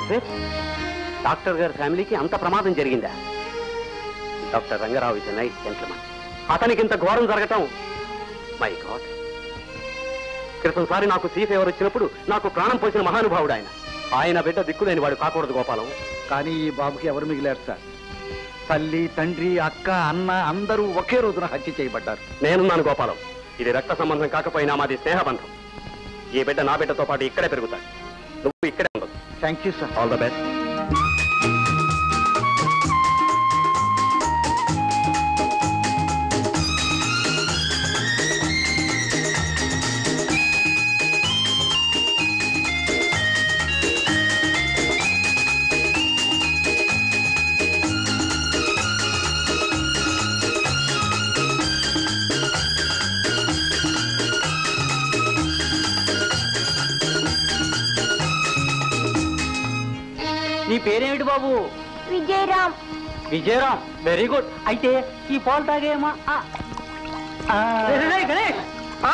What doctor గారి ఫ్యామిలీకి అంత ప్రమాదం జరిగిందా doctor Rangarao is nice gentleman అతనికి ఇంత ఘోరం జరగటం మై గాడ్ క్రితంసారి నాకు సీ ఫీవర్ వచ్చినప్పుడు నాకు ప్రాణం పోసిన మహానుభావుడు ఆయన ఆయన బిడ్డ దిక్కులేని వాడు కాకూడదు గోపాలం కానీ ఈ బాబుకి ఎవరు మిగిలారు సార్ తల్లి తండ్రి అక్క అన్న అందరూ ఒకే రోజున హత్య చేయబడ్డారు నేనున్నాను గోపాలం ఇది రక్త సంబంధం కాకపోయినా మాది స్నేహబంధం ఈ బిడ్డ నా బిడ్డతో పాటు ఇక్కడే పెరుగుతాడు నువ్వు ఇక్కడే ఉండదు thank you sir all the best నీ పేరేమిటి బాబు విజయరామ్ విజయరామ్ వెరీ గుడ్ అయితే ఈ పాలు తాగేమా గణేష్ ఆ?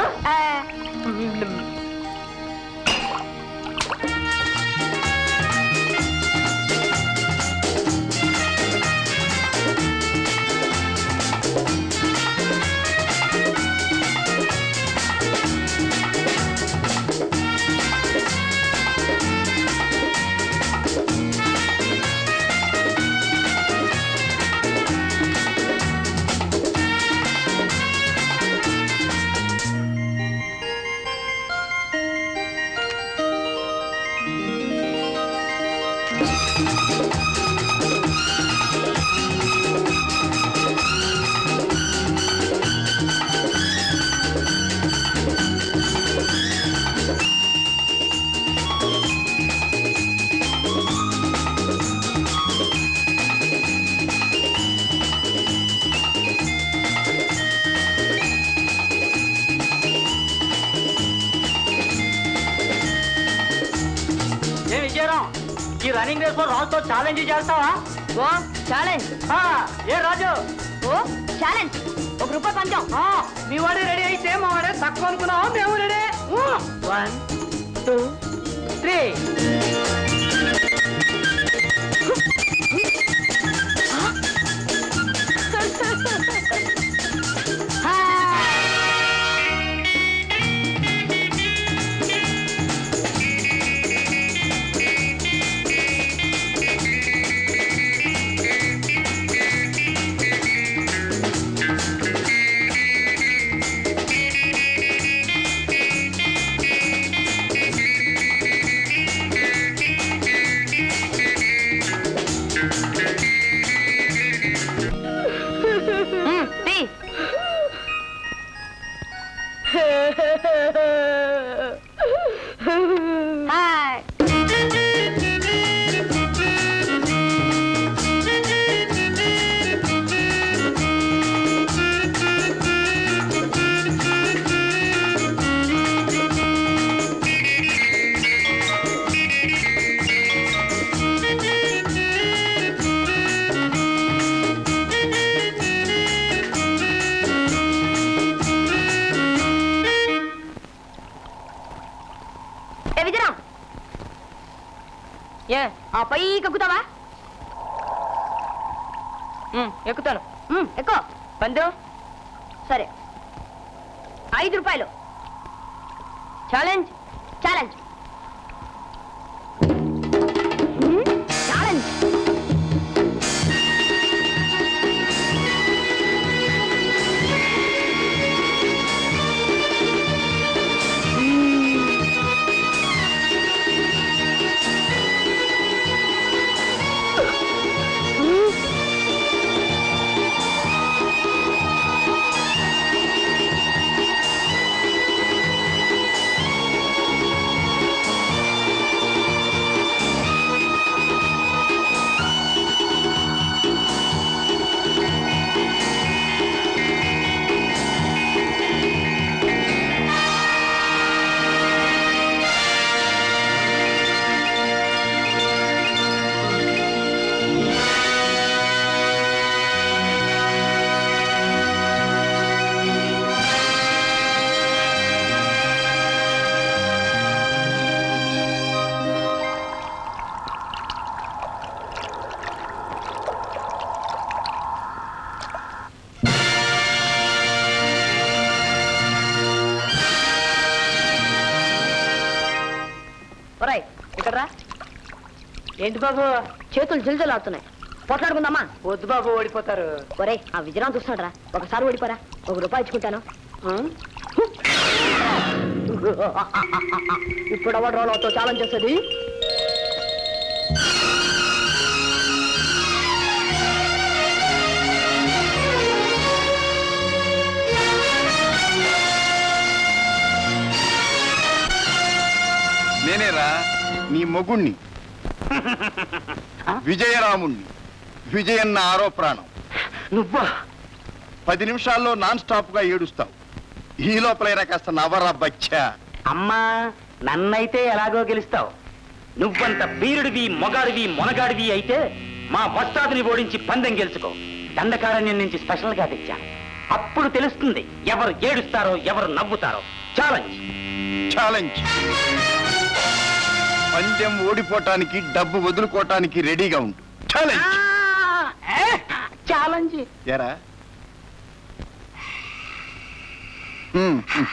ఏ విజయరామ్ ఈ రన్నింగ్ రేస్ లో రాజుతో ఛాలెంజ్ చేస్తావా ఓ ఛాలెంజ్ ఆ, ఏ రాజు ఓ ఛాలెంజ్ ఒక రూపాయి పంచం ఆ, మీ వాడే రెడీ అయితే మా వాడే తక్కువ అనుకున్నావా మేము రెడీ వన్ టూ త్రీ తీ హాయ్ ఏ విజయరామ్ ఏ ఆ పై ఎక్కుతావా ఎక్కుతాను ఎక్కువ పందు సరే ఐదు రూపాయలు ఛాలెంజ్ ఛాలెంజ్ ఛాలెంజ్ ఏంటి బాబు చేతులు జిల్జలాడుతున్నాయి పోట్లాడుకుందామా వద్దు బాబు ఓడిపోతారు ఒరే ఆ విజయరాం చూస్తున్నాడు రా ఒకసారి ఓడిపోరా ఒక రూపాయి ఇచ్చుకుంటాను ఇప్పుడు ఎవరు రోలతో ఛాలెంజ్ చేసేది నేనేరా నీ మొగుణ్ణి విజయరాముణ్ణి విజయన్న ఆరో ప్రాణం నువ్వా పది నిమిషాల్లో నాన్ స్టాప్ గా ఏడుస్తావు ఈ లోపలైనా కాస్త నవరా బచ్చా అమ్మా నన్నైతే ఎలాగో గెలుస్తావు నువ్వంత వీరుడివి మొగాడివి మొనగాడివి అయితే మా వస్తాదిని ఓడించి పందెం గెలుచుకో దండకారణ్యం నుంచి స్పెషల్ గా తెచ్చా అప్పుడు తెలుస్తుంది ఎవరు ఏడుస్తారో ఎవరు నవ్వుతారో ఛాలెంజ్ ఛాలెంజ్ పందెం ఓడిపోవటానికి డబ్బు వదులుకోవటానికి రెడీగా ఉండు ఛాలెంజ్ ఛాలెంజ్ ఎరా హ్మ్, హ్మ్.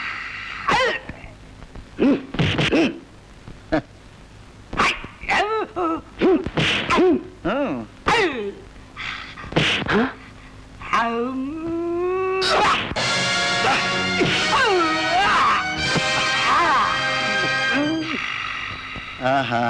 హ్మ్. ఆహా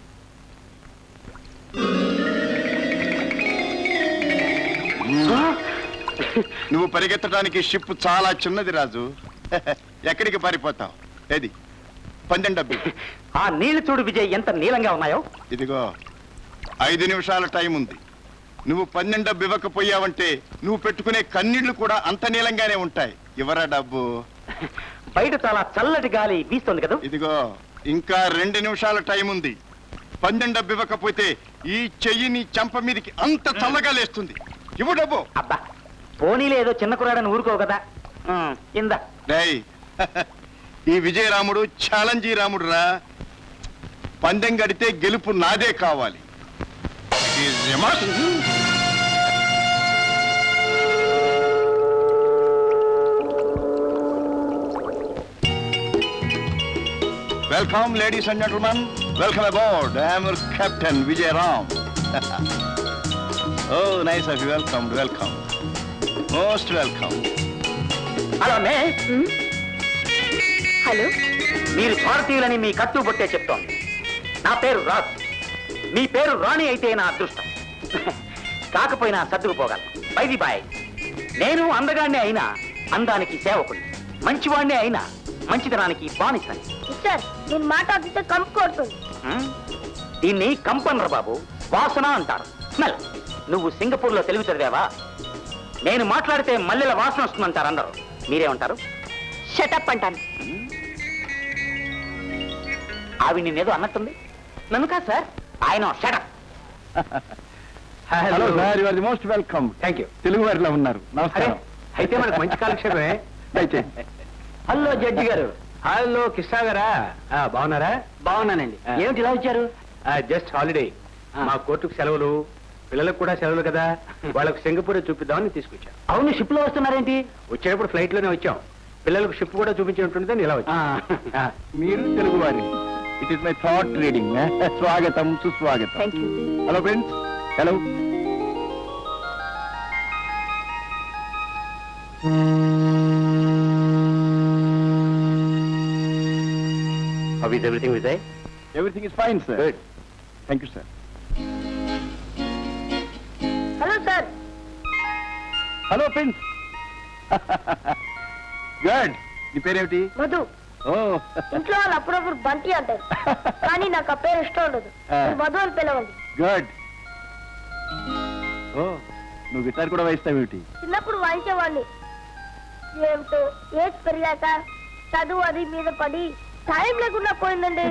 నువ్వు పరిగెత్తడానికి షిప్ చాలా చిన్నది రాజు ఎక్కడికి పారిపోతావు ఏది పందెం డబ్బు ఆ నీళ్లు చూడు విజయ్ ఎంత నీలంగా ఉన్నాయో ఇదిగో ఐదు నిమిషాల టైం ఉంది నువ్వు పన్నెండు డబ్బు ఇవ్వకపోయావంటే నువ్వు పెట్టుకునే కన్నీళ్లు కూడా అంత నీలంగానే ఉంటాయి ఇవరా డబ్బు బయట చాలా చల్లటి గాలి వీస్తుంది కదా ఇదిగో ఇంకా రెండు నిమిషాల టైం ఉంది పందెం డబ్బు ఇవ్వకపోతే ఈ చెయ్యి నీ చెంప మీదకి అంత చల్లగా లేస్తుంది ఇవ్వు డబ్బు అబ్బా పోనీలే ఏదో చిన్న కురాడని ఊరుకో కదా ఉమ్, ఇందా డేయ్ ఈ విజయరాముడు ఛాలెంజీ రాముడు రా పందెం గడితే గెలుపు నాదే కావాలి It is a must. Welcome, ladies and gentlemen. Welcome aboard. I am your captain, Vijay Ram. oh, nice of you. Welcome, welcome. Most welcome. Hello మే హలో మీరు భారతీయులని మీ కట్టు బొట్టే చెప్తోంది నా పేరు రాజ్ మీ పేరు రాణి అయితే నా అదృష్టం కాకపోయినా సర్దుకుపోగలను బైది బాయ్ నేను అందగాడిని అయినా అందానికి సేవకుని మంచివాడిని అయినా మంచితనానికి బానిసని సార్ నేను మాట్లాడితే కంపు కొడుతుంది హ్మ్? దీన్ని కంపనరు బాబు వాసన అంటారు స్మెల్ నువ్వు సింగపూర్ లో తెలుగు చదివావా నేను మాట్లాడితే మల్లెల వాసన వస్తుందంటారు అందరూ మీరేమంటారు షటప్ అంటాను ఆవిడ నిన్నేదో అన్నట్టుంది నన్ను కాదు సార్ ఆయన shut up hello sir you are the most welcome thank you Telugu వారిలో ఉన్నారు అరే నమస్కారం అయితే మనకు మంచి కాలక్షేపమే దయచేయండి హలో జడ్జి గారు హలో కృష్ణ గారా బాగున్నారా బాగున్నానండి ఏమిటి ఇలా వచ్చారు జస్ట్ హాలిడే మా కోర్టుకు సెలవులు పిల్లలకు కూడా సెలవులు కదా వాళ్ళకు సింగపూర్ చూపిద్దామని తీసుకొచ్చాం అవును షిప్ లో వస్తున్నారేంటి వచ్చేటప్పుడు ఫ్లైట్ లోనే వచ్చాం పిల్లలకు షిప్ కూడా చూపించినట్టుందని ఇలా వచ్చా మీరు తెలుగు వారి it is my thought reading స్వాగతం సుస్వాగతం thank you hello friends hello how is everything Vijay everything is fine sir good thank you sir hello sir hello friends good నీ పేరేమిటి మధు ఓ ఇంట్లో వాళ్ళు అప్పుడప్పుడు బంటి అంటారు కానీ నాకు ఆ పేరు ఇష్టం ఉండదు మీరు మధు అని పిలవండి గుడ్ ఓ నువ్వు గిటార్ కూడా వాయిస్తావేమిటి చిన్నప్పుడు వాయించేవాడిని ఏమిటో ఏజ్ పెరిగాక చదువు అది మీద పడి టైం లేకుండా పోయిందండి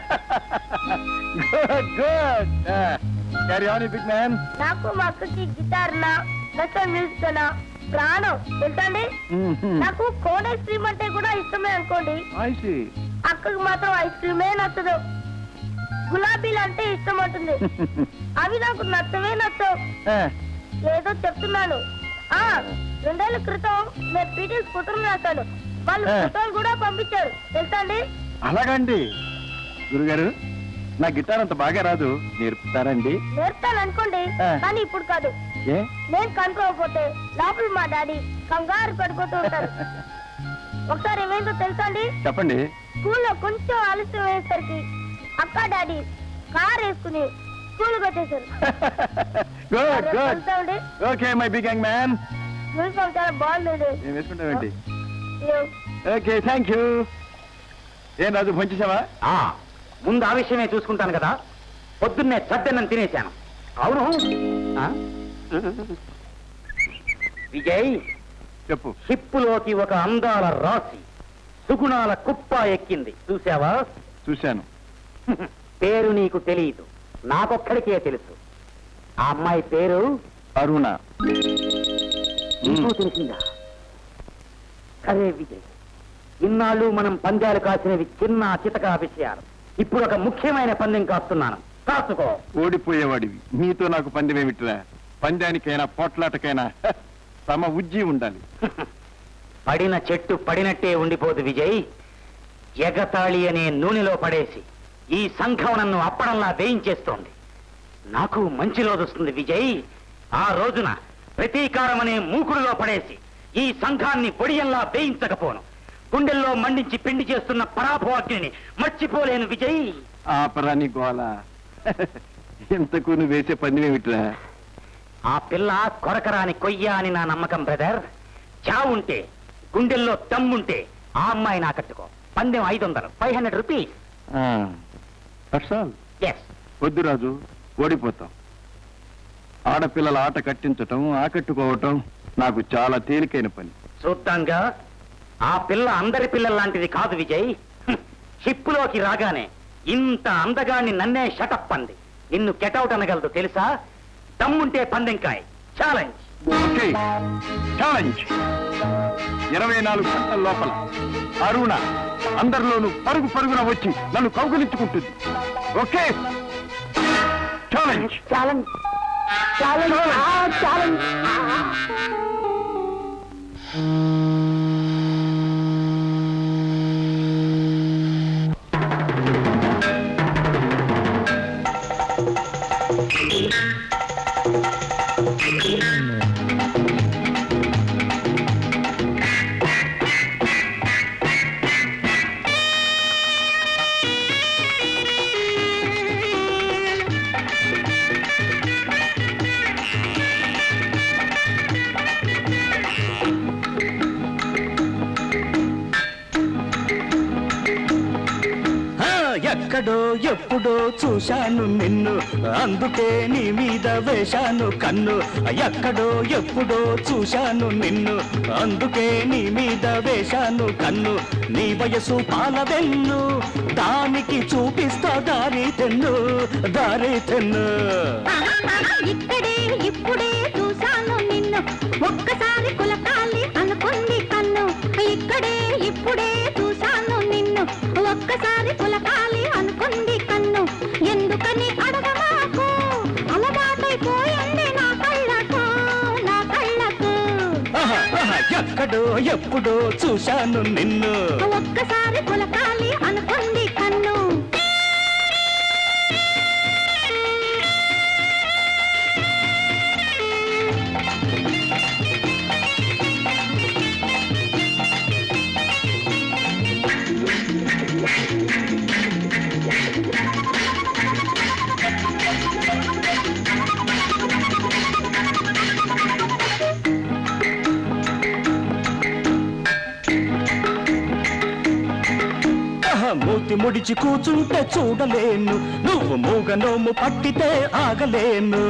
good good carry on big man నాకు మా అక్కకి గిటార్ నా వెస్టర్న్ మ్యూజిక్ అన్నా ప్రాణం తెలుసండి నాకు కోన్ ఐస్ క్రీమ్ అంటే కూడా ఇష్టమే అనుకోండి ఐ సీ అక్కకి మాత్రం ఐస్ క్రీమే నచ్చదు గులాబీలు అంటే ఇష్టం అంటుంది అవి నాకు నచ్చవే నచ్చవు ఏదో చెప్తున్నాను ఆ రెండేళ్ల క్రితం నేను పీటీఎస్ ఫోటోలు రాశాను వాళ్ళు ఆ. ఫోటోలు కూడా పంపించారు తెలుసా అండి అలాగండి గురుగారు నా గిటార్ అంత బాగా రాదు నేర్పుతారండి నేర్పుతాను అనుకోండి ఆ. కానీ ఇప్పుడు కాదు ఏ నేను కనుక్కోకపోతే లోపల మా డాడీ కంగారు పడిపోతూ ఉంటారు ఒకసారి ఏమైందో తెలుసా అండి చెప్పండి స్కూల్లో కొంచెం ఆలస్యం అయ్యేసరికి అక్క డాడీ కార్ వేసుకుని స్కూల్కి వచ్చేసారు గుడ్ గుడ్ తెలుసా అండి okay my big young man uniform చాలా బాగుంది ఏం వేసుకుంటావేంటి ఓకే థ్యాంక్ యూ ఏం రాజు పంచేసావా ఆ, ముందు ఆ విషయమే చూసుకుంటాను కదా పొద్దున్నే చద్దన్నం తినేశాను అవును ఆ? విజయ్ చెప్పు హిప్పులోకి ఒక అందాల రాశి సుగుణాల కుప్ప ఎక్కింది చూసావా చూశాను పేరు నీకు తెలియదు నాకొక్కడికే తెలుసు ఆ అమ్మాయి పేరు అరుణ నీకు తెలిసిందా సరే విజయ్ ఇన్నాళ్ళు మనం పందాలు కాసినవి చిన్న చితక విషయాలు ఇప్పుడు ఒక ముఖ్యమైన పందెం కాస్తున్నాను కాసుకో ఓడిపోయేవాడివి నీతో నాకు పందెం ఏమిట్రా పందానికైనా పోట్లాటకైనా హ, తమ ఉజ్జి ఉండాలి పడిన చెట్టు పడినట్టే ఉండిపోదు విజయ్ ఎగతాళి అనే నూనెలో పడేసి ఈ సంఘం నన్ను అప్పడంలా వేయించేస్తోంది నాకు మంచి రోజు వస్తుంది విజయ్ ఆ రోజున ప్రతీకారం అనే మూకుడులో పడేసి ఈ సంఘాన్ని పొడియంలా వేయించకపోను గుండెల్లో మండించి పిండి చేస్తున్న పరాభవాగ్నిని మర్చిపోలేను విజయ్ ఆపరాని గోల ఇంతకు నువ్వు వేసే పందెం ఏమిట్రా ఆ పిల్ల కొరకరాని కొయ్య అని నా నమ్మకం బ్రదర్ చావుంటే గుండెల్లో దమ్ముంటే ఆ అమ్మాయి నా కట్టుకో పందెం ఐదు వందలు five hundred rupees that's all yes వద్దు రాజు ఓడిపోతాం ఆడపిల్లల ఆట కట్టించటం ఆకట్టుకోవటం నాకు చాలా తేలికైన పని చూద్దాంగా ఆ పిల్ల అందరి పిల్లల లాంటిది కాదు విజయ్ హ్మ్. షిప్పులోకి రాగానే ఇంత అందగాన్ని నన్నే షటప్ అంది నిన్ను కెటౌట్ అనగలదు తెలుసా దమ్ముంటే పందెంకాయ్ ఛాలెంజ్ ఓకే ఛాలెంజ్ ఇరవై నాలుగు గంటల లోపల అరుణ అందరిలోనూ పరుగు పరుగున వచ్చి నన్ను కౌగులించుకుంటుంది okay challenge challenge challenge challenge ఆ, ఎక్కడో ఎప్పుడో చూశాను నిన్ను అందుకే నీ మీద వేశాను కన్ను ఎక్కడో ఎప్పుడో చూశాను నిన్ను అందుకే నీ మీద వేశాను కన్ను నీ వయసు పాలవెన్ను దానికి చూపిస్తా దారి తెన్ను దారి తెన్ను ఇక్కడే ఇప్పుడే చూశాను నిన్ను ఒక్కసారి కులకాలి అనుకుంది కన్ను ఇక్కడే ఇప్పుడే చూశాను నిన్ను ఒక్కసారి కులకాలి అనుకుంది కన్ను ఎందుకని అడగమాకు అలవాటైపోయింది నా కళ్ళకు నా కళ్ళకు ఆహా, ఆహా, ఎక్కడో ఎప్పుడో చూశాను నిన్ను ఒక్కసారి కులకాలి అనుకుంది కన్ను ఆహా, మూతి ముడిచి కూచుంటే చూడలేను నువ్వు మూగ నోము పట్టితే ఆగలేను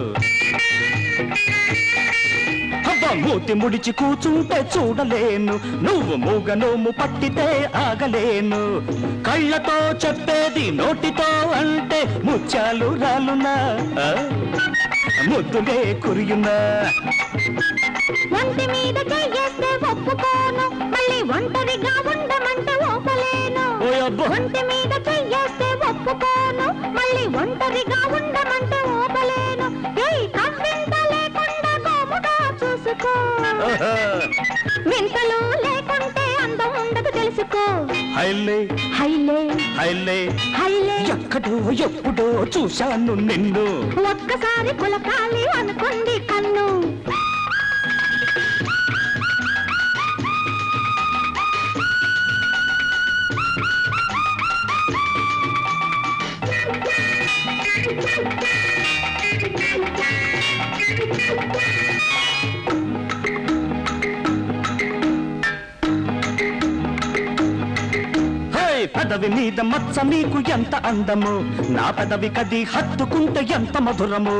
అబ్బా మూతి ముడిచి కూచుంటే చూడలేను నువ్వు మూగ నోము పట్టితే ఆగలేను కళ్ళతో చెప్పేది నోటితో అంటే ముత్యాలు రాలునా ఆ? ముద్దులే కురియునా ఒంటి మీద చెయ్యేస్తే ఒప్పుకోను మళ్ళీ ఒంటరిగా ఉండమంటే ఓపలేను ఓ అబ్బో ఒంటి మీద చెయ్యేస్తే ఒప్పుకోను మళ్ళీ ఒంటరిగా ఉండమంటే ఓపలేను ఏయ్ కవ్వింత లేకుండా గోముగా చూసుకో ఆహా. వింతలు లేకుంటే అందం ఉండదు తెలుసు తెలుసుకో హైలే హైలే హైలే హైలే ఎక్కడో ఎప్పుడో చూశాను నిన్ను ఒక్కసారి కులకాలి అనుకుంది కన్ను హే పెదవి మీద మచ్చ నీకు ఎంత అందము నా పెదవి కది హత్తుకుంటే ఎంత మధురము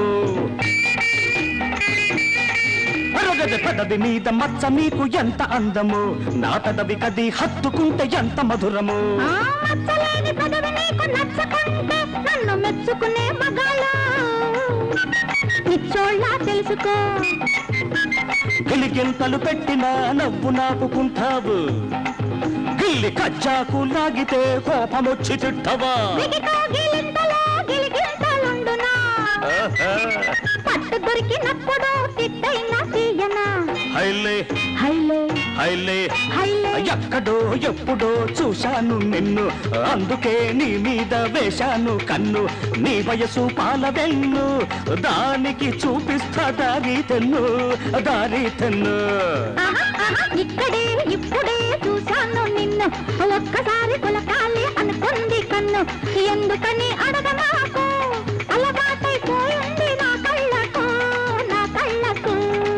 అరగద పెదవి మీద మచ్చ నీకు ఎంత అందము నా పెదవి కది హత్తుకుంటే ఎంత మధురము ఆ మచ్చలేని పదవి నీకు నచ్చకుంటే నన్ను మెచ్చుకునే మగాళ్ళ పిచ్చోళ్ళ తెలుసుకో గిలిగింతలు పెట్టిన నవ్వు నాపుకుంటావు గిల్లి కచ్చాకు లాగితే కోపమొచ్చి తిట్టవా విడిగా గిలింతలో గిలిగింతలుండునా ఆహా. పట్టు దొరికినప్పుడు తిట్టైనా తీయనా హైలే హైలే హైలే హైలే ఎక్కడో ఎప్పుడో చూశాను నిన్ను అందుకే నీ మీద వేశాను కన్ను నీ వయసు పాల వెన్ను దానికి చూపిస్తా దారి తెన్ను దారి తెన్ను ఆహా, ఆహా, ఇక్కడే ఇప్పుడే చూశాను నిన్ను ఒక్కసారి కులకాలి అనుకుంది కన్ను ఎందుకని అడగనాకు అలవాటైపోయింది నా కళ్ళకు నా కళ్ళకు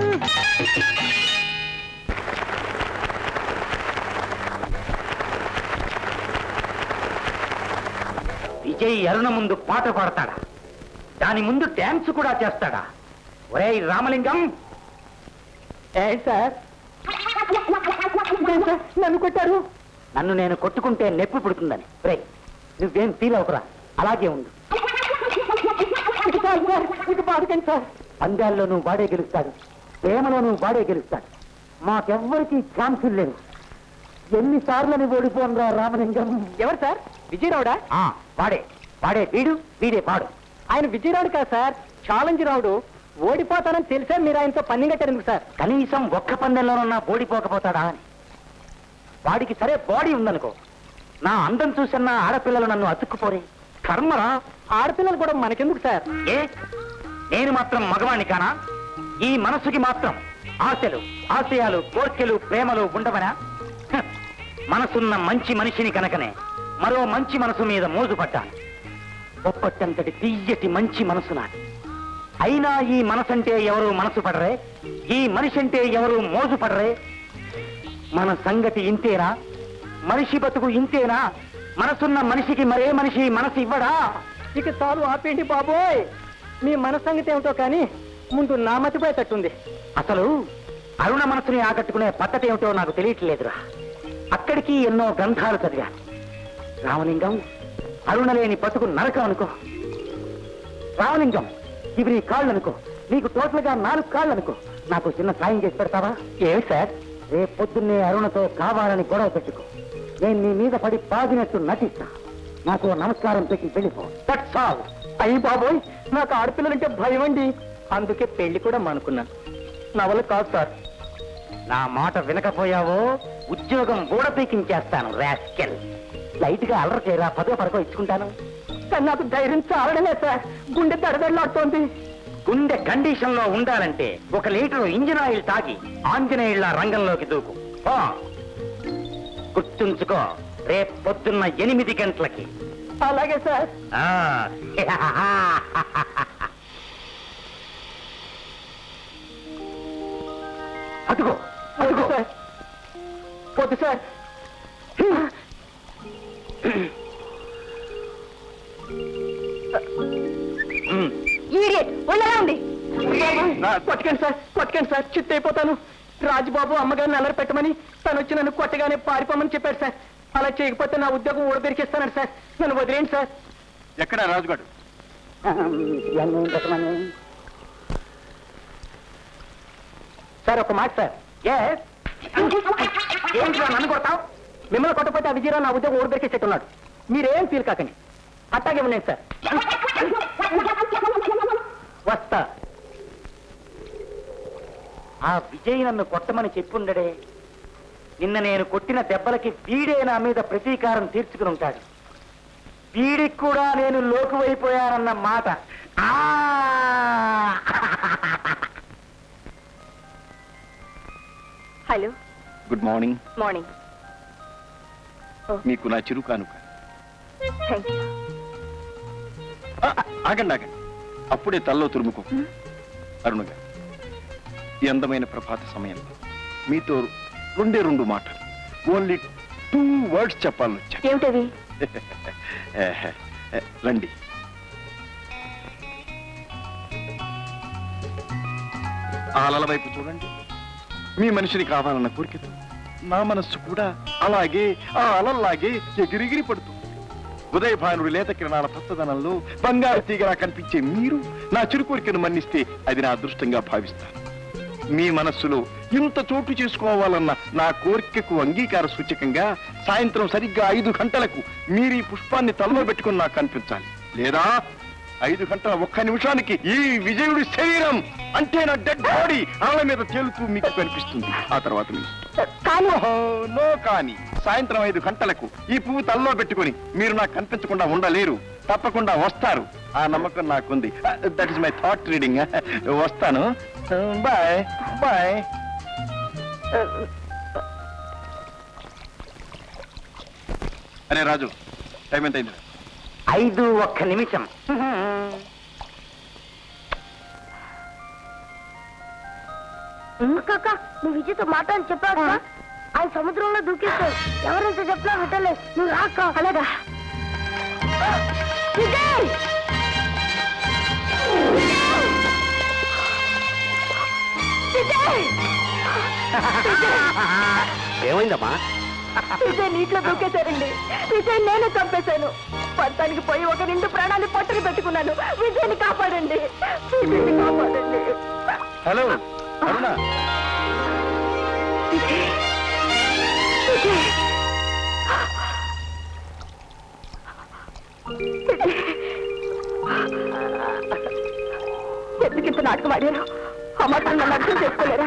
విజయ్ అరుణ ముందు పాట పాడతాడా దాని ముందు డ్యాన్స్ కూడా చేస్తాడా ఒరేయ్ రామలింగం ఏ సార్ నన్ను కొట్టారు నన్ను నేను కొట్టుకుంటే నొప్పి పుడుతుందని రే నువ్వేం ఫీల్ అవుకురా అలాగే ఉండు సార్ పందాల్లో నువ్వు వాడే గెలుస్తాడు ప్రేమలో నువ్వు వాడే గెలుస్తాడు మాకెవ్వరికి ఛాన్సులు లేవు ఎన్నిసార్లు ఓడిపోనరా రామలింగం ఎవరు సార్ విజయరావుడా వాడే వాడే వీడు వీడే వాడు ఆయన విజయరావుడు కాదు సార్ ఛాలెంజ్ రావుడు ఓడిపోతానని తెలిసే మీరు ఆయనతో పని కట్టారు సార్ కనీసం ఒక్క పందెంలోనన్నా ఓడిపోకపోతాడా అని వాడికి సరే బాడీ ఉందనుకో నా అందం చూసిన ఆడపిల్లలు నన్ను అతుక్కుపోరే కర్మరా ఆడపిల్లలు కూడా మనకెందుకు సార్ ఏ నేను మాత్రం మగవాణ్ణి కానా ఈ మనసుకి మాత్రం ఆశలు ఆశయాలు కోర్కెలు ప్రేమలు ఉండవనా హ, మనసున్న మంచి మనిషిని కనుకనే మరో మంచి మనసు మీద మోజుపడ్డాను ఒప్పట్టంతటి తీయటి మంచి మనసు నాది అయినా ఈ మనసంటే ఎవరు మనసు పడరే ఈ మనిషి అంటే ఎవరు మోజు పడరే మన సంగతి ఇంతేనా మనిషి బతుకు ఇంతేనా మనసున్న మనిషికి మరే మనిషి మనసు ఇవ్వడా ఇక చాలు ఆపేంటి బాబోయ్ మీ మన సంగతి ఏమిటో కానీ ముందు నా మతిపోయేటట్టుంది అసలు అరుణ మనసుని ఆకట్టుకునే పద్ధతి ఏమిటో నాకు తెలియట్లేదురా అక్కడికి ఎన్నో గ్రంథాలు చదివాను రామలింగం అరుణ లేని బతుకు నరకం అనుకో రామలింగం ఇవి నీ కాళ్ళు అనుకో నీకు టోటల్ గా నాలుగు కాళ్ళు అనుకో నాకు చిన్న సాయం చేసి పెడతావా ఏమి సార్ రేపు పొద్దున్నే అరుణతో కావాలని గొడవ పెట్టుకో నేను నీ మీద పడి బాగినట్టు నటిస్తా నాకు ఓ నమస్కారం పెట్టి వెళ్ళిపో దట్స్ ఆల్ అయ్యి బాబోయ్ నాకు ఆడపిల్లలంటే భయం అండి అందుకే పెళ్లి కూడా మానుకున్నాను నా వల్ల కాదు సార్ నా మాట వినకపోయావో ఉద్యోగం ఊడపీకించేస్తాను రాస్కెల్ లైట్ గా అలర చేయరా పదో పరకో ఇచ్చుకుంటాను కానీ నాకు ధైర్యం చాలడలే సార్ గుండె దడదడలాడుతోంది గుండె కండిషన్ లో ఉండాలంటే ఒక లీటర్ ఇంజిన్ ఆయిల్ తాగి ఆంజనేయుళ్ళ రంగంలోకి దూకు పో. గుర్తుంచుకో రేపు పొద్దున్న ఎనిమిది గంటలకి అలాగే సార్ అదిగో అదిగో సార్ వద్దు సార్ ఈడియట్ ఉండగా ఉంది కొట్టకండి సార్ కొట్టకండి సార్ చిత్త అయిపోతాను రాజుబాబు అమ్మగారిని అల్లరి పెట్టమని తను వచ్చి నన్ను కొట్టగానే పారిపోమని చెప్పారు సార్ అలా చేయకపోతే నా ఉద్యోగం ఊడబెరికిస్తాను సార్ నన్ను వదిలేండి సార్ ఎక్కడ రాజుగాడు సార్ ఒక మాట సార్ ఏంటి సార్ నన్ను కొడతావు మిమ్మల్ని కొట్టకపోతే ఆ విజయరావు నా ఉద్యోగం ఊడబెరికేసేట్టున్నాడు మీరేం ఫీల్ కాకండి అట్టాగే ఉన్నాయి సార్ వస్తా ఆ విజయ్ నన్ను కొట్టమని చెప్పుండడే నిన్న నేను కొట్టిన దెబ్బలకి వీడే నా మీద ప్రతీకారం తీర్చుకుని ఉంటాడు వీడికి కూడా నేను లోకువైపోయానన్న మాట ఆ! హలో గుడ్ మార్నింగ్ మార్నింగ్ మీకు నా చిరు కానుక థ్యాంక్ యూ ఆ, ఆగండి ఆగండి అప్పుడే తల్లో తురుముకో అరుణ గారు ఈ అందమైన ప్రభాత సమయంలో మీతో రెండే రెండు మాటలు ఓన్లీ టూ వర్డ్స్ చెప్పాలని వచ్చాను ఏమిటది రండి ఆ అలల వైపు చూడండి మీ మనిషిని కావాలన్న కోరికతో నా మనస్సు కూడా అలాగే ఆ అలల్లాగే ఎగిరిగిరి పడుతుంది ఉదయభానుడి లేత కిరణాల పచ్చదనంలో బంగారు తీగలా కనిపించే మీరు నా చిరు కోరికను మన్నిస్తే అది నా అదృష్టంగా భావిస్తాను మీ మనస్సులో ఇంత చోటు చేసుకోవాలన్న నా కోరికకు అంగీకార సూచకంగా సాయంత్రం సరిగ్గా ఐదు గంటలకు మీరు ఈ పుష్పాన్ని తలలో పెట్టుకుని నాకు కనిపించాలి లేదా ఐదు గంటల ఒక్క నిమిషానికి ఈ విజయుడి శరీరం అంటే నా డెడ్ బాడీ ఆళ్ళ మీద తేలుతూ మీకు కనిపిస్తుంది ఆ తర్వాత మీ ఇష్టం. కానీ ఓహో, నో కానీ సాయంత్రం ఐదు గంటలకు ఈ పువ్వు తల్లో పెట్టుకొని మీరు నాకు కనిపించకుండా ఉండలేరు తప్పకుండా వస్తారు ఆ నమ్మకం నాకుంది that is my thought reading వస్తాను బాయ్ బాయ్ అరే రాజు టైం ఎంత అయింది ఐదు ఒక్క నిమిషం అక్క నువ్వు విజయ్తో మాట్లాడి చెప్పావు ఆయన సముద్రంలో దూకేస్తాడు ఎవరైతే చెప్పినా విట్టలే నువ్వు రాక్క అలాగా విజయ్ విజయ్ ఏమైందమ్మా విజయ్ నీటిలో దూకేశారండి విజయ్ నేను చంపేశాను పడతానికి పోయి ఒక నిండు ప్రాణాన్ని పట్టుకు పెట్టుకున్నాను విజయ్ని కాపాడండి విజయ్ని కాపాడండి హలో అరుణ విజయ్ విజయ్ ఎందుకింత నాటకం ఆడారు ఆ మాత్రం నన్ను అర్థం చేసుకోలేరా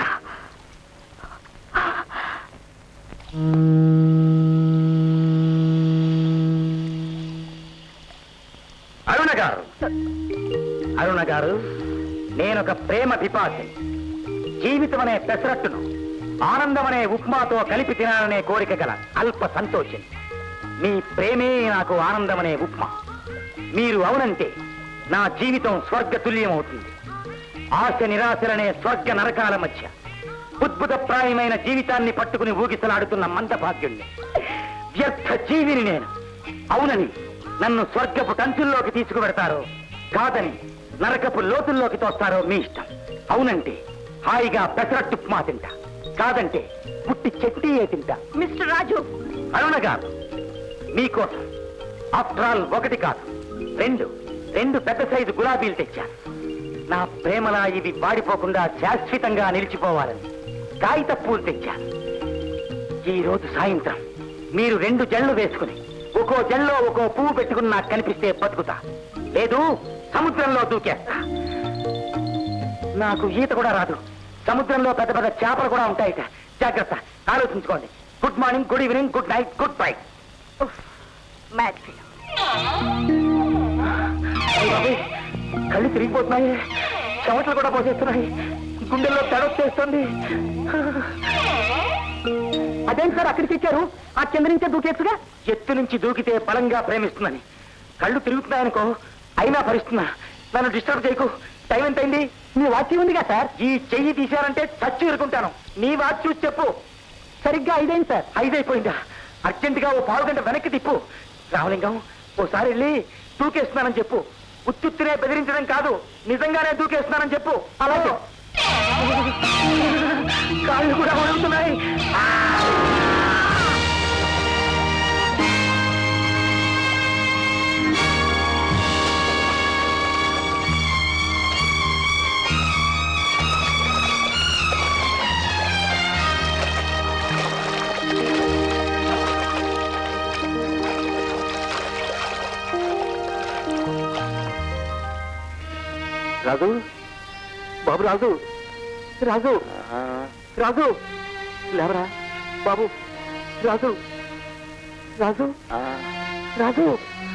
అరుణ గారు అరుణ గారు నేనొక ప్రేమ పిపాసి జీవితం అనే పెసరట్టును ఆనందం అనే ఉప్మాతో కలిపి తినాలనే కోరిక గల అల్ప సంతోషం మీ ప్రేమే నాకు ఆనందం అనే ఉప్మా మీరు అవునంటే నా జీవితం స్వర్గతుల్యం అవుతుంది ఆశ నిరాశలనే స్వర్గ నరకాల మధ్య ఉద్భుతప్రాయమైన జీవితాన్ని పట్టుకుని ఊగిసలాడుతున్న మందభాగ్యుణ్ణి వ్యర్థ జీవిని నేను అవునని నన్ను స్వర్గపు కంచుల్లోకి తీసుకువెడతారో కాదని నరకపు లోతుల్లోకి తోస్తారో మీ ఇష్టం అవునంటే హాయిగా పెసరట్టు ఉప్మా తింటా కాదంటే పుట్టి చెట్టియే తింటా మిస్టర్ రాజు అరుణ గారు మీకోసం ఆఫ్టర్ ఆల్ ఒకటి కాదు రెండు రెండు పెద్ద సైజు గులాబీలు తెచ్చాను నా ప్రేమలా ఇవి వాడిపోకుండా శాశ్వతంగా నిలిచిపోవాలని కాగిత పూలు తెచ్చాను ఈ రోజు సాయంత్రం మీరు రెండు జళ్ళు వేసుకుని ఒక్కో జల్లో ఒక్కో పువ్వు పెట్టుకుని నాకు కనిపిస్తే బతుకుతా లేదు సముద్రంలో దూకేస్తా నాకు ఈత కూడా రాదు సముద్రంలో పెద్ద పెద్ద చేపలు కూడా ఉంటాయిట జాగ్రత్త ఆలోచించుకోండి good morning good evening good night good bye mad film కళ్ళు తిరిగిపోతున్నాయి చెమటలు కూడా పోసేస్తున్నాయి గుండెల్లో తడొచ్చేస్తుంది అదేం సార్ అక్కడికి ఇచ్చారు ఆ కింద నుంచే దూకేచ్చుగా ఎత్తు నుంచి దూకితే బలంగా ప్రేమిస్తుందని కళ్ళు తిరుగుతున్నాయనుకో అయినా భరిస్తున్నా నన్ను డిస్టర్బ్ చేయకు టైం ఎంతైంది మీ వాచ్ ఉందిగా సార్ ఈ చెయ్యి తీశారంటే చచ్చి ఇరుకుంటాను నీ వాచ్ చూసి చెప్పు సరిగ్గా ఐదైంది సార్ ఐదైపోయిందా అర్జెంటుగా ఓ పావు గంట వెనక్కి తిప్పు రామలింగం ఓసారి వెళ్ళి దూకేస్తున్నానని చెప్పు ఉత్తుత్తినే బెదిరించడం కాదు నిజంగానే దూకేస్తున్నానని చెప్పు అలాగే కాళ్ళు కూడా వణుకుతున్నాయి రాజు బాబు రాజు రాజు రాజు లేవరా బాబు రాజు రాజు రాజు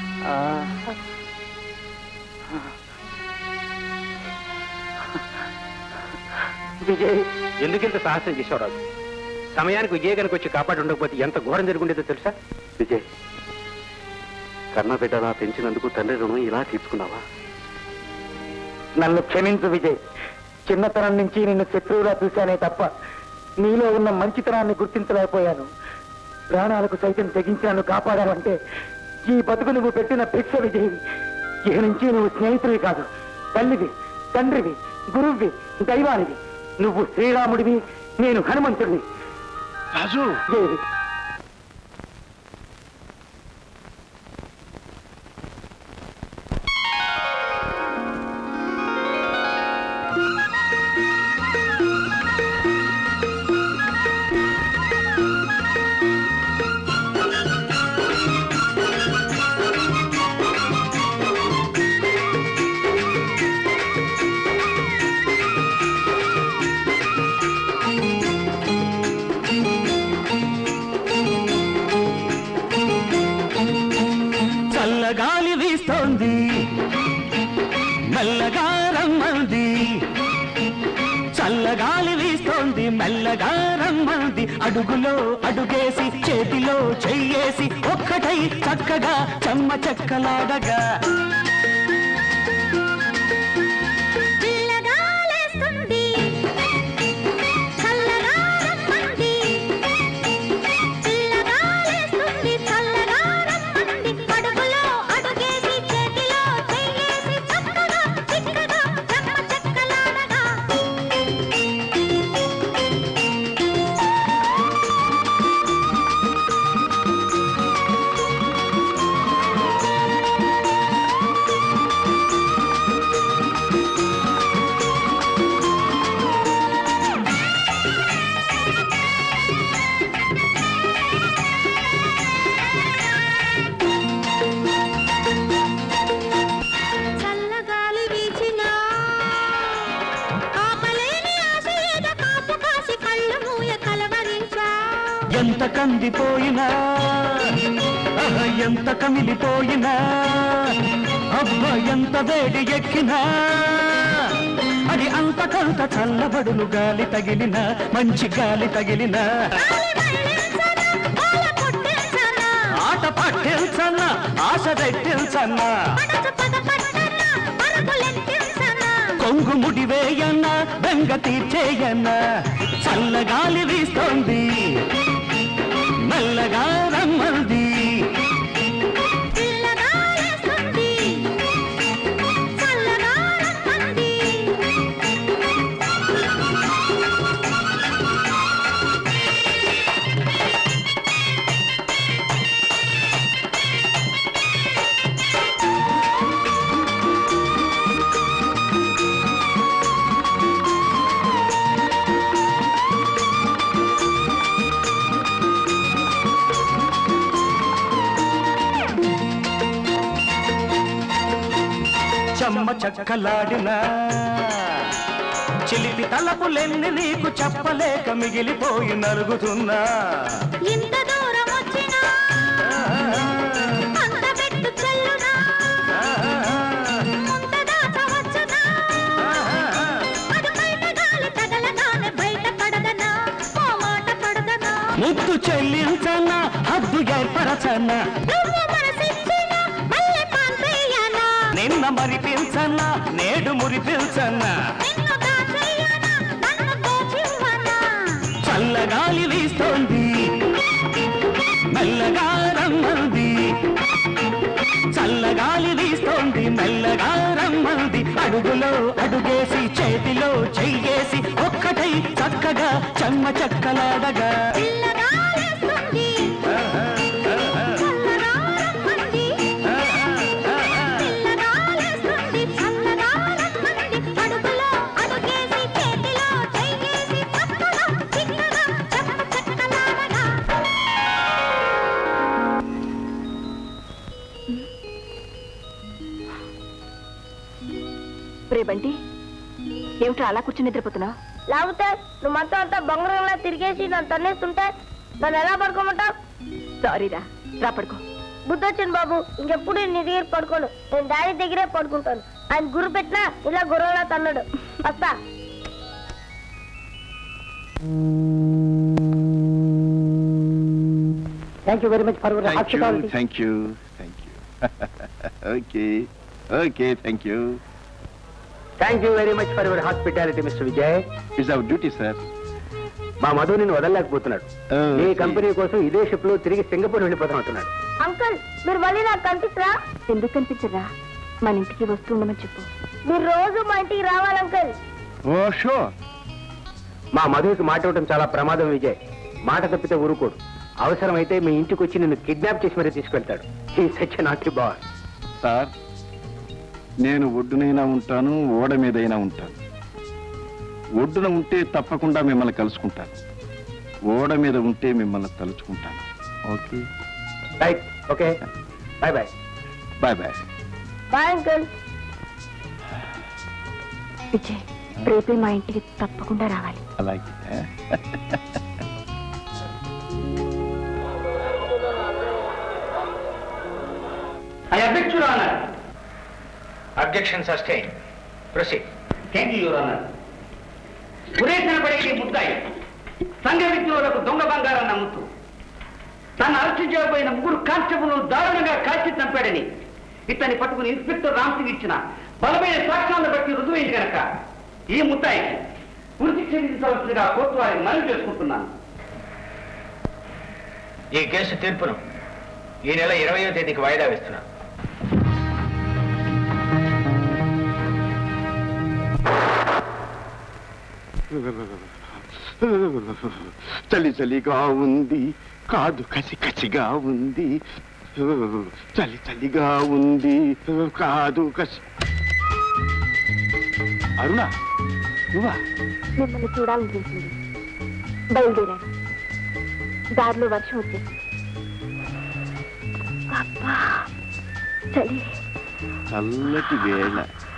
విజయ్ ఎందుకింత సాహసం చేసావు రాజు సమయానికి విజయ కనుక వచ్చి కాపాడి ఉండకపోతే ఎంత ఘోరం జరుగుండేదో తెలుసా విజయ్ కన్న బిడ్డలా పెంచినందుకు తండ్రి రుణం ఇలా తీర్చుకున్నావా నన్ను క్షమించు విజయ్ చిన్నతనం నుంచి నిన్ను శత్రువులా చూశానే తప్ప నీలో ఉన్న మంచితనాన్ని గుర్తించలేకపోయాను ప్రాణాలకు సైతం తెగించి నన్ను కాపాడావంటే ఈ బతుకు నువ్వు పెట్టిన భిక్ష విజయ్ ఇక నుంచి నువ్వు స్నేహితుడివి కాదు తల్లివి తండ్రివి గురువువి దైవానివి నువ్వు శ్రీరాముడివి నేను హనుమంతుడిని రాజు ఏది చల్లగాలి వీస్తోంది మెల్లగా రమ్మంది చల్లగాలి వీస్తోంది మెల్లగా రమ్మంది అడుగులో అడుగేసి చేతిలో చెయ్యేసి ఒక్కటై చక్కగా చెమ్మ చెక్కలాడగా పిల్లగాలేస్తుంది చల్లగా రమ్మంది పిల్లగాలేస్తుంది చల్లగా రమ్మంది అడుగులో అడుగేసి చేతిలో చెయ్యేసి చక్కగా చిక్కగా చెమ్మ చెక్కలాడగా చల్లగాలి వీచినా ఆపలేని ఆశ ఏద కాపు కాసి కళ్ళు మూయ కలవరించా ఎంత కందిపోయినా ఆహ, ఎంత కమిలిపోయినా అబ్బ ఎంత వేడి ఎక్కినా అది అంతకంత చల్లబడును గాలి తగిలిన మంచి గాలి తగిలిన గాలి మళ్ళించనా, గోల పుట్టించనా, ఆట పట్టించన్న ఆశ పెట్టించన్న పడచు పద పట్టనా, పరుగులెత్తించనా. కొంగు ముడివేయన్న బెంగ తీర్చేయన్న చల్లగాలి వీస్తోంది మెల్లగా రమ్మంది పిల్లగాలేస్తుంది, చల్లగా రమ్మంది. చెమ్మ చక్కలాడిన చిలిపి తలపులెన్ని నీకు చెప్పలేక మిగిలిపోయి నలుగుతున్నా ఇంత దూరం వచ్చినా అంత పెట్టు చెల్లునా ముంత దాచవచ్చునా అది బయట గాలి తగలగానే బయట పడదనా ఓ మాట పడదనా ముద్దు చెల్లించన్న హద్దు ఏర్పరచన్న నువ్వు మనసిచ్చిన మల్లె పాన్పేయనా నిన్న మరిపించన్న నేడు మురిపించన్న నిన్ను దాచేయనా నన్ను దోచివ్వనా చల్లగాలి వీస్తోంది మెల్లగా రమ్మంది చల్లగాలి వీస్తోంది మెల్లగా రమ్మంది అడుగులో అడుగేసి చేతిలో చెయ్యేసి ఒక్కటై చక్కగా చెమ్మ చెక్కలాడగా పిల్లగాలేస్తుంది చల్లగా రమ్మంది పిల్లగాలేస్తుంది చల్లగా రమ్మంది అడుగులో అడుగేసి చేతిలో చెయ్యేసి చక్కగా చిక్కగా చెమ్మ చెక్కలాడగా రే బంటి ఏమిటో అలా కూర్చుని నిద్రపోతున్నావు లేకపోతే నువ్వు మొత్తం అంతా బంగారంలా తిరిగేసి నన్ను తన్నేస్తుంటే నన్ను ఎలా పడుకోమంటావు సారీరా రా పడుకో బుద్ధొచ్చింది బాబు ఇంకెప్పుడు నీ దగ్గర పడుకోను నేను డాడీ దగ్గరే పడుకుంటాను ఆయన గురు పెట్టినా ఇలా గుర్రలా తన్నాడు వస్తా thank you very much for your thank you hospitality thank you thank you okay okay thank you thank you very much for your hospitality mister Vijay it's our duty sir మా మధు నిన్ను వదలలేకపోతున్నాడు ఈ కంపెనీ కోసం ఇదే షిప్ లో తిరిగి Singapore వెళ్ళిపోతామంటున్నాడు uncle మీరు మళ్ళీ నాకు కనిపిస్తారా ఎందుకు కనిపించరా మన ఇంటికి వస్తూ ఉండమని చెప్పు మీరు రోజు మా ఇంటికి రావాలి అంకుల్ ఓ షూర్ మా మధుకి మాట ఇవ్వడం చాలా ప్రమాదం విజయ్ మాట తప్పితే ఊరుకోడు అవసరమైతే మీ ఇంటికి వచ్చి నిన్ను కిడ్నాప్ చేసి మరీ తీసుకెళ్తాడు ఈ సత్య నాటి బాస్ సార్ నేను ఒడ్డునైనా ఉంటాను ఓడ మీదైనా ఉంటాను ఒడ్డున ఉంటే తప్పకుండా మిమ్మల్ని కలుసుకుంటాను ఓడ మీద ఉంటే మిమ్మల్ని తలుచుకుంటాను okay right okay bye bye bye bye bye uncle Vijay రేపే మా ఇంటికి తప్పకుండా రావాలి అలాగే I object your honour objection sustain proceed thank you your honour ఉరేసిన పడేది ముద్దాయి సంఘ విద్యులకు దొంగ బంగారం నమ్ముతూ తను అరెస్టు చేయబోయిన ముగ్గురు కానిస్టేబుల్ దారుణంగా కాల్చి చంపాడని ఇతన్ని పట్టుకుని ఇన్స్పెక్టర్ రామ్ సింగ్ ఇచ్చిన బలమైన సాక్ష్యాలను బట్టి రుజువైంది కనుక ఈ ముద్దాయికి ఉరికి చెల్లించవలసిందిగా కోర్టు వారిని మనవి చేసుకుంటున్నాను ఈ కేసు తీర్పును ఈ నెల ఇరవయో తేదీకి వాయిదా వేస్తున్నాను చలి చలిగా ఉంది కాదు కసి కసిగా ఉంది చలి చలిగా ఉంది కాదు కసి అరుణ నువ్వా మిమ్మల్ని చూడాలనిపించింది బయలుదేరాను దారిలో వర్షం వచ్చేసింది అబ్బా చలి చల్లటి వేళ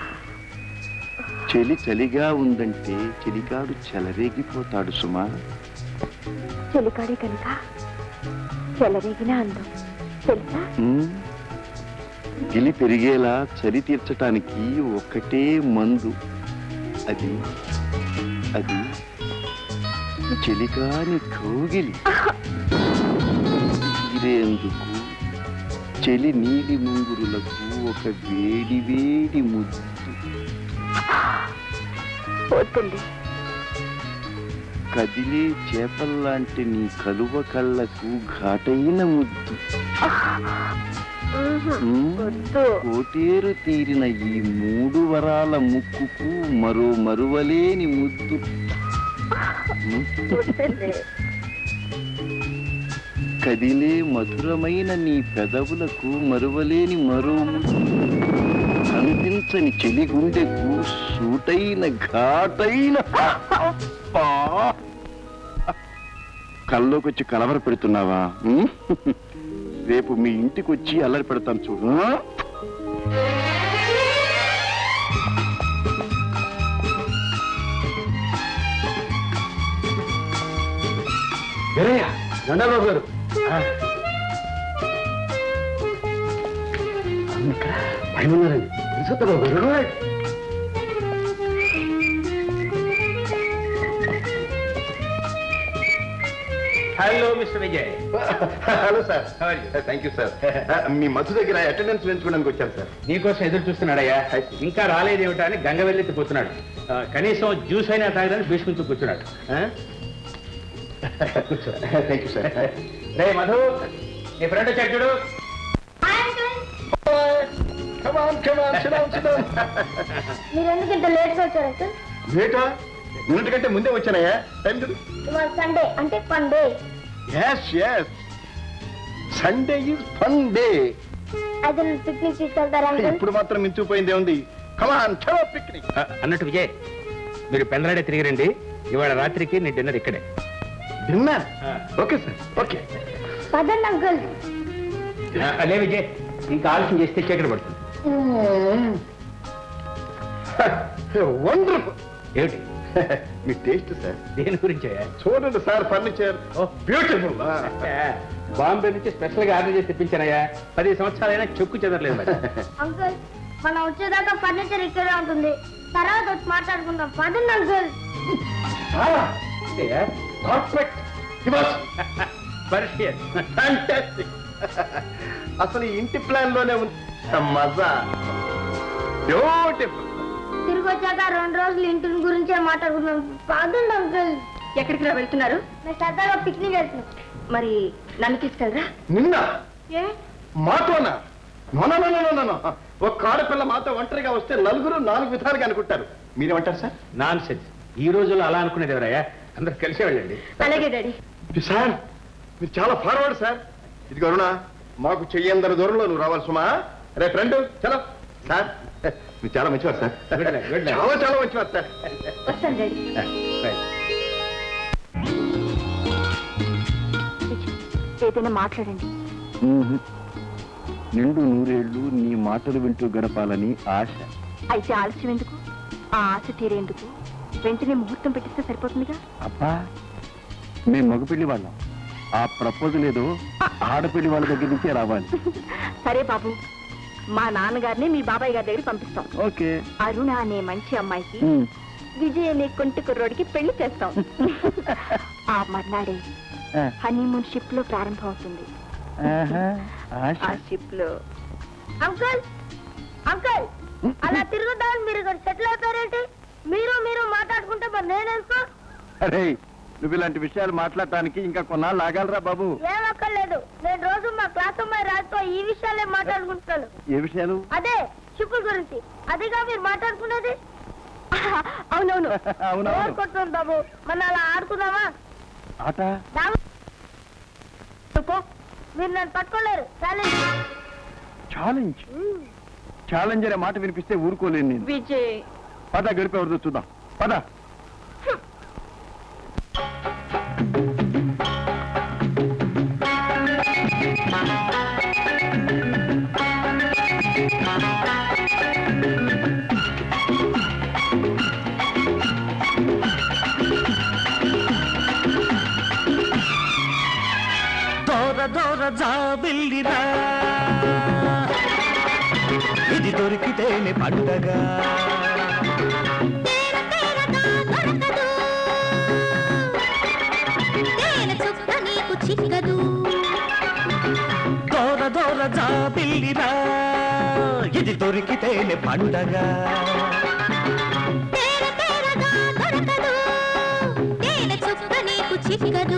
చలి చలిగా ఉందంటే చెలికాడు చెలరేగిపోతాడు సుమా చెలికాడే కనుక చెలరేగిన అందం తెలుసా ఉమ్, గిలి పెరిగేలా చలి తీర్చటానికి ఒక్కటే మందు అది అది చెలికాని కోగిలి తీరేందుకు చెలి నీలి ముంగురులకు ఒక వేడి వేడి ముద్దు వద్దండి కదిలే చేపల్లాంటి నీ కలువ కళ్ళకు ఘాటైన ముద్దు ఉమ్, వద్దు కోటేరు తీరిన ఈ మూడు వరాల ముక్కుకు మరో మరువలేని ముద్దు వద్దండి కదిలే మధురమైన నీ పెదవులకు మరువలేని మరో ముద్దు కనిపించని చెలి గుండెకు సూటైన ఘాటైన అబ్బా! కల్లోకి వచ్చి కలవర పెడుతున్నావా ఉమ్? రేపు మీ ఇంటికి వచ్చి అల్లరి పెడతాను చూడు ఆ? వీరయ్య దండబాబు గారు భయమున్నారండి బాబు గారు hello mister Vijay hello sir thank you sir మీ మధు దగ్గర అటెండెన్స్ పెంచుకోవడానికి వచ్చాను సార్ నీకోసం ఎదురు చూస్తున్నాడయ్యా ఇంకా రాలేదేమిటా అని గంగ వెళ్ళెత్తిపోతున్నాడు ఆ, కనీసం జ్యూస్ అయినా తాగడానికి భీష్మించు కూర్చున్నాడు ఆ? కూర్చో థ్యాంక్ యూ సార్ రే మధు నీ ఫ్రెండ్ వచ్చాడు చూడు మీరు ఎందుకు ఇంత లేట్ గా వచ్చారు అంకుల్ లేటా నిన్నటికంటే ముందే వచ్చానయ్యా టైం చూడు ఇవాళ సండే అంటే పండే yes yes Sunday is fun day అయితే నన్ను పిక్నిక్ తీసుకెళ్తారా అంకుల్ ఇప్పుడు మాత్రం మించిపోయిందే ఉంది కమాన్ చలో పిక్నిక్ ఆ, అన్నట్టు విజయ్ మీరు పెందలాడే తిరిగి రండి ఇవాళ రాత్రికి నీ డిన్నర్ ఇక్కడే డిన్నర్ ఆ. ఓకే సార్ ఓకే పదండి అంకుల్ ఆ, లే విజయ్ ఇంకా ఆలస్యం చేస్తే చీకటి పడుతుంది వండర్ఫుల్ ఏమిటి మీ టేస్ట్ సార్ దేని గురించి చూడండి సార్ ఫర్నిచర్ బ్యూటిఫుల్ బాంబే నుంచి స్పెషల్ గా ఆర్డర్ చేసి తెప్పించానయ్యా పది సంవత్సరాలైనా చెక్కు చెదరలేదు మరి అంకుల్ మనం వచ్చేదాకా ఫర్నిచర్ ఇక్కడే ఉంటుంది తర్వాత వచ్చి మాట్లాడుకుందాం పదండి అంకుల్ పర్ఫెక్ట్ ఫ్యాంటాస్టిక్ అసలు ఈ ఇంటి ప్లాన్ లోనే ఉంది మజా బ్యూటిఫుల్ తిరిగి వచ్చాక రెండు రోజులు ఇంటి గురించే మాట్లాడుకుందాం పదండి అంకుల్ ఎక్కడికి రా వెళ్తున్నారు మేము సరదాగా పిక్నిక్ వెళ్తున్నాం మరి నన్ను తీసుకెళ్ళరా నిన్న ఏ మాతోనా no, no, no, no, no, no. ఒక ఆడపిల్ల మాతో ఒంటరిగా వస్తే నలుగురు నాలుగు విధాలుగా అనుకుంటారు మీరేమంటారు సార్ నాన్ సెన్స్ ఈ రోజుల్లో అలా అనుకునేది ఎవరయ్యా అందరు కలిసి వెళ్ళండి అలాగే డాడీ సార్ మీరు చాలా ఫార్వర్డ్ సార్ ఇది అరుణ మాకు చెయ్యందరి దూరంలో నువ్వు రావాలి సుమా రే ఫ్రెండ్ చలో సార్ మీరు చాలా మంచివారు sir Good luck, good luck. చాలా చాలా మంచివారు సార్ వస్తాను డాడీ ఏదైనా మాట్లాడండి నిండు నూరేళ్లు నీ మాటలు వింటూ గడపాలని ఆశ అయితే ఆలస్యం ఎందుకు ఆ ఆశ తీరేందుకు వెంటనే ముహూర్తం పెట్టిస్తే సరిపోతుందిగా అబ్బా మేము మగపెళ్లి వాళ్ళం ఆ ప్రపోజల్ ఏదో ఆడపెళ్లి వాళ్ళ దగ్గర నుంచే రావాలి సరే బాబు మా నాన్నగారిని మీ బాబాయ్ గారి దగ్గర పంపిస్తాం ఓకే అరుణ అనే మంచి అమ్మాయికి ఉమ్. విజయ్ అనే కొంటి కుర్రోడికి పెళ్లి చేస్తాం ఆ మర్నాడే ఆ, హనీమూన్ షిప్ లో ప్రారంభం అవుతుంది ఆహా, ఆశ ఆ షిప్ లో అంకుల్ అంకుల్ అలా తిరుగుదామని మీరు ఇక్కడ సెటిల్ అయిపోయారేంటి మీరు మీరు మాట్లాడుకుంటే మరి నేనెందుకో అరే నువ్వు ఇలాంటి విషయాలు మాట్లాడటానికి ఇంకా కొన్నాళ్ళు ఆగాలరా బాబు ఏం అక్కర్లేదు నేను రోజు మా క్లాస్ అమ్మాయి రాజుతో ఈ విషయాలే మాట్లాడుకుంటాను ఏ విషయాలు అదే షిప్పుల గురించి అదిగా మీరు మాట్లాడుకునేది అవునవును అవునవును బోర్ కొట్టుకుంది బాబు మన అలా ఆడుకుందామా ఆట దా- పో. మీరు నన్ను పట్టుకోలేరు ఛాలెంజ్ ఛాలెంజ్ ఛాలెంజ్ అనే మాట వినిపిస్తే ఊరుకోలేను నేను విజయ్ పద గడిపేవరదో చూద్దాం పద దోర దోర జాబిల్లిరా ఇది దొరికితేనే పండగ దోర దోర జాబిల్లిరా ఇది దొరికితేనే పండగ చిక్కదు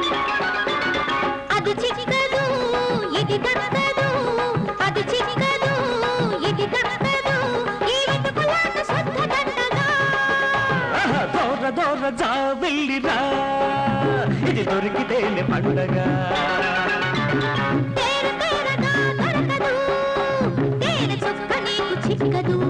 అది చిక్కదు ఇది దక్కదు అది చిక్కదు ఇది దక్కదు ఈ వెతుకులాట శుద్ధ దండగా ఆహా, దోర దోర జాబిల్లిరా ఇది దొరికితేనే పండగ తేర తేరగా దొరకదు తేనె చుక్క నీకు చిక్కదు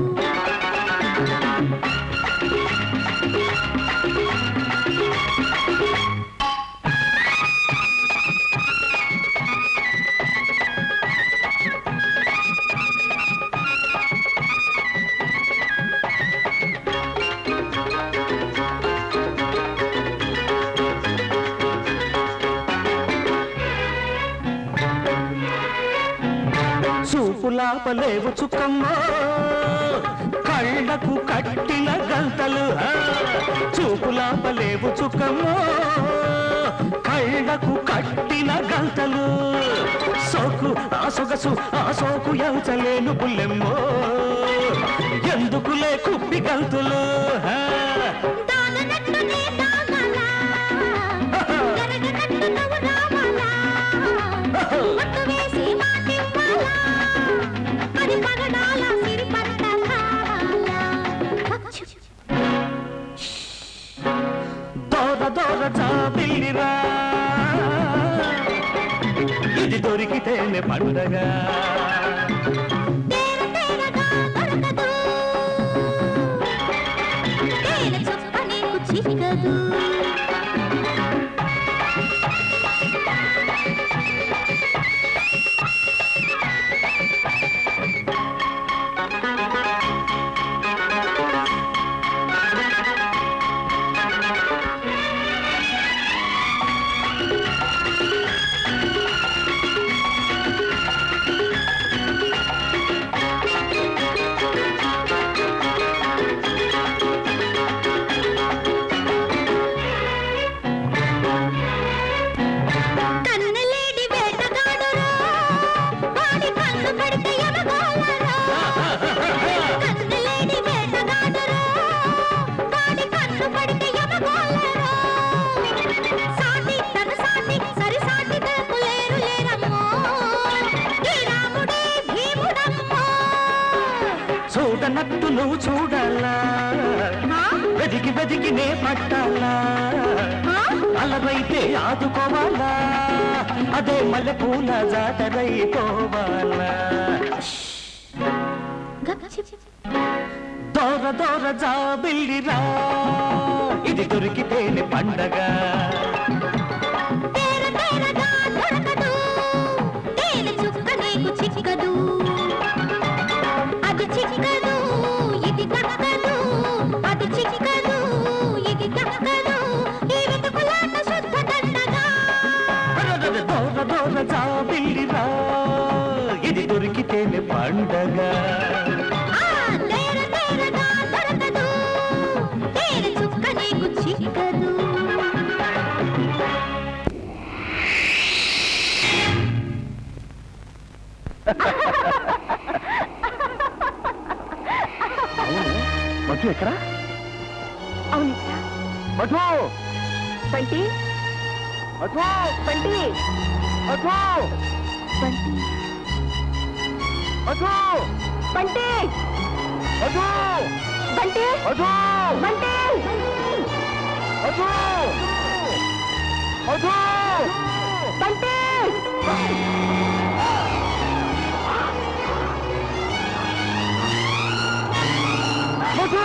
చూపులాపలేవు చుక్కమ్మో కళ్ళకు కట్టిన గంతలు ఆ, చూపులాపలేవు చుక్కమ్మో కళ్ళకు కట్టిన గంతలు సోకు ఆ సొగసు ఆ సోకు ఎంచలేను పుల్లెమ్మో ఎందుకులే కుప్పి గంతులు ఆ, దాననట్టు నే దాగాలా జరగనట్టు నువ్వు రావాలా మట్టు వేసి మాటివ్వాలా అది పగడాల సిరి పట్ట కావాలా దోర దోర చాపిల్లిరా ఇది దొరికితేనే పండగ తేర తేరగా దొరకదు తేనె చుక్క నీకు చిక్కదు ఉన్నట్టు నువ్వు చూడాలా వెదికి వెదికి నే పట్టాలా అలవైతే ఆదుకోవాలా అదే మల్లె పూల జాతరైపోవాలా దోర దోర జాబిల్లిరా ఇది దొరికితేనే పండగ తేనె చుక్క నీకు చిక్కదు అది చిక్కదు ఇది దక్కదు అది చిక్కదు ఇది దక్కదు ఈ వెతుకులాట శుద్ధ దండగా దోర దోర జాబిల్లిరా ఇది దొరికితేనే పండగ ఆ తేర తేరగా దొరకదు తేనె చుక్క నీకు చిక్కదు మధు ఎక్కడా అవును మధు బంటి మధు బంటి మధు బంటి మధు బంటి మధు బంటి మధు బంటి మధు మధు బంటి మధు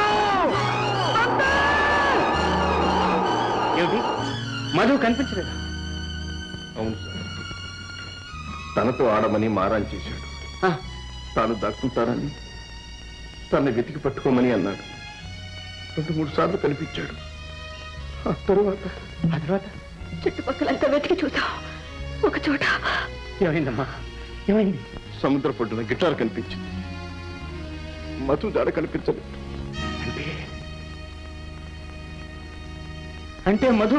ఏమిటి మధు కనిపించలేదు అవును సార్ తనతో ఆడమని మారాన్ చేశాడు తాను దాక్కుంటానని తనని వెతికి పట్టుకోమని అన్నాడు రెండు మూడు సార్లు కనిపించాడు ఆ తరువాత ఆ తర్వాత చుట్టుపక్కలంతా వెతికి చూసాం ఒక చోట ఏమైందమ్మా ఏమైంది సముద్ర పొడ్డున గిటార్ కనిపించింది మధు జాడ కనిపించలేదు అంటే అంటే Madhu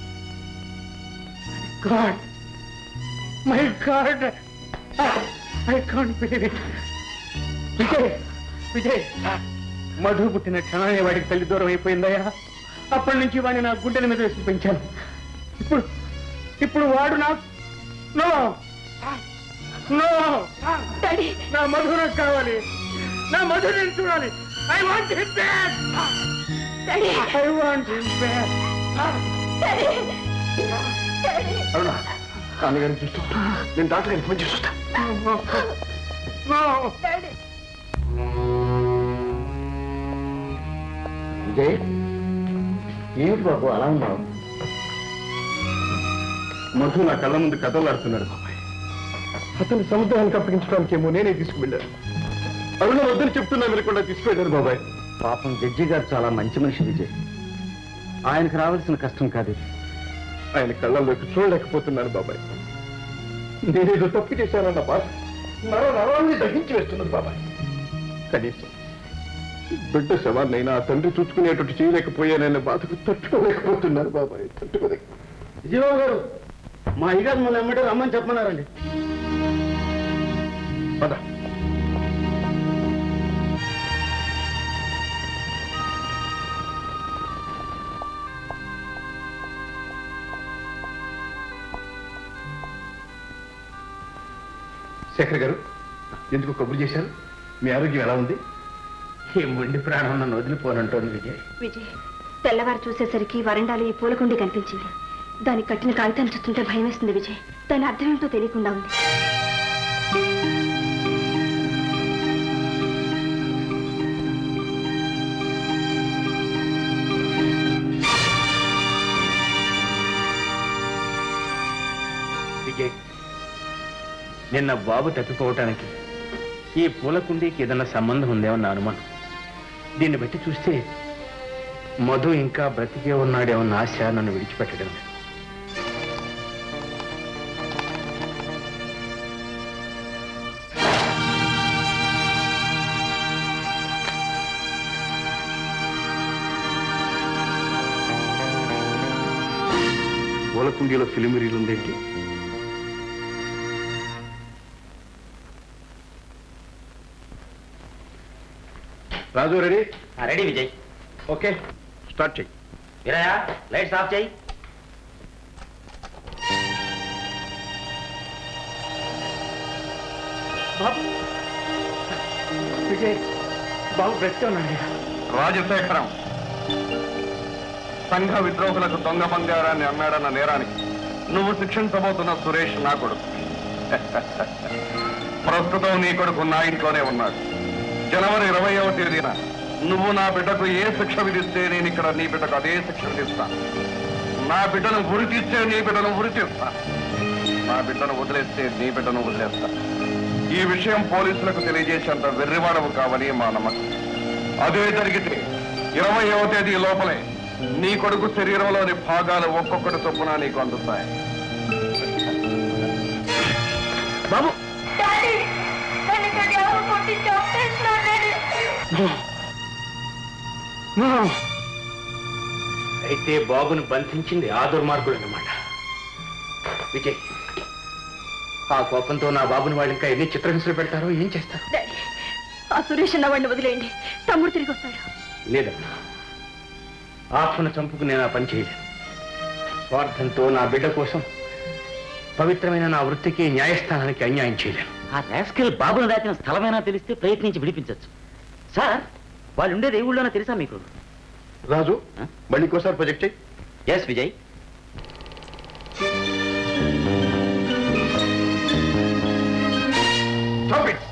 God my God I can't believe it Vijay Vijay Madhu పుట్టిన క్షణాన్ని వాడికి తల్లి దూరం అయిపోయిందయ్యా అప్పటి నుంచి వాడిని నా గుండెల మీద వేసి పెంచాను ఇప్పుడు ఇప్పుడు వాడు నా నో నో డాడీ నా మధు నాకు కావాలి నా మధు నేను చూడాలి I want hit back daddy I want hit back daddy అవునా నాన్నగారిని చూస్తూ నేను డాక్టర్ గారికి ఫోన్ చేసి వస్తా నో డాడీ విజయ్ ఏమిటి బాబు అలా ఉన్నావు మధు నా కళ్ళ ముందు కథలాడుతున్నాడు బాబాయ్ అతను సముద్రానికి అప్పగించడానికేమో నేనే తీసుకువెళ్ళాను అరుణ వద్దని చెప్తున్నా వినకుండా తీసుకువెళ్ళాను బాబాయ్ పాపం జడ్జి గారు చాలా మంచి మనిషి విజయ్ ఆయనకు రావాల్సిన కష్టం కాదు ఇది. ఆయన కళ్ళల్లోకి చూడలేకపోతున్నాను బాబాయ్ నేనేదో తప్పు చేశానన్న బాధ నర నరాన్ని దహించి వేస్తున్నది బాబాయ్ కనీసం బిడ్డ శవాన్నైనా ఆ తండ్రి చూసుకునేటట్టు చేయలేకపోయానన్న బాధకు తట్టుకోలేకపోతున్నాను బాబాయ్ తట్టుకోలేక విజయబాబు గారు మా అయ్యగారు మన ఎమ్మటే రమ్మని చెప్పమన్నారండి పద శేఖర్ గారు ఎందుకు కబురు చేశారు మీ ఆరోగ్యం ఎలా ఉంది ఈ మొండి ప్రాణం నన్ను వదిలిపోనంటోంది విజయ్ విజయ్ తెల్లవారు చూసేసరికి వరండాలో ఈ పూలకుండి కనిపించింది దానికి కట్టిన కాగితాన్ని చూస్తుంటే భయం వేస్తుంది విజయ్ దాని అర్థం ఏంటో తెలియకుండా ఉంది విజయ్ నిన్న బాబు తప్పిపోవటానికి ఈ పూల కుండీకి ఏదైనా సంబంధం ఉందేమో నా అనుమానం దీన్ని బట్టి చూస్తే మధు ఇంకా బ్రతికే ఉన్నాడేమన్న ఆశ నన్ను విడిచిపెట్టడం లేదు పూలకుండీలో ఫిలిమిరీలు ఉందేంటి Raju ready ready Vijay okay start చెయ్యి వీరయ్య లైట్స్ ఆఫ్ చేయి బాబు విజయ్ బాబు బ్రతికే ఉన్నాడు రాజశేఖరం సంఘ విద్రోహులకు దొంగ బంగారాన్ని అమ్మాడన్న నేరానికి నువ్వు శిక్షించబోతున్న సురేష్ నా కొడుకు ప్రస్తుతం నీ కొడుకు నా ఇంట్లోనే ఉన్నాడు జనవరి ఇరవయవ తేదీన నువ్వు నా బిడ్డకు ఏ శిక్ష విధిస్తే నేను ఇక్కడ నీ బిడ్డకు అదే శిక్ష విధిస్తాను నా బిడ్డను ఉరి తీస్తే నీ బిడ్డను ఉరి తీస్తా నా బిడ్డను వదిలేస్తే నీ బిడ్డను వదిలేస్తా ఈ విషయం పోలీసులకు తెలియజేసేంత వెర్రివాడవు కావని మా నమ్మకం అదే జరిగితే ఇరవయవ తేదీ లోపలే నీ కొడుకు శరీరంలోని భాగాలు ఒక్కొక్కటి చొప్పున నీకు అందుతాయి బాబు డాడీ నన్ను ఇక్కడ ఎవరు కొట్టి చంపేస్తున్నారు డాడీ అయితే బాబును బంధించింది ఆ దుర్మార్గుడు అన్నమాట విజయ్ ఆ కోపంతో నా బాబుని వాళ్ళు ఇంకా ఎన్ని చిత్రహింసలు పెడతారో ఏం చేస్తారు డాడీ ఆ సురేష్ అన్న వాడిని వదిలేయండి తమ్ముడు తిరిగి వస్తాడు లేదమ్మా ఆత్మను చంపుకు నేను ఆ పని చేయలేను స్వార్థంతో నా బిడ్డ కోసం పవిత్రమైన నా వృత్తికి న్యాయస్థానానికి అన్యాయం చేయలేను ఆ రాస్కెల్ బాబును దాచిన స్థలమైనా తెలిస్తే ప్రయత్నించి విడిపించవచ్చు సార్ వాళ్ళు ఉండేది ఏ ఊళ్ళోనో తెలుసా మీకు రాజు మళ్ళీ ఇంకోసారి ప్రొజెక్ట్ చేయి yes Vijay Stop it!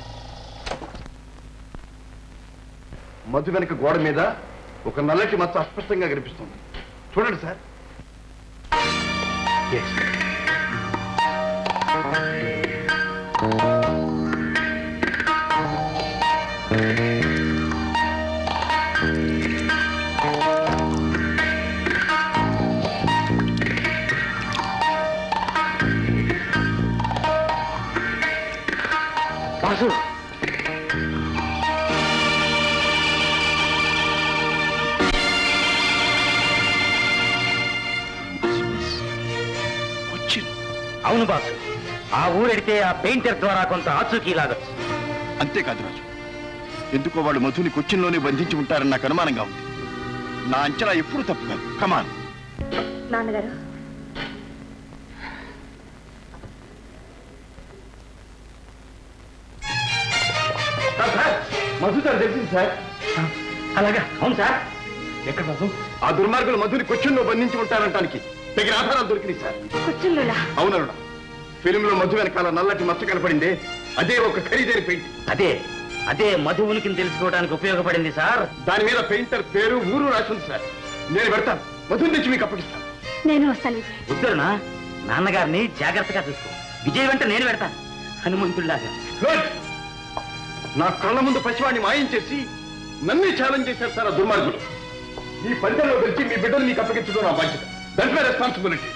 Madhu వెనక గోడ మీద ఒక నల్లటి మచ్చ అస్పష్టంగా కనిపిస్తుంది చూడండి సార్ ఎస్ బాసు అవును బాసు ఆ ఊరెడితే ఆ పెయింటర్ ద్వారా కొంత ఆచూకీ లాగచ్చు అంతేకాదు రాజు ఎందుకో వాళ్ళు మధుని కొచ్చిన్లోనే బంధించి ఉంటారని నాకు అనుమానంగా ఉంది నా అంచనా ఎప్పుడు తప్పు కాదు కమాన్ నాన్నగారు మధు సార్ తెలిసింది సార్ అలాగా అవును సార్ ఎక్కడ బాబు ఆ దుర్మార్గులు మధుని కొచ్చిన్లో బంధించి ఉంటారంటానికి తగిన ఆధారాలు దొరికినాయి సార్ కూర్చుండులా అవునరుణ ఫిలింలో మధు వెనకాల నల్లటి మచ్చ కనపడిందే అదే ఒక ఖరీదైన పెయింట్ అదే అదే మధు ఉనికిని తెలుసుకోవడానికి ఉపయోగపడింది సార్ దాని మీద పెయింటర్ పేరు ఊరు రాసింది సార్ నేను పెడతాను మధుని తెచ్చి మీకు అప్పగిస్తాను నేను వస్తాను విజయ్ ఉద్దరునా నాన్నగారిని జాగ్రత్తగా చూసుకో విజయ్ వెంట నేను పెడతాను హనుమంతుడిలాగా గుడ్ నా కళ్ళ ముందు పసివాడిని మాయం చేసి నన్నే ఛాలెంజ్ చేశారు సార్ ఆ దుర్మార్గులు ఈ ఫలితంలో గెలిచి మీ బిడ్డలు మీకు అప్పగించడం నా బాధ్యత దట్ మై రెస్పాన్సిబిలిటీ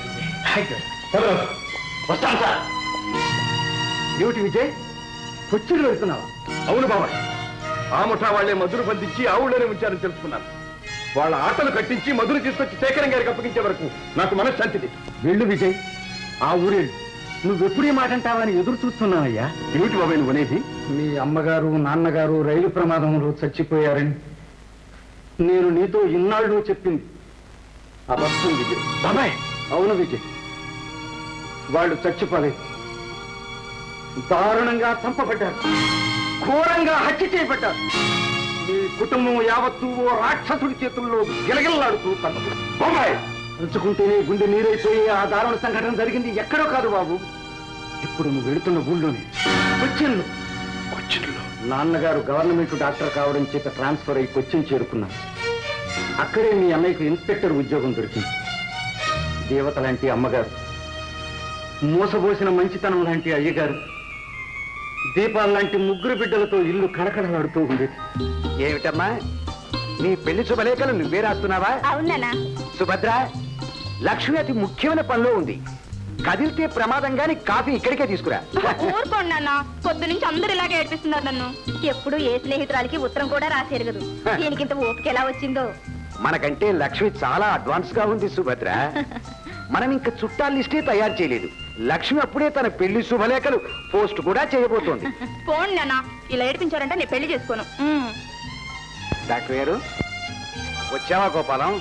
వస్తాను సార్ ఏమిటి విజయ్ కొచ్చిలు వెళ్తున్నావా అవును బాబాయ్ ఆ ముఠా వాళ్లే మధురు బంధించి ఆవుల్లోనే ఉంచారని తెలుసుకున్నాను వాళ్ళ ఆటలు కట్టించి మధురు తీసుకొచ్చి శేఖరం గారికి అప్పగించే వరకు నాకు మనశ్శాంతి లేదు వెళ్ళు విజయ్ ఆ ఊరేళ్ళు నువ్వెప్పుడు ఈ మాట అంటావని ఎదురు చూస్తున్నావయ్యా ఏమిటి బాబాయ్ నువ్వు అనేది మీ అమ్మగారు నాన్నగారు రైలు ప్రమాదంలో చచ్చిపోయారని నేను నీతో ఇన్నాళ్ళు చెప్పింది అబద్ధం విజయ్ బాబాయ్ అవును విజయ్ వాళ్ళు చచ్చిపోలేదు దారుణంగా చంపబడ్డారు ఘోరంగా హత్య చేయబడ్డారు మీ కుటుంబం యావత్తు ఓ రాక్షసుడి చేతుల్లో గిలగిల్లాడుతూ కన్నది బాబాయ్ తలుచుకుంటేనే గుండె నీరైపోయి ఆ దారుణ సంఘటన జరిగింది ఎక్కడో కాదు బాబు ఇప్పుడు నువ్వు వెళుతున్న ఊళ్ళోనే కొచ్చిన్లో కొచ్చిన్లో నాన్నగారు గవర్నమెంట్ డాక్టర్ కావడం చేత ట్రాన్స్ఫర్ అయి కొచ్చిన్ చేరుకున్నారు అక్కడే మీ అన్నయ్యకు ఇన్స్పెక్టర్ ఉద్యోగం దొరికింది దేవత లాంటి అమ్మగారు మోసబోసిన మంచితనం లాంటి అయ్యగారు దీపాల లాంటి ముగ్గురు బిడ్డలతో ఇల్లు కడకడలాడుతూ ఉండేది ఏమిటమ్మా నీ పెళ్లి శుభలేఖలు నువ్వే రాస్తున్నావా అవునా సుభద్ర లక్ష్మి అతి ముఖ్యమైన పనిలో ఉంది కదిలితే ప్రమాదంగాని కాఫీ ఇక్కడికే తీసుకురా ఊరుకోండి నాన్న పొద్దు నుంచి అందరు ఇలాగే ఏడిపిస్తున్నారు నన్ను ఎప్పుడు ఏ స్నేహితురాలకి ఉత్తరం కూడా రాసేరగదు దీనికి ఇంత ఓపిక ఎలా వచ్చిందో మనకంటే లక్ష్మి చాలా అడ్వాన్స్ గా ఉంది సుభద్ర మనం ఇంకా చుట్టాల లిస్టే తయారు చేయలేదు లక్ష్మి అప్పుడే తన పెళ్లి శుభలేఖలు పోస్ట్ కూడా చేయబోతోంది పోండి నాన్న ఇలా ఏడిపించారంటే నేను పెళ్లి చేసుకోను ఉమ్. డాక్టర్ గారు వచ్చావా గోపాలం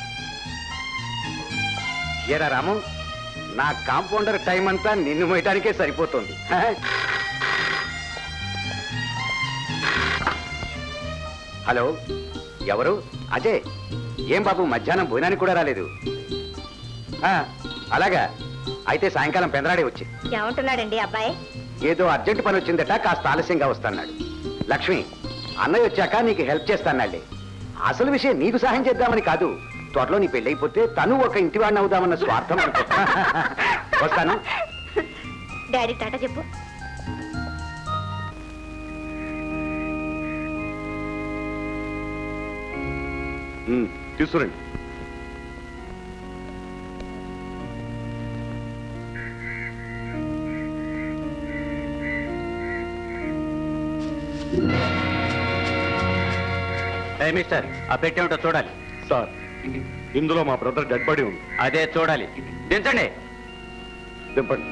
ఏరా రాము నా కాంపౌండర్ టైం అంతా నిన్ను మోయటానికే సరిపోతుంది హ? హలో ఎవరు అజయ్ ఏం బాబు మధ్యాహ్నం భోజనానికి కూడా రాలేదు ఆ, అలాగా అయితే సాయంకాలం పెందరాడే వచ్చి ఏమంటున్నాడండి అబ్బాయి ఏదో అర్జెంట్ పని వచ్చిందట కాస్త ఆలస్యంగా వస్తాన్నాడు లక్ష్మి అన్నయ్య వచ్చాక నీకు హెల్ప్ చేస్తానండి అసలు విషయం నీకు సహాయం చేద్దామని కాదు త్వరలో నీ పెళ్ళైపోతే తను ఒక ఇంటివాడిని అవుదామన్న స్వార్థం అనుకో వస్తాను డాడీ టాటా చెప్పు ఉమ్, తీసుకురండి ఏ మిస్టర్ ఆ పెట్టేమిటో చూడాలి సార్ ఇందులో మా బ్రదర్ డెడ్ బాడీ ఉంది అదే చూడాలి దించండి దింపండి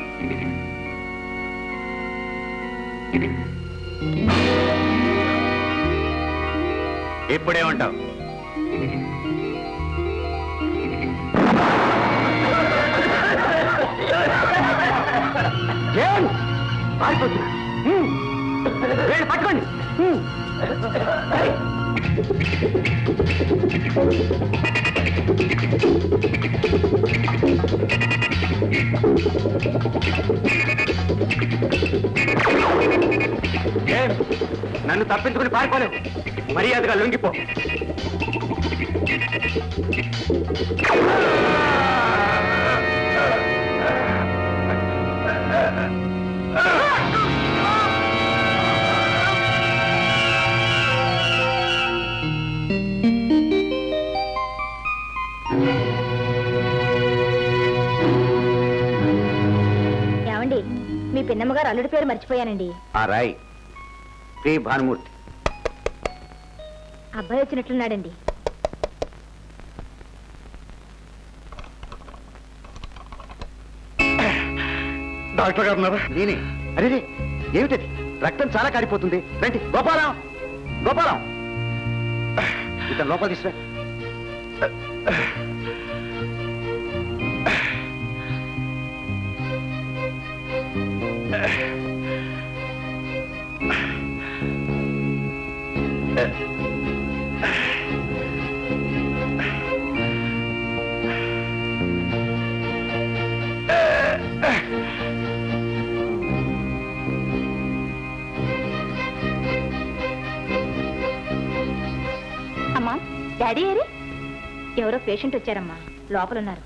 ఇప్పుడేమంటావు పట్టుకోండి ఏం? నన్ను తప్పించుకుని పారిపోలేవు మర్యాదగా లొంగిపో ఏమండి మీ పిన్నమ్మ గారు అల్లుడి పేరు మర్చిపోయానండి ఆ రాయ్ పి భానుమూర్తి అబ్బాయి వచ్చినట్లున్నాడండి డాక్టర్ గారు ఉన్నారా నేనే అరే రే, ఏమిటది రక్తం చాలా కారిపోతుంది రండి గోపాలం గోపాలం ఇతను లోపల తీసురా అమ్మా డాడీ ఏరి ఎవరో పేషెంట్ వచ్చారమ్మా లోపల ఉన్నారు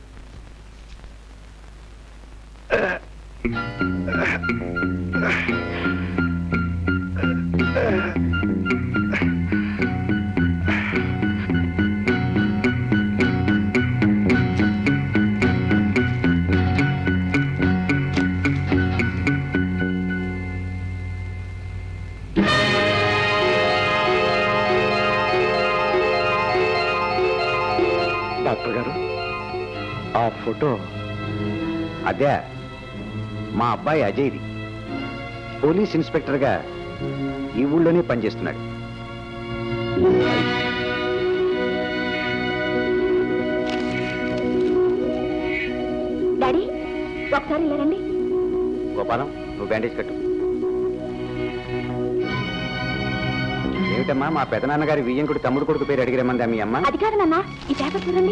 డాక్టర్ గారు ఆ ఫోటో అదే మా అబ్బాయి అజయ్ది పోలీస్ ఇన్స్పెక్టర్గా ఈ ఊళ్ళోనే పనిచేస్తున్నాడు డాడీ ఒకసారి ఇలా రండి గోపాలం నువ్వు బ్యాండేజ్ కట్టు ఏమిటమ్మా మా పెదనాన్నగారి వియ్యంకుడి తమ్ముడు కొడుకు పేరు అడిగిరమ్మందా మీ అమ్మ అది కాదు నాన్న ఈ పేపర్ చూడండి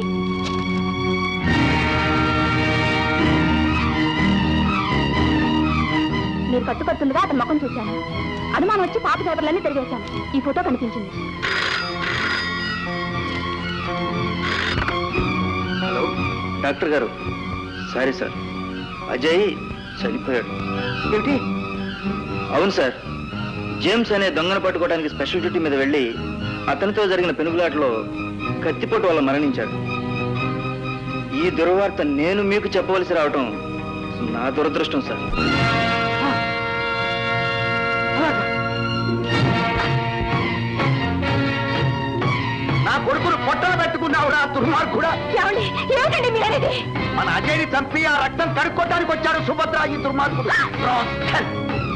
మీరు కట్టుకొస్తుండగా అతని ముఖం చూశాను అనుమానం వచ్చి పాత పేపర్లన్నీ తిరిగేశాను ఈ ఫోటో కనిపించింది హలో డాక్టర్ గారు సారీ సార్ అజయ్ చనిపోయాడు ఏమిటి అవును సార్ జేమ్స్ అనే దొంగను పట్టుకోవడానికి స్పెషల్ డ్యూటీ మీద వెళ్ళి అతనితో జరిగిన పెనుగులాటలో కత్తిపోటు వల్ల మరణించాడు ఈ దుర్వార్త నేను మీకు చెప్పవలసి రావటం నా దురదృష్టం సార్ నా కొడుకును పొట్టలు పెట్టుకున్నావు నా దుర్మార్గుడా ఏమండి ఏమిటండి మీరు అనేది మన అజయ్ని చంపి ఆ రక్తం కడుక్కోవడానికి వచ్చాడు సుభద్ర ఈ దుర్మార్గుడు రాస్కల్.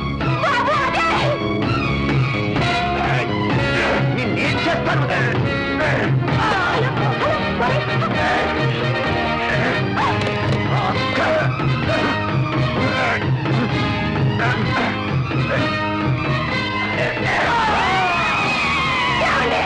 నిన్నేం చేస్తాను ఏమండి?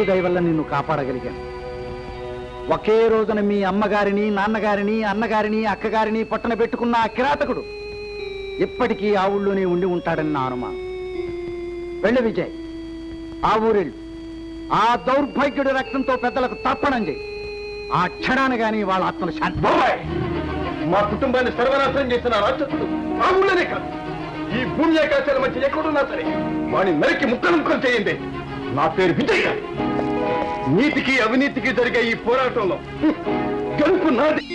దేవుడి దయ వల్ల నిన్ను కాపాడగలిగాను ఒకే రోజున మీ అమ్మగారిని నాన్నగారిని అన్నగారిని అక్కగారిని పట్టణ పెట్టుకున్న ఆ కిరాతకుడు ఇప్పటికీ ఆ ఊళ్ళోనే ఉండి ఉంటాడని నా అనుమానం వెళ్ళు విజయ్ ఆ ఊరెళ్ళు ఆ దౌర్భాగ్యుడి రక్తంతో పెద్దలకు తర్పణం చేయి ఆ క్షణాన గాని వాళ్ళ ఆత్మలు శాంతి బాబాయ్ మా కుటుంబాన్ని సర్వనాశనం చేసిన రాక్షసుడు ఆ ఊళ్ళోనే కాదు ఈ భూమి ఆకాశాల మధ్య ఎక్కడున్నా సరే వాడిని నరికి ముక్కలు ముక్కలు చేయండి నా పేరు విజయ్ గారు. నీతికి అవినీతికి జరిగే ఈ పోరాటంలో హ్మ్, గెలుపు నాది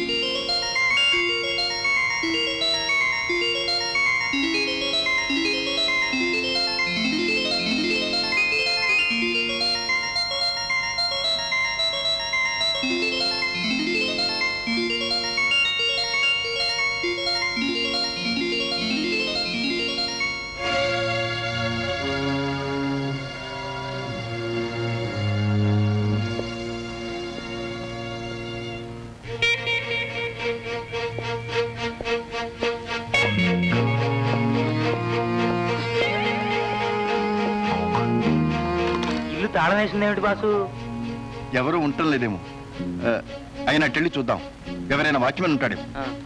ఇల్లు తాళం వేసింది ఏమిటి బాసు ఎవరు ఉండటం లేదేమో ఆ, అయినట్టెళ్ళి చూద్దాం ఎవరైనా వాచ్మెన్ ఉంటాడేమో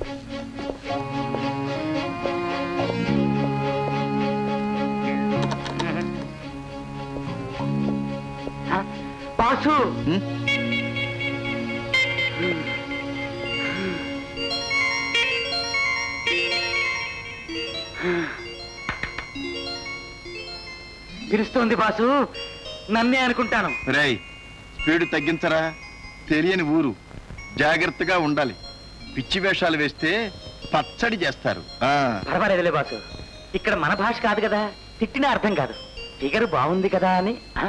బాసు హ్మ్? పిలుస్తోంది బాసు నన్నే అనుకుంటాను రేయ్ స్పీడ్ తగ్గించరా తెలియని ఊరు జాగ్రత్తగా ఉండాలి పిచ్చి వేషాలు వేస్తే పచ్చడి చేస్తారు ఆ పర్వాలేదులే బాసు ఇక్కడ మన భాష కాదు కదా తిట్టిన అర్థం కాదు ఫిగర్ బాగుంది కదా అని ఆ?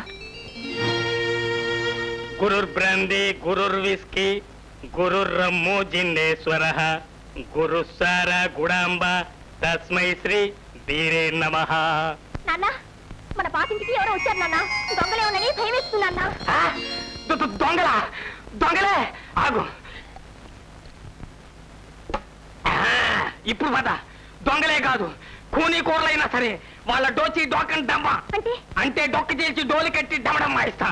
గురుర్ బ్రాంది గురుర్ విస్కీ గురుర్ రమ్ము జిన్నేశ్వర గురు సార గుడాంబ తస్మై శ్రీ ధీరే నమ నాన్న మన పాతింటికి ఎవరో వచ్చారు నాన్న దొంగలే ఉన్నని భయం వేస్తుంది నాన్న ఆ? దొ- దొ- దొంగలా దొంగలే ఆగు ఆ, ఇప్పుడు పద దొంగలే కాదు కూనీ కూరలైనా సరే వాళ్ళ డోచి డోకని దమ్మ అంటే అంటే డొక్క చేసి డోలు కట్టి డమడం మాయిస్తా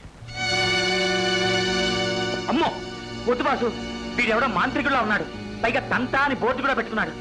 అమ్మో వద్దు బాసు వీడెవడో మాంత్రికుడిలో ఉన్నాడు పైగా తంతా అని బోర్డు కూడా పెట్టుకున్నాడు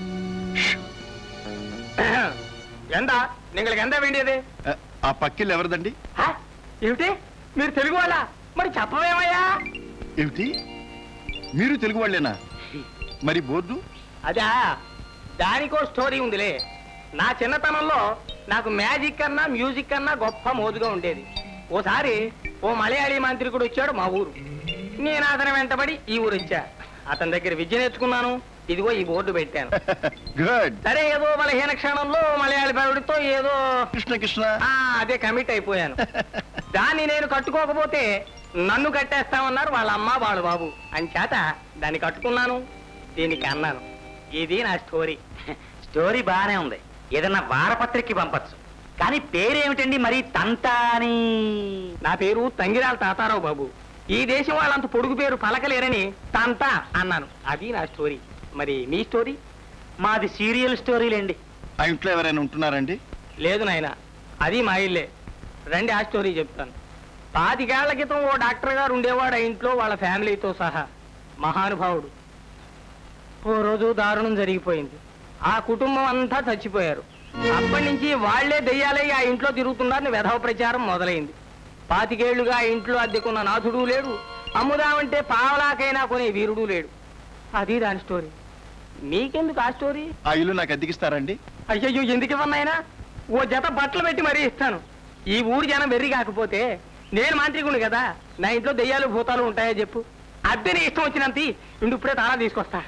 ఎంత నీకు ఎంత వేండేది ఆ, ఆ పక్కిళ్ళు ఎవరిదండి హ? ఏమిటి మీరు తెలుగు వాళ్ళ మరి చెప్పవేమయ్యా ఏమిటి మీరు తెలుగు వాళ్ళేనా మరి బోర్డు అదా దానికో స్టోరీ ఉందిలే నా చిన్నతనంలో నాకు మ్యాజిక్ కన్నా మ్యూజిక్ కన్నా గొప్ప మోజుగా ఉండేది ఓసారి ఓ మలయాళీ మాంత్రికుడు వచ్చాడు మా ఊరు నేను అతని వెంటబడి ఈ ఊరు వచ్చా అతని దగ్గర విద్య నేర్చుకున్నాను ఇదిగో ఈ బోర్డు పెట్టాను గుడ్ సరే ఏదో బలహీన క్షణంలో మలయాళీ బావుడితో ఏదో కృష్ణ కృష్ణ ఆ, అదే కమిట్ అయిపోయాను దాన్ని నేను కట్టుకోకపోతే నన్ను కట్టేస్తామన్నారు వాళ్ళ అమ్మ వాళ్ళ బాబు అని చేత దాన్ని కట్టుకున్నాను దీనికి అన్నాను ఇది నా స్టోరీ స్టోరీ బాగానే ఉంది ఏదన్నా వారపత్రికకి పంపచ్చు కానీ పేరేమిటండి మరి తంతా అని నా పేరు తంగిరాల తాతారావు బాబు ఈ దేశం వాళ్ళంత పొడుగు పేరు పలకలేరని తంతా అన్నాను అది నా స్టోరీ మరి మీ స్టోరీ మాది సీరియల్ స్టోరీలేండి ఆ ఇంట్లో ఎవరైనా ఉంటున్నారండి లేదు నాయన అది మా ఇల్లే రండి ఆ స్టోరీ చెప్తాను పాతికేళ్ల క్రితం ఓ డాక్టర్ గారు ఉండేవాడు ఆ ఇంట్లో వాళ్ళ ఫ్యామిలీతో సహా మహానుభావుడు ఓ రోజు దారుణం జరిగిపోయింది ఆ కుటుంబం అంతా చచ్చిపోయారు అప్పటి నుంచి వాళ్లే దెయ్యాలై ఆ ఇంట్లో తిరుగుతున్నారని వెధవ ప్రచారం మొదలైంది పాతికేళ్లుగా ఆ ఇంట్లో అద్దెకున్న నాథుడు లేడు అమ్ముదామంటే పావలాకైనా కొనే వీరుడు లేడు అది దాని స్టోరీ మీకెందుకు ఆ స్టోరీ ఆ ఇల్లు నాకు అద్దెకిస్తారండి అయ్యయ్యో ఎందుకు ఇవ్వన్నాయనా ఓ జత బట్టలు పెట్టి మరీ ఇస్తాను ఈ ఊరి జనం వెర్రి కాకపోతే నేను మాంత్రికుని కదా నా ఇంట్లో దెయ్యాలు భూతాలు ఉంటాయో చెప్పు అద్దె నీ ఇష్టం వచ్చినంత ఇయ్యి. ఇండు ఇప్పుడే తాళా తీసుకొస్తా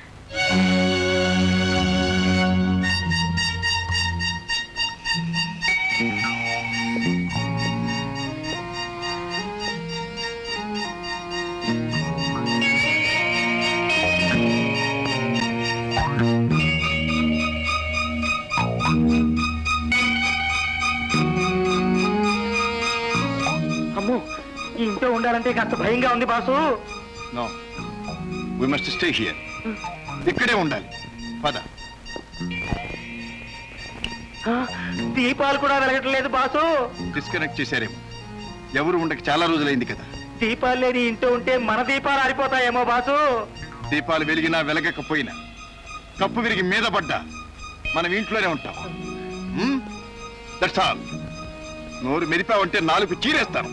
అమ్మో ఈ ఇంట్లో ఉండాలంటే కాస్త భయంగా ఉంది boss no we must stay here ఇక్కడే ఉండాలి పద ఆ, దీపాలు కూడా వెలగట్లేదు బాసు డిస్కనెక్ట్ చేశారేమో ఎవరు ఉండక చాలా రోజులైంది కదా దీపాలు లేని ఇంటూ ఉంటే మన దీపాలు ఆరిపోతాయేమో బాసు దీపాలు వెలిగినా వెలగకపోయినా కప్పు విరిగి మీద పడ్డా మనం ఇంట్లోనే ఉంటాం దట్స్ ఆల్ నోరు మెరిపావంటే నాలుగు చీరేస్తాను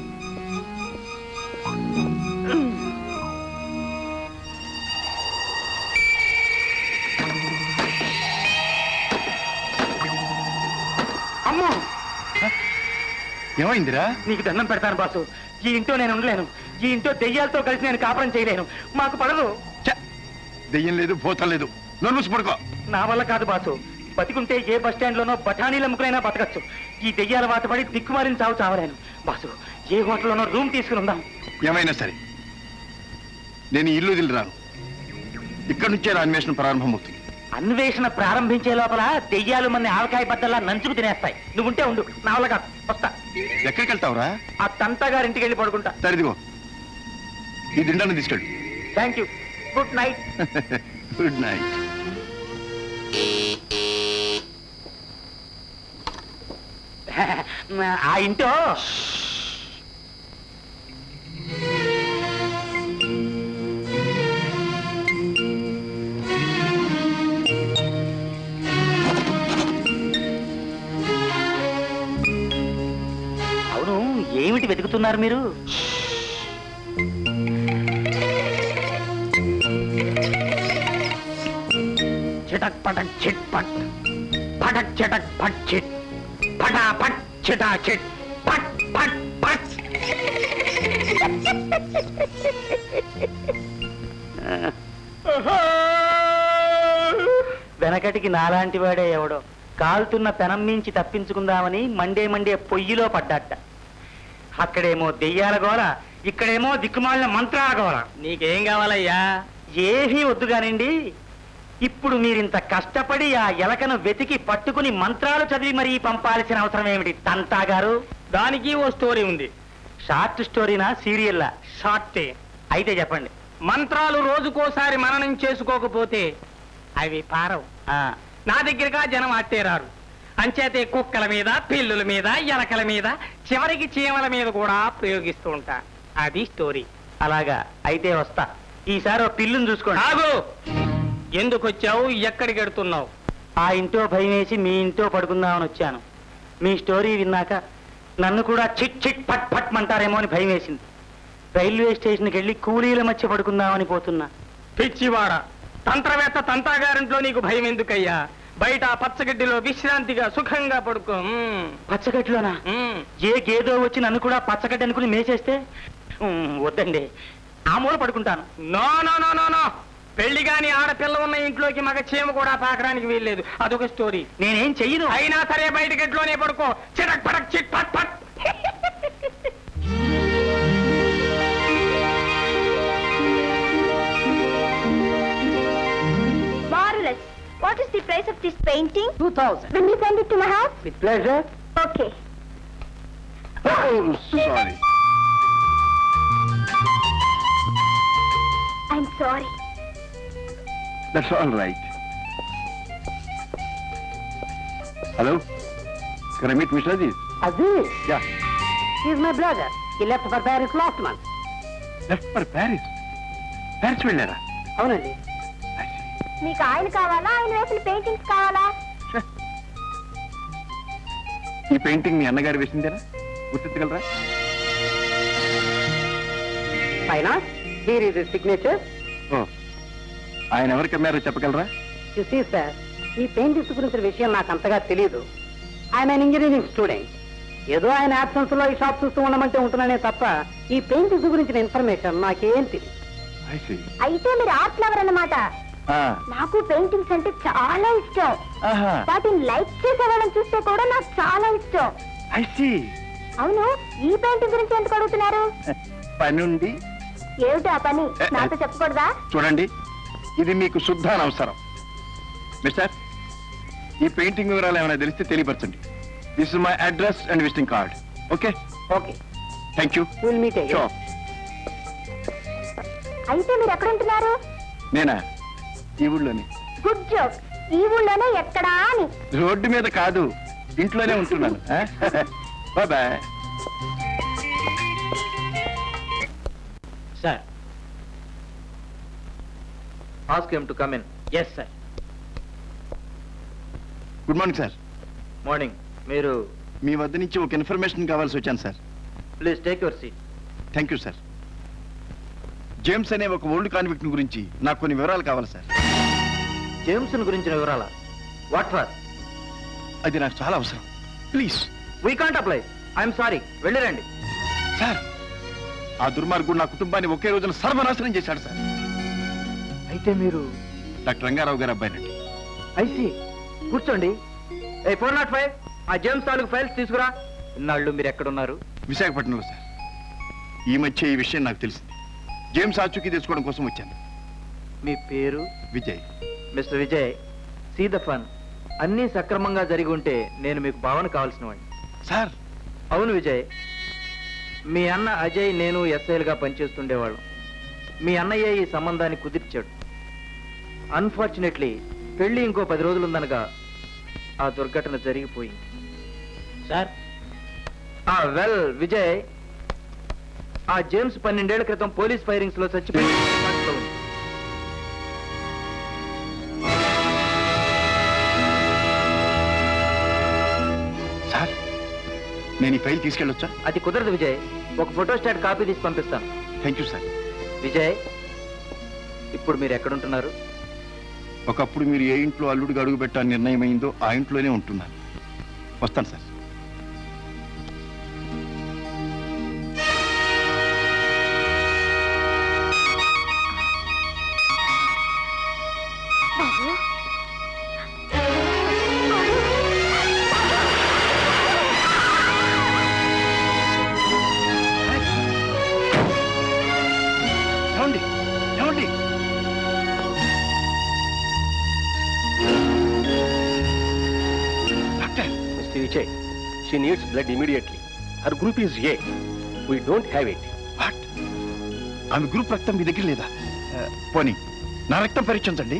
అమ్మో ఏమైందిరా నీకు దండం పెడతాను బాసు ఈ ఇంట్లో నేను ఉండలేను ఈ ఇంట్లో దెయ్యాలతో కలిసి నేను కాపురం చేయలేను మాకు పడదు దెయ్యం లేదు భూతం లేదు నోరు మూసి పడుకో నా వల్ల కాదు బాసు బతికుంటే ఏ బస్ స్టాండ్ లోనో బఠానీలు అమ్ముకునైనా బతకచ్చు ఈ దెయ్యాల వాతపడి దిక్కుమారిన చావు చావలేను బాసు ఏ హోటల్లోనో రూమ్ తీసుకుని ఉందాం ఏమైనా సరే నేను ఈ ఇల్లు వదిలి రాను ఇక్కడి నుంచే నా అన్వేషణ ప్రారంభమవుతుంది అన్వేషణ ప్రారంభించే లోపల దెయ్యాలు మన ఆవకాయ బద్దల్లా నంచుకు తినేస్తాయి నువ్వుంటే ఉండు నా వల్ల కాదు వస్తా ఎక్కడికి వెళ్తావురా ఆ తంతా గారింటికి వెళ్ళి పడుకుంటా సరిదిగో ఈ దిండాన్ని తీసుకెళ్ళు thank you good night good night ఆ ఇంటో అవును ఏమిటి వెతుకుతున్నారు మీరు చిటక్ పటక్ చిట్ పట్ పటక్ చిటక్ పట్ చిట్ పటా పట్ చిటా చిట్ పట్ పట్ పట్ వెనకటికి నాలాంటి వాడే ఎవడో కాలుతున్న పెనం మించి తప్పించుకుందామని మండే మండే పొయ్యిలో పడ్డట అక్కడేమో దెయ్యాల గోల ఇక్కడేమో దిక్కుమాలిన మంత్రాల గోల నీకేం కావాలయ్యా ఏమీ వద్దు కానివ్వండి ఇప్పుడు మీరింత కష్టపడి ఆ ఎలకను వెతికి పట్టుకుని మంత్రాలు చదివి మరీ పంపాల్సిన అవసరం ఏమిటి తంతా గారు దానికి ఓ స్టోరీ ఉంది షార్ట్ స్టోరీనా సీరియల్లా షార్టే అయితే చెప్పండి మంత్రాలు రోజుకోసారి మననం చేసుకోకపోతే అవి పారవు నా దగ్గరగా జనం అట్టేరారు అంచేతే కుక్కల మీద పిల్లుల మీద ఎలకల మీద చివరికి చీమల మీద కూడా ప్రయోగిస్తూ ఉంటా అది స్టోరీ అలాగా అయితే వస్తా ఈసారి ఓ పిల్లుని చూసుకోండి ఆగు ఎందుకు వచ్చావు ఎక్కడికి వెడుతున్నావు ఆ ఇంట్లో భయం వేసి మీ ఇంట్లో పడుకుందామని వచ్చాను మీ స్టోరీ విన్నాక నన్ను కూడా చిట్ చిట్ పట్ పట్ మంటారేమో అని భయం వేసింది రైల్వే స్టేషన్కి వెళ్ళి కూలీల మధ్య పడుకుందామని పోతున్నా పిచ్చివాడ తంత్రవేత్త తంతాగారింట్లో నీకు భయం ఎందుకయ్యా బయట ఆ పచ్చగడ్డిలో విశ్రాంతిగా సుఖంగా పడుకో పచ్చగడ్డిలోనా ఏ గేదో వచ్చి నన్ను కూడా పచ్చగడ్డి అనుకుని మేసేస్తే ఉమ్, వద్దండి ఆ మూల పడుకుంటాను no no no no no పెళ్లి గాని ఆడపిల్ల ఉన్న ఇంట్లోకి మగ చీమ కూడా పాకడానికి వీల్లేదు అదొక స్టోరీ నేనేం చెయ్యను అయినా సరే బయట గట్లోనే పడుకో చిటక్ పడక్ చిట్ పట్ పట్ Marvelous. What is the price of this painting? 2000. Will you send it to my house? With pleasure. Okay. Sorry I'm sorry. That's all right hello can I meet mister Aziz Aziz, yeah he's my brother. He left for Paris last month. Left for Paris Paris వెళ్ళారా అవునండి మీకు ఆయన కావాలా ఆయన వేసిన paintings కావాలా ఈ painting మీ అన్నగారు వేసిందేనా గుర్తించగలరా పైన here is his signature. ఓ ఆయన ఎవరికి అమ్మారో చెప్పగలరా You see, sir, ఈ పెయింటింగ్స్ గురించిన విషయం నాకు అంతగా తెలియదు ఆయన ఇంజనీరింగ్ స్టూడెంట్ ఏదో ఆయన absence లో ఈ షాప్ చూస్తూ ఉండమంటే ఉంటున్నానే తప్ప ఈ పెయింటింగ్స్ గురించిన ఇన్ఫర్మేషన్ నాకేం తెలియదు I see. అయితే మీరు ఆర్ట్ లవర్ అన్నమాట నాకు పెయింటింగ్స్ అంటే చాలా ఇష్టం ఆహా వాటిని లైక్ చేసే వాళ్ళని చూస్తే కూడా నాకు చాలా ఇష్టం ఐ సీ అవును ఈ పెయింటింగ్ గురించి ఎందుకు అడుగుతున్నారు పని ఉంది ఏమిటి ఆ పని నాతో చెప్పకూడదా చూడండి ఇది మీకు శుద్ధ అవసరం మిస్టర్ ఈ పెయింటింగ్ వివరాలు ఏమైనా తెలిస్తే తెలియపరచండి this is my address and visiting card okay okay thank you will meet sure అయితే మీరు ఎక్కడ ఉంటున్నారు నేనా ఈ ఊళ్ళోని గుడ్ జోక్ ఈ ఊళ్ళోనే ఎక్కడా అని రోడ్డు మీద కాదు ఇంట్లోనే ఉంటున్నాను bye bye sir ask him to come in yes sir good morning sir morning మీరు మీ వద్ద నుంచి ఒక ఇన్ఫర్మేషన్ కావాల్సి వచ్చాను sir please take your seat thank you sir James అనే ఒక ఓల్డ్ కాన్విక్ట్ గురించి నాకు కొన్ని వివరాలు కావాలి సార్ జేమ్సన్ గురించిన వివరాల వాట్ ఫర్ అది నాకు చాలా అవసరం please we can't apply I'm sorry వెళ్ళిరండి సార్ ఆ దుర్మార్గుడు నా కుటుంబాన్ని ఒకే రోజున సర్వనాశనం చేశాడు సార్ అయితే మీరు డాక్టర్ రంగారావు గారు అబ్బాయినండి ఐసి కూర్చోండి ఏ ఫోర్ నాట్ ఫైవ్ ఆ జేమ్స్ తాలూకు ఫైల్స్ తీసుకురా ఇన్నాళ్ళు మీరు ఎక్కడున్నారు విశాఖపట్నంలో సార్ ఈ మధ్య ఈ విషయం నాకు తెలిసింది జేమ్స్ ఆచూకీ తెచ్చుకోవడం కోసం వచ్చాను మీ పేరు Vijay mister Vijay see the fun అన్నీ సక్రమంగా జరిగి ఉంటే నేను మీకు భావన కావాల్సిన వాడిని సార్ అవును విజయ్ మీ అన్న అజయ్ నేను ఎస్ఐలుగా పనిచేస్తుండేవాళ్ళం మీ అన్నయ్య ఈ సంబంధాన్ని కుదిర్చాడు అన్ఫార్చునేట్లీ పెళ్లి ఇంకో పది రోజులు ఉందనగా ఆ దుర్ఘటన జరిగిపోయింది సార్ వెల్ విజయ్ ఆ జేమ్స్ పన్నెండేళ్ల క్రితం పోలీస్ ఫైరింగ్స్ లో చచ్చిపోయింది సార్ నేను ఈ ఫైల్ తీసుకెళ్ళొచ్చా అది కుదరదు విజయ్ ఒక ఫోటోస్టాట్ కాపీ తీసి పంపిస్తాను థ్యాంక్ యూ సార్ విజయ్ ఇప్పుడు మీరు ఎక్కడుంటున్నారు ఒకప్పుడు మీరు ఏ ఇంట్లో అల్లుడిగా అడుగు పెట్టాలని నిర్ణయమైందో ఆ ఇంట్లోనే ఉంటున్నాను వస్తాను సార్ ఏమండి ఏమండి Mr. Vijay, she needs blood immediately. Her group is A. We don't have it. What ఆమె గ్రూప్ రక్తం మీ దగ్గర లేదా ఆ, పోనీ నా రక్తం పరీక్షించండి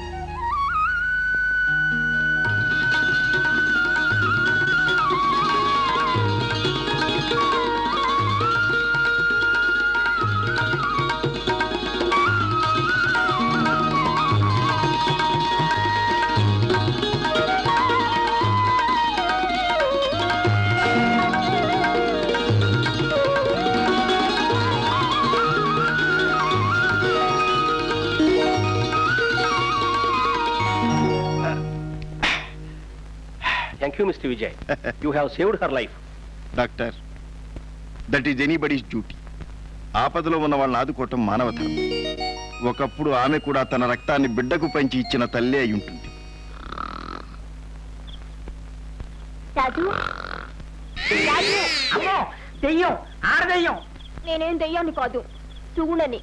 Thank you, Mr. Vijay. You have saved her life. Doctor that is anybody's duty ఆపదలో ఉన్న వాళ్ళని ఆదుకోవటం మానవ ధర్మం ఒకప్పుడు ఆమె కూడా తన రక్తాన్ని బిడ్డకు పంచి ఇచ్చిన తల్లే అయి ఉంటుంది రాజు రాజు అమ్మో దెయ్యం ఆడదెయ్యం నేనేం దెయ్యాన్ని కాదు సుగుణని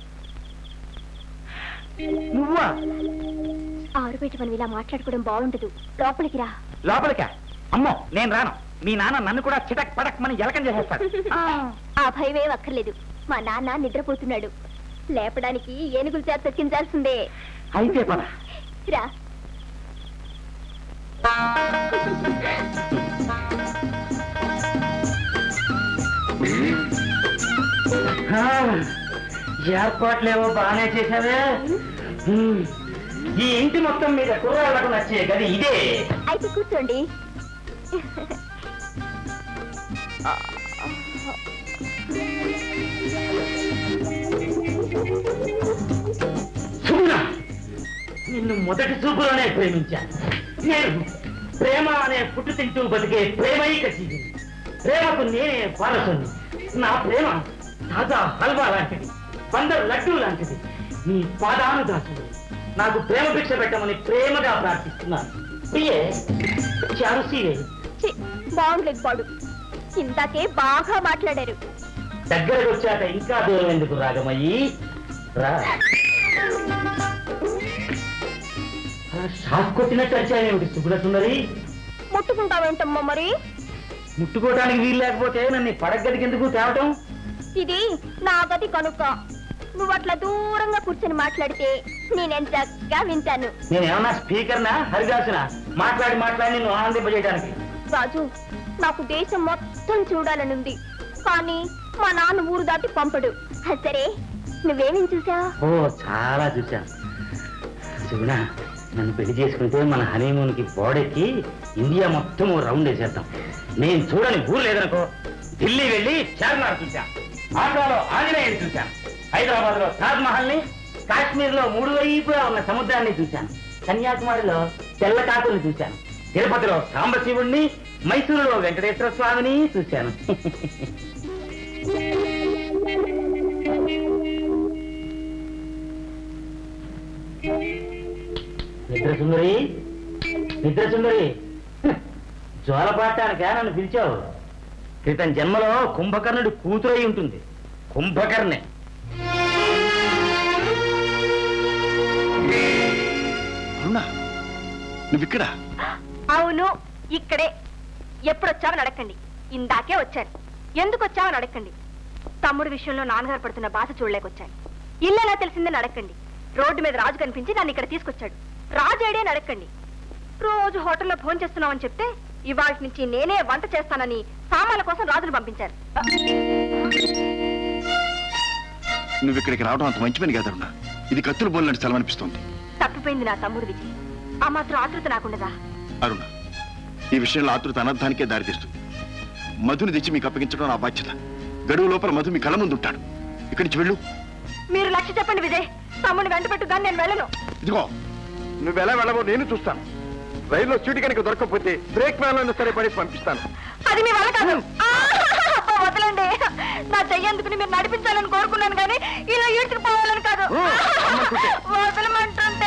నువ్వా ఆరుబయట మనం ఇలా మాట్లాడుకోవడం బాగుండదు లోపలికి రా లోపలికా అమ్మో నేను రాను మీ నాన్న నన్ను కూడా చిటక్ పడక్ మని ఎలకం చేసేస్తాడు ఆ భయమే అక్కర్లేదు మా నాన్న నిద్రపోతున్నాడు లేపడానికి ఏనుగుల చేత తొక్కించాల్సిందే అయితే పద రా ఆ, ఏర్పాట్లేవో బాగానే చేశావే హ్మ్. ఈ ఇంటి మొత్తం మీద కుర్రాళ్లకు నచ్చే గది ఇదే అయితే కూర్చోండి సుగుణ నిన్ను మొదటి చూపులోనే ప్రేమించాను నేను ప్రేమ అనే పుట్టు తింటూ బతికే ప్రేమైక జీవిని ప్రేమకు నేనే వారసుని నా ప్రేమ తాజా హల్వా లాంటిది బందరు లడ్డూ లాంటిది నీ పాదానుదాసుడు నాకు ప్రేమ భిక్ష పెట్టమని ప్రేమగా ప్రార్థిస్తున్నాను ప్రియే చారుసీవే ఛీ, బాగుండలేదు పాడు ఇందాకే బాగా మాట్లాడారు దగ్గరకు వచ్చాక ఇంకా దూరం ఎందుకు రాగమయ్యి రా ఆ షాక్ కొట్టినట్టు వచ్చాయేమిటి సుగుణ సుందరి ముట్టుకుంటావేంటమ్మా మరి ముట్టుకోవడానికి వీలు లేకపోతే నన్ను ఈ పడగదికి ఎందుకు తేవటం ఇది నా గది కనుక నువ్వు అట్లా దూరంగా కూర్చొని మాట్లాడితే నేనేం చక్కగా వింటాను నేనేమన్నా స్పీకర్నా హరిదాసునా మాట్లాడి మాట్లాడి నిన్ను ఆనందింపజేయడానికి రాజు నాకు దేశం మొత్తం చూడాలనుంది కానీ మా నాన్న ఊరు దాటి పంపడు సరే నువ్వేమేం చూసావు ఓ చాలా చూశాను శివునా నన్ను పెళ్లి చేసుకుంటే మన హనీమూన్కి బోడెక్కి ఇండియా మొత్తం ఓ రౌండ్ వేసేద్దాం నేను చూడని ఊరు లేదనుకో ఢిల్లీ వెళ్ళి చార్మినార్ చూశాను ఆగ్రాలో ఆంజనేయుని చూశాను హైదరాబాద్ లో తాజ్ మహల్ ని కాశ్మీర్ లో మూడు వైపులా ఉన్న సముద్రాన్ని చూశాను కన్యాకుమారిలో తెల్ల కాకుల్ని చూశాను తిరుపతిలో సాంబశివుణ్ణి మైసూరులో వెంకటేశ్వర స్వామిని చూశాను నిద్ర సుందరి నిద్ర సుందరి జోలపాటానికా నన్ను పిలిచావు క్రితం జన్మలో కుంభకర్ణుడి కూతురై ఉంటుంది కుంభకర్ణే అరుణ నువ్విక్కడ అవును ఇక్కడే ఎప్పుడు వచ్చావని అడగండి ఇందాకే వచ్చాను ఎందుకు వచ్చావని అడగండి తమ్ముడు విషయంలో నాన్నగారు పడుతున్న బాధ చూడలేకొచ్చాను ఇల్లు ఎలా తెలిసిందని అడగండి రోడ్డు మీద రాజు కనిపించి నన్ను ఇక్కడ తీసుకొచ్చాడు రాజు ఏడే అని అడగండి రోజు హోటల్లో ఫోన్ చేస్తున్నామని చెప్తే ఇవాళ నుంచి నేనే వంట చేస్తానని సామాన్ల కోసం రాజును పంపించారు నువ్వు ఇక్కడికి రావడం అంత మంచి పని కాదు అరుణ ఇది కత్తులు బోలినట్టు స్థలం అనిపిస్తోంది తప్పిపోయింది నా తమ్ముడు విజయ్ ఆ మాత్రం ఆతృత నాకుండదా అరుణ ఈ విషయంలో ఆతృత అనర్థానికే దారితీస్తుంది మధుని తెచ్చి మీకు అప్పగించడం నా బాధ్యత గడువు లోపల మధు మీ కళ్ళ ముందు ఉంటాడు ఇక్కడి నుంచి వెళ్ళు మీరు లక్ష్య చెప్పండి విజయ్ తమ్ముడిని వెంట పెట్టుగాని నేను వెళ్ళను ఇదిగో నువ్వు ఎలా వెళ్ళవో నేను చూస్తాను రైల్లో సీటు కనుక దొరకకపోతే బ్రేక్ మ్యాన్ అయినా సరే పడేసి పంపిస్తాను అది మీ వల్ల కాదు ఆ! అబ్బా, వదలండి నా చెయ్యందుకుని మీరు నడిపించాలని కోరుకున్నాను కానీ ఇలా ఈడ్చుకుపోవాలని కాదు వదలమంటుంటే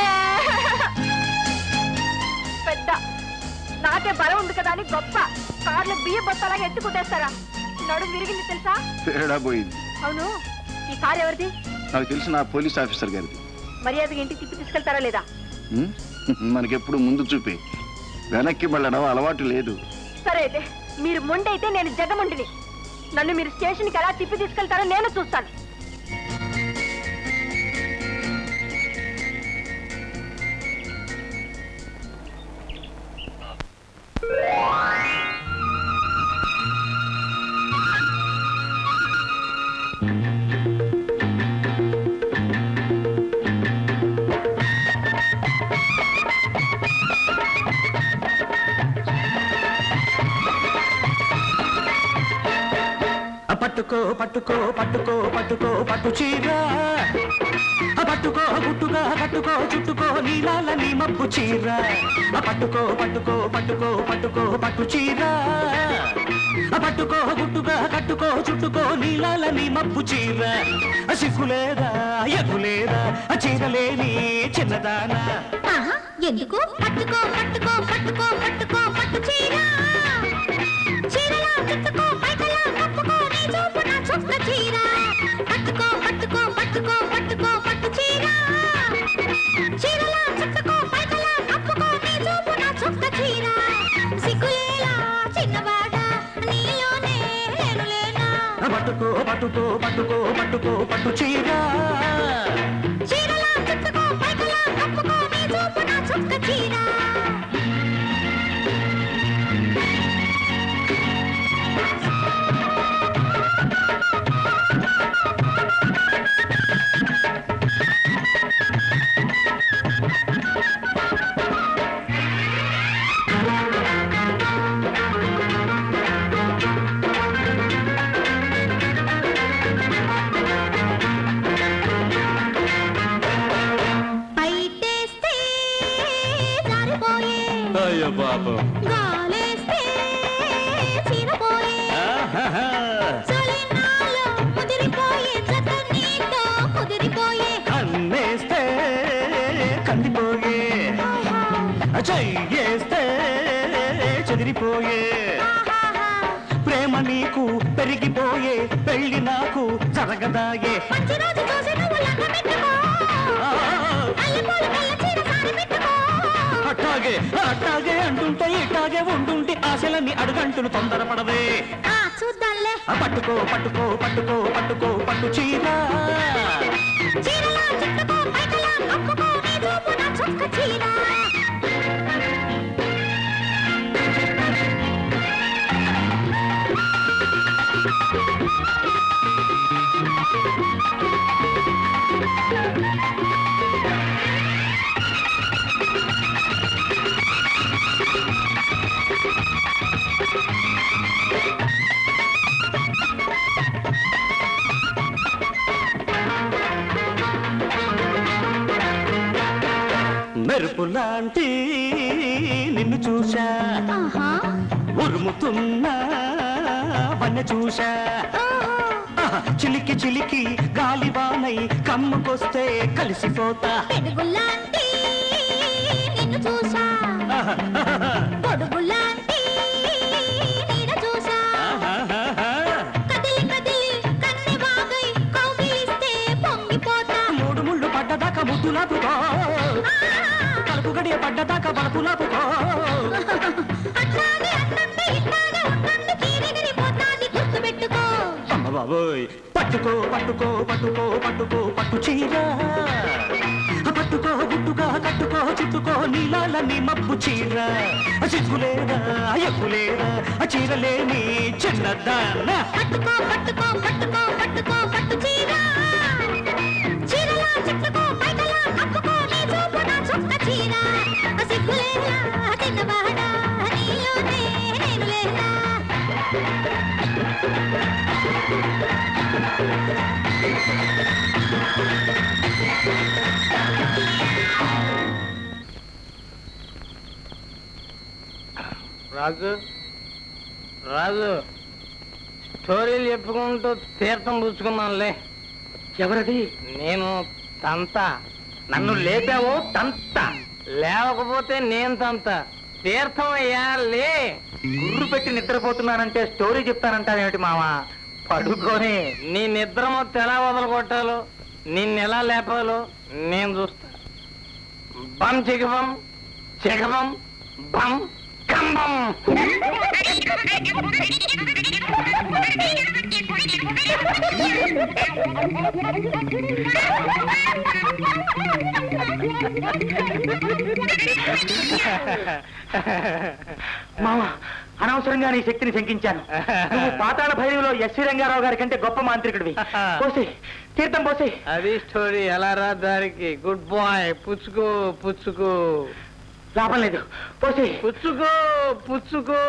పెద్ద నాకే బలం ఉంది కదా అని గొప్ప కార్లో బియ్య బొత్తలాగా ఎత్తి కుట్టేస్తారా నడుము విరిగింది తెలుసా తేడా పోయింది అవును ఈ కార్ ఎవరిది నాకు తెలిసిన పోలీస్ ఆఫీసర్ గారిది మర్యాదగా ఇంటికి తిప్పి తీసుకెళ్తారా లేదా ఉం? మనకెప్పుడు ముందు చూపి వెనక్కి వెళ్ళడం అలవాటు లేదు సరే అయితే మీరు ముండైతే నేను జగముండిని నన్ను మీరు స్టేషన్కి ఎలా తిప్పి తీసుకెళ్తారో నేను చూస్తాను ఆ పట్టుకో పట్టుకో పట్టుకో పట్టుకో పట్టు చీర ఆ పట్టుకో గుట్టుగా కట్టుకో చుట్టుకో నీలాల నీ మబ్బు చీర ఆ పట్టుకో పట్టుకో పట్టుకో పట్టుకో పట్టు చీర ఆ పట్టుకో గుట్టుగా కట్టుకో చుట్టుకో నీలాల నీ మబ్బు చీర ఆ సిగ్గులేదా ఎగులేదా ఆ చీరలేని చిన్నదానా ఆహా, ఎందుకు పట్టుకో పట్టుకో పట్టుకో పట్టుకో పట్టు చీర చీరలా చుట్టుకో పైకలా కప్పుకో నీ చూపు నా చుక్క చీర పట్టుకో పట్టుకో పట్టుకో పట్టుకో పట్టు చీర చీరలా చుట్టుకో పైకలా కప్పుకో నీ చూపు నా చుక్క చీర సిగ్గులేలా చిన్నవాడా నీలోనే నేను లేనా ఆ పట్టుకో పట్టుకో పట్టుకో పట్టుకో పట్టు చీర చీరలా చుట్టుకో పైకలా కప్పుకో నీ చూపు నా చుక్క చీర పైటేస్తే జారిపోయే అయ్యో పాపం గాలేస్తే చీరపోయే చలినాలో ముదిరిపోయే జత నీతో కుదిరిపోయే కన్నేస్తే కందిపోయే చెయ్యేస్తే చెదిరిపోయే ప్రేమ నీకు పెరిగిపోయే పెళ్లి నాకు జరగదాయే మంచి రోజు చూసి నువ్వు లంగ పెట్టుకో అల్లిపూల కళ్ళ చీర సారి పెట్టుకో అట్టాగే అట్టాగే అంటుంటే ఇట్టాగే ఉంటుంటే ఆశలన్నీ అడుగంటులు తొందరపడవే ఆ చూద్దాంలే ఆ పట్టుకో పట్టుకో పట్టుకో పట్టుకో పట్టు చీర చీరలా చుట్టుకో పైకలా కప్పుకో నీ చూపు నా చుక్క చీర లాంటి నిన్ను చూశా ఉరుముతున్నా వన్న చూశా ఆహా, చిలికి చిలికి గాలివానై కమ్ముకొస్తే కలిసిపోతా పెరుగులాంటి నిన్ను చూసా పొడుగులాంటి నీడ చూసా కదిలి కదిలి కన్నె బాగై కౌగిలిస్తే పొంగిపోతా మూడు ముళ్ళు పడ్డదాకా ముద్దులాపుకో కలుపు గడియ పడ్డదాకా బలపులాపుకో అట్లాగే అన్నంటే ఇట్లాగే ఉండండి తీరెగిరిపోతాది గుర్తుపెట్టుకో అమ్మ బాబోయ్ పట్టుకో పట్టుకో పట్టుకో పట్టుకో పట్టు చీర పట్టుకో గుట్టుగా కట్టుకో చుట్టుకో నీలాల నీ మబ్బు చీర సిగ్గులేదా ఎగ్గులేదా చీరలేని చిన్నదాన్న పట్టుకో పట్టుకో పట్టుకో పట్టుకో పట్టు చీర చీరలా చుట్టుకో పైకలా కప్పుకో నీ చూపు నా చుక్క చీర సిగ్గులేదా చిన్నవాడా నీలోనే నేను లేదా రాజు రాజు స్టోరీలు చెప్పుకుంటూ తీర్థం పుచ్చుకున్నానులే ఎవరది నేను తంత నన్ను లేపావో తంత లేవకపోతే నేను తంత తీర్థం అయ్యా లే గుర్రు పెట్టి నిద్రపోతున్నానంటే స్టోరీ చెప్తానంటావేమిటి మావా పడుకొని నీ నిద్ర మొత్తం ఎలా వదలగొట్టాలో నిన్ను ఎలా లేపాలో నేను చూస్తా బం చిగబం చిగబం బం కంబం మావా అనవసరంగా నీ శక్తిని శంకించాను నువ్వు పాతాళ భైరవిలో ఎస్వి రంగారావు గారి కంటే గొప్ప మాంత్రికుడివి పోసి తీర్థం పోసి అది స్టోరీ ఎలా రా దారికి గుడ్ బాయ్ పుచ్చుకో పుచ్చుకో లాభం లేదు పోసి పుచ్చుకో పుచ్చుకో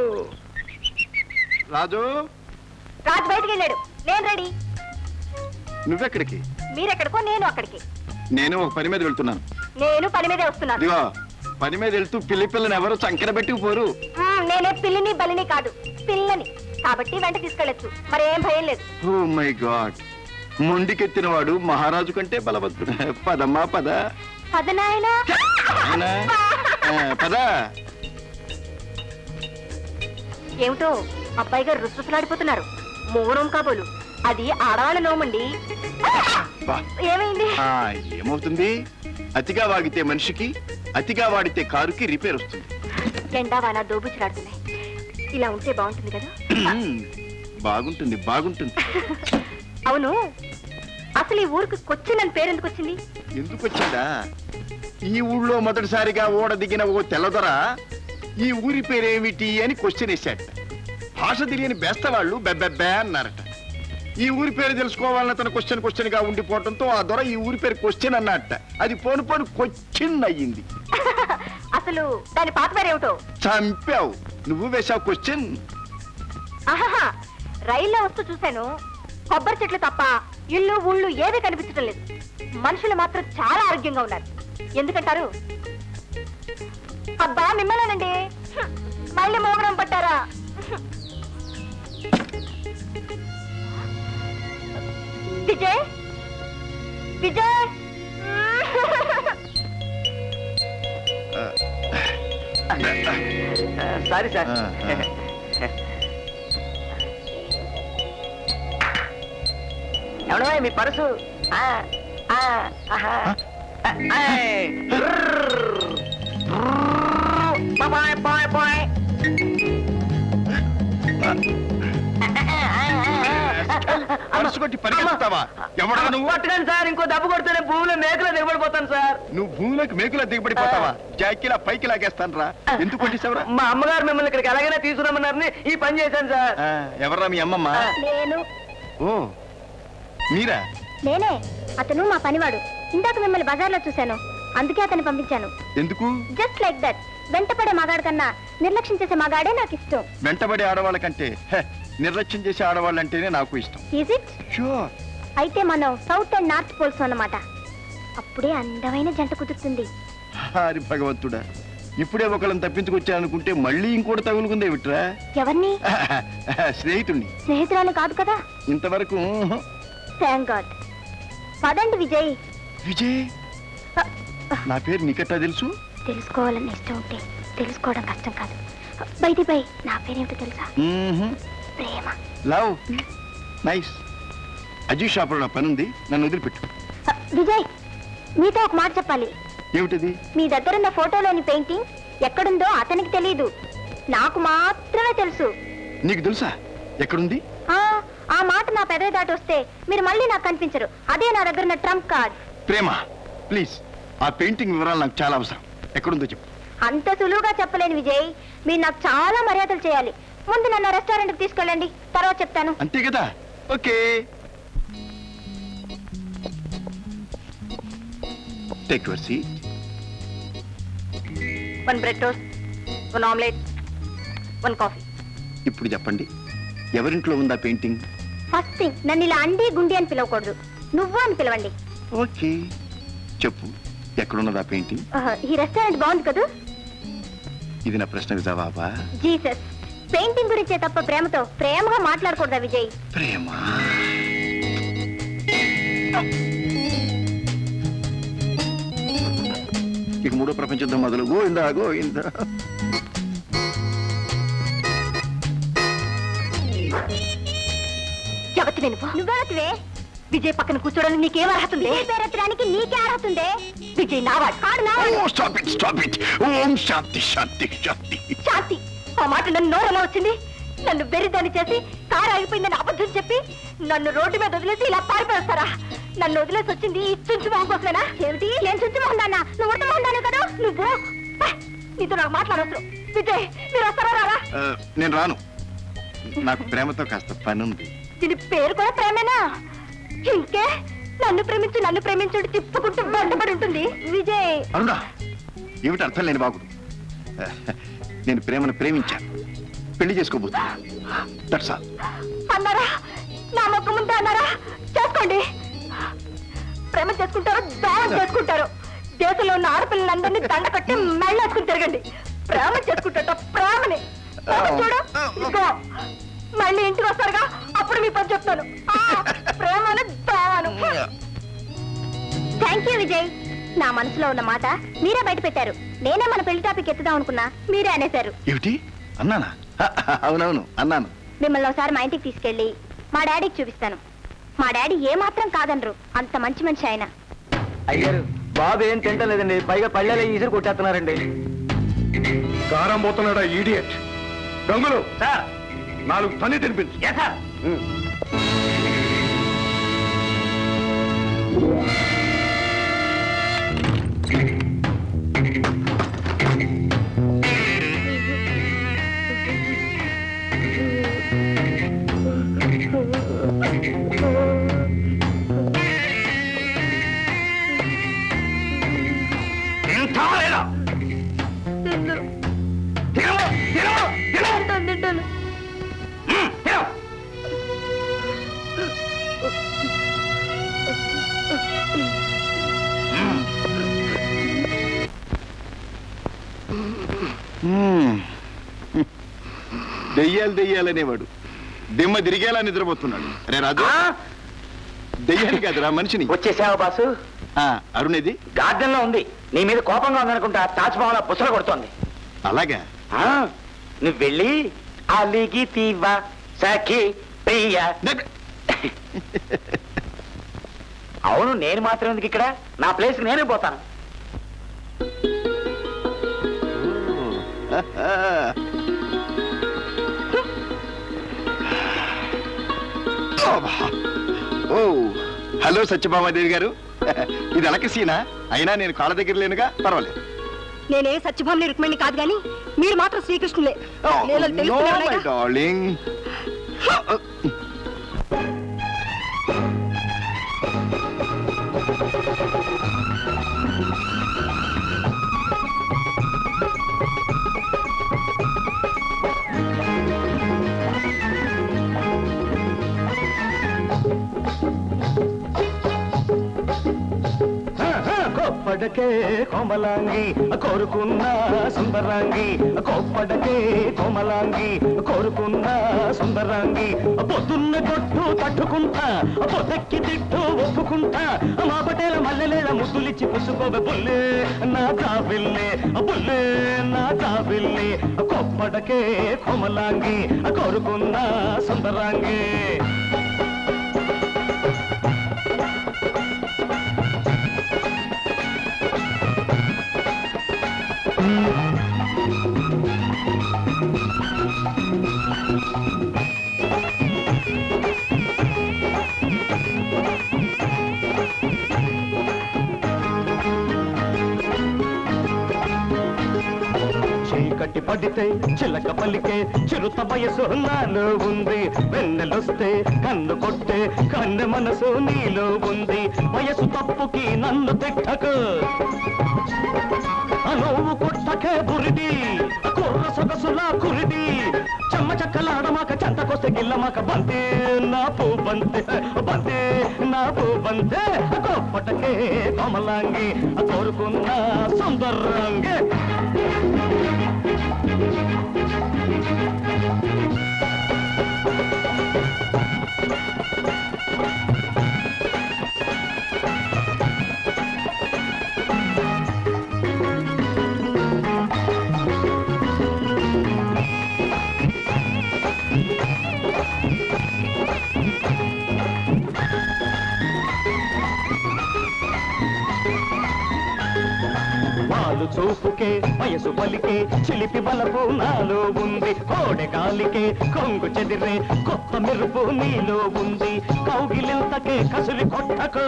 రాజు రాజు బయటికి వెళ్ళాడు నేను రెడీ నువ్వెక్కడికి మీరెక్కడికో నేను అక్కడికి నేను ఒక పని మీద వెళ్తున్నాను నేను పని మీదే వస్తున్నాను ఇదిగో పని మీద వెళ్తూ పిల్లి పిల్లని ఎవరు చంకెర పెట్టి పోరు మ్మ్, నేనే పిల్లిని బలిని కాదు పిల్లని కాబట్టి వెంట తీసుకెళ్ళచ్చు మరేం భయం లేదు ఓ మై గాడ్ మొండికెత్తిన వాడు మహారాజు కంటే బలవంతుడు పదమ్మా పద పదనాయనా అవునా? ఆ, పద ఏమిటో అబ్బాయి గారు రుసరుసలాడిపోతున్నారు మోరం కాబోలు అది ఆడవాళ్ళ నోమండి బా. ఏమైంది ఆ, ఏమవుతుంది అతిగా వాగితే మనిషికి అతిగా వాడితే కారుకి రిపేర్ వస్తుంది ఎండా వాన దోబుచులాడుతున్నాయి ఇలా ఉంటే బాగుంటుంది కదా మ్మ్. బాగుంటుంది బాగుంటుంది అవును అసలు ఈ ఊరికి కొచ్చి నన్ను పేరెందుకు వచ్చింది ఎందుకు వచ్చిందా ఈ ఊళ్ళో మొదటిసారిగా ఓడ దిగిన ఓ తెల్లదొర ఈ ఊరి పేరేమిటి అని క్వశ్చన్ వేశాట భాష తెలియని బేస్తవాళ్ళు బెబ్బెబ్బే అన్నారట ఈ ఊరి పేరు తెలుసుకోవాలని అతను క్వశ్చన్ క్వశ్చన్ గా ఉండిపోవడంతో ఆ దొర ఈ ఊరి పేరు క్వశ్చన్ అన్నట్ట అది పోను పోను క్వశ్చన్ అయ్యింది అసలు దాని పాత పేరేమిటో చంపావు నువ్వు వేశావు క్వశ్చన్ ఆహాహా రైల్లో వస్తూ చూశాను కొబ్బరి చెట్లు తప్ప ఇల్లు ఊళ్ళు ఏమీ కనిపించడం లేదు మనుషులు మాత్రం చాలా ఆరోగ్యంగా ఉన్నారు ఎందుకంటారు అబ్బా మిమ్మల్నేనండి హ్మ్. మళ్ళీ మోగడం పట్టారా విజయ్ విజయ్ సారీ సార్ ఎవడో మీ పరుసు ఆ, ఆ, ఆహా. ఆ, ఆయ్. బాయ్ బాయ్ బాయ్ అరుసు కొట్టి పరిగెత్తుతావా ఎవడా నువ్వు పట్టుకోండి సార్ ఇంకో దెబ్బ కొడితేనే భూమిలో మేకలో దిగబడిపోతాను సార్ నువ్వు భూమిలోకి మేకులా దిగబడిపోతావా జాకిలా పైకి లాగేస్తాను రా ఎందుకు కొట్టేశావురా మా అమ్మగారు మిమ్మల్ని ఇక్కడికి ఎలాగైనా తీసుకురమ్మన్నారని ఈ పని చేశాను సార్ ఆ, ఎవర్రా మీ అమ్మమ్మ నేను ఓ మీరా నేనే అతను మా పనివాడు ఇందాక మిమ్మల్ని బజార్లో చూశాను అందుకే అతన్ని పంపించాను ఎందుకు జస్ట్ లైక్ దట్ వెంటపడే మగాడు కన్నా నిర్లక్ష్యం చేసే మగాడే నాకు ఇష్టం వెంటబడే ఆడవాళ్ళ కంటే హె, నిర్లక్ష్యం చేసే ఆడవాళ్ళంటేనే నాకు ఇష్టం ఈజ్ ఇట్ షూర్ అయితే మనం సౌత్ అండ్ నార్త్ పోల్స్ అన్నమాట అప్పుడే అందమైన జంట కుదురుతుంది హారి భగవంతుడా ఇప్పుడే ఒకళ్ళని తప్పించుకొచ్చానుకుంటే మళ్ళీ ఇంకోటి తగులుకుందే విట్రా ఎవరిని స్నేహితుణ్ణి స్నేహితురాలు కాదు కదా ఇంతవరకు థ్యాంక్ గాడ్ పదండి విజయ్ విజయ్ నా పేరు నీకట్టా తెలుసు తెలుసుకోవాలని ఇష్టం ఉంటే తెలుసుకోవడం కష్టం కాదు బైది బై నా పేరేమిటో తెలుసా ప్రేమ లవ్ నైస్ అజయ్ షాపులో నా పని ఉంది నన్ను వదిలిపెట్టు విజయ్ మీతో ఒక మాట చెప్పాలి ఏమిటది మీ దగ్గరున్న ఫోటోలోని పెయింటింగ్ ఎక్కడుందో అతనికి తెలియదు నాకు మాత్రమే తెలుసు నీకు తెలుసా ఎక్కడుంది ఆ ఆ మాట నా పెదవి దాటి వస్తే మీరు మళ్ళీ నాకు కనిపించరు అదే నా దగ్గర ఉన్న ట్రంప్ కార్డ్ ప్రేమ ప్లీజ్ ఆ పెయింటింగ్ వివరాలు నాకు చాలా అవసరం ఎక్కడుందో చెప్పు అంత సులువుగా చెప్పలేను విజయ్ మీరు నాకు చాలా మర్యాదలు చేయాలి ముందు నన్ను రెస్టారెంట్కి తీసుకెళ్ళండి తర్వాత చెప్తాను అంతే కదా okay take your seat one bread toast one omelette one coffee ఇప్పుడు చెప్పండి ఎవరింట్లో ఉందా పెయింటింగ్ ఫస్ట్ థింగ్ నన్ను ఇలా అండి గుండి అని పిలవకూడదు నువ్వు అని పిలవండి ఓకే చెప్పు ఎక్కడున్నదా పెయింటింగ్ ఆహ్, ఈ రెస్టారెంట్ బాగుంది కదా ఇది నా ప్రశ్నకు జవాబా జీసస్ పెయింటింగ్ గురించే తప్ప ప్రేమతో ప్రేమగా మాట్లాడకూడదా విజయ్ ప్రేమ ఇక మూడో ప్రపంచ యుద్ధం మొదలు గోయిందా గోయిందా ఎవతి నేను నువ్వెవతివే విజయ్ పక్కన కూర్చోడానికి నీకేం అర్హత ఉంది విజయ్ పేరెత్తడానికి నీకే అర్హత ఉందే విజయ్ నావాడు ఆడు నావాడు. Oh stop it stop it ఓం శాంతి శాంతి శాంతి శాంతి ఆ మాట నన్ను నోరమా వచ్చింది నన్ను బెరిదాన్ని చేసి కారు ఆగిపోయిందని అబద్ధం చెప్పి నన్ను రోడ్డు మీద వదిలేసి ఇలా పారిపోస్తారా నన్ను వదిలేసి వచ్చింది ఈ చుంచు మొహం కోసమేనా ఏమిటి నేను చుట్టూ మొహందానా నువ్వు ఉడత మొహందాను కదా నువ్వు హ! నీతో నాకు మాట్లాడవసరం విజయ్ మీరు వస్తారా రారా ఆ, నేను రాను నాకు ప్రేమతో కాస్త పని ఉంది దీని పేరు కూడా ప్రేమేనా ఇంకే నన్ను ప్రేమించు నన్ను ప్రేమించుడు తిప్పుకుంటూ వెంటబడి ఉంటుంది విజయ్ అరుణా ఏమిటి అర్థం లేని బాగుడు నేను ప్రేమను ప్రేమించాను పెళ్లి చేసుకోబోతున్నా దట్స్ ఆల్ అన్నారా నా మొక్క ముందు అన్నారా చేసుకోండి ప్రేమ చేసుకుంటారు దానం చేసుకుంటారు దేశంలో ఉన్న ఆడపిల్లలందరినీ దండ కట్టి మెళ్ళేసుకుని తిరగండి ప్రేమ చేసుకుంటాట ప్రేమని ప్రేమ చూడు ఇదిగో మళ్ళీ ఇంటికి వస్తారుగా అప్పుడు మీ పని చెప్తాను ఆ, ప్రేమని దానం థ్యాంక్ యూ విజయ్ నా మనసులో ఉన్న మాట మీరే బయట పెట్టారు నేనే మన పెళ్లి టాపిక్ ఎత్తుదాం అనుకున్నా మీరే అనేశారు ఏమిటి అన్నానా అవునవును అన్నాను మిమ్మల్ని ఒకసారి మా ఇంటికి తీసుకెళ్ళి మా డాడీకి చూపిస్తాను మా డాడీ ఏ మాత్రం కాదనరు అంత మంచి మనిషి ఆయన అయ్యారు బాబు ఏం తింటలేదండి పైగా పళ్ళెలో ఈసురు కొట్టేస్తున్నారండి కారం పోతున్నాడా ఈడియట్ గంగులు సార్ నాలుగు తని తినిపించు సార్ తింటాను దెయ్యాలు దెయ్యాలనేవాడు దిమ్మ తిరిగేలా నిద్రపోతున్నాడు రే రాజు దెయ్యాన్ని కాదురా మనిషిని వచ్చేసావా బాసు ఆ, అరుణేది గార్డెన్ లో ఉంది నీ మీద కోపంగా ఉందనుకుంటా తాజ్ మహల్ పుసలు కొడుతోంది అలాగా ఆ, నువ్వు వెళ్ళి అలిగి తీవ సఖి ప్రియ అవును నేను మాత్రం ఎందుకు ఇక్కడ నా ప్లేస్ నేనే పోతాను ఓ హలో సత్యభామాదేవి గారు ఇది ఎలక సీనా అయినా నేను కాళ్ళ దగ్గర లేనుగా పర్వాలేదు నేనే సత్యభామని రుక్మిణి కాదు గాని మీరు మాత్రం శ్రీకృష్ణులే Oh, నేను no, తెలుసుకున్నానుగా. my darling. కోప్పడకే కోమలాంగి కోరుకున్న సుందరాంగి కోప్పడకే కోమలాంగి కోరుకున్న సుందరాంగి పొద్దున్న కొట్టు తట్టుకుంటా పొద్దెక్కి తిట్టు ఒప్పుకుంటా మా పటేల మల్లెలేల ముద్దులిచ్చి పుసుకోవే బుల్లే నా కాబిల్లే బుల్లే నా కాబిల్లే కొప్పడకే కోమలాంగి కోరుకున్న సుందరాంగి చీకటి పడితే చిలక పలికే చిరుత వయసు నాలో ఉంది వెన్నెలొస్తే కన్ను కొట్టే కన్నె మనసు నీలో ఉంది వయసు తప్పుకి నన్ను తిట్టకు నువ్వు కొట్టకే బురిడి కుర్ర సొగసులా కురిడి చెమ్మ చక్కలాడమాక చెంతకొస్తే గిల్లమాక బంతే నా పూ బంతే బంతే నా పూ బంతే గొప్పటకే కమలాంగి కోరుకున్న సుందరంగే వాలు చూపుకే వయసు పలికే చిలిపి బలపు నాలో ఉంది కోడె గాలికే కొంగు చెదిరే కొత్త మెరుపు నీలో ఉంది కౌగిలింతకే కసురి కొట్టకు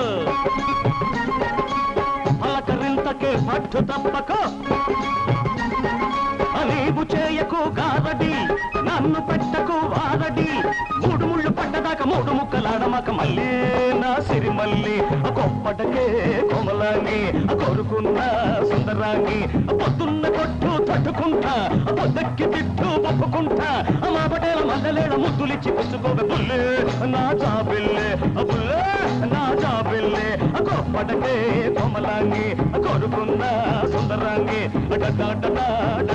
పలకరింతకే పట్టు తప్పకు నీవు చేయకు గారడి నన్ను పెట్టకు వారడి మూడు ముళ్ళు పడ్డదాకా మూడు ముక్కలాడమాక మళ్ళీ నా సిరి మళ్ళీ కొప్పటకే కొమలాంగి కోరుకున్న సుందరాంగి పొద్దున్న కొట్టు తట్టుకుంటా పొద్దెక్కి తిట్టు ఒప్పుకుంటా మా పటేల మల్లలేడ ముద్దులిచ్చి పుచ్చుకోవే బుల్లే నా జాబిల్లే బుల్లే నా జాబిల్లే కొప్పటకే కొమలాంగి కోరుకున్న సుందరాంగి డడ్డా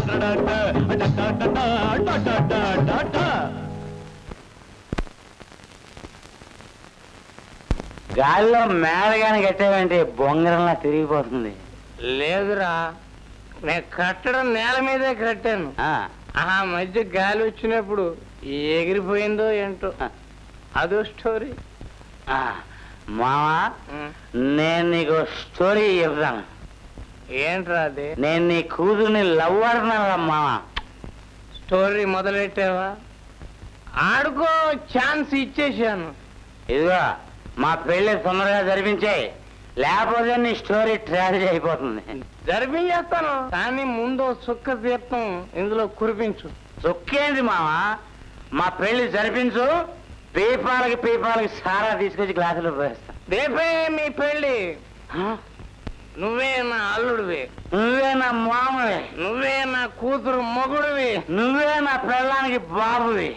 గాలిలో మేడగాని కట్టేవంటే బొంగరంలా తిరిగిపోతుంది లేదురా నేను కట్టడం నేల మీదే కట్టాను ఆ, ఆ మధ్య గాలి వచ్చినప్పుడు ఎగిరిపోయిందో ఏంటో ఆ. అదో స్టోరీ ఆ, మావా నేను నీకు స్టోరీ చెప్తాను ఏంట్రా అది నేను నీ కూతుర్ని లవ్ ఆడుతున్నాను మావా స్టోరీ మొదలెట్టావా ఆడుకో ఛాన్స్ ఇచ్చేసాను ఇదిగో మా పెళ్లి తొందరగా జరిపించే లేకపోతే నీ స్టోరీ ట్రాజడీ అయిపోతుంది జరిపించేస్తాను కానీ ముందు సుక్క తీర్థం ఇందులో కురిపించు చొక్కేంది మావా మా పెళ్లి జరిపించు పీపాలకి పీపాలకి సారా తీసుకొచ్చి గ్లాసులో పోయేస్తా రేపే మీ పెళ్ళి నువ్వే నా అల్లుడివి నువ్వే నా మామవి నువ్వే నా కూతురు మొగుడివి నువ్వే నా పెళ్ళానికి బాబువి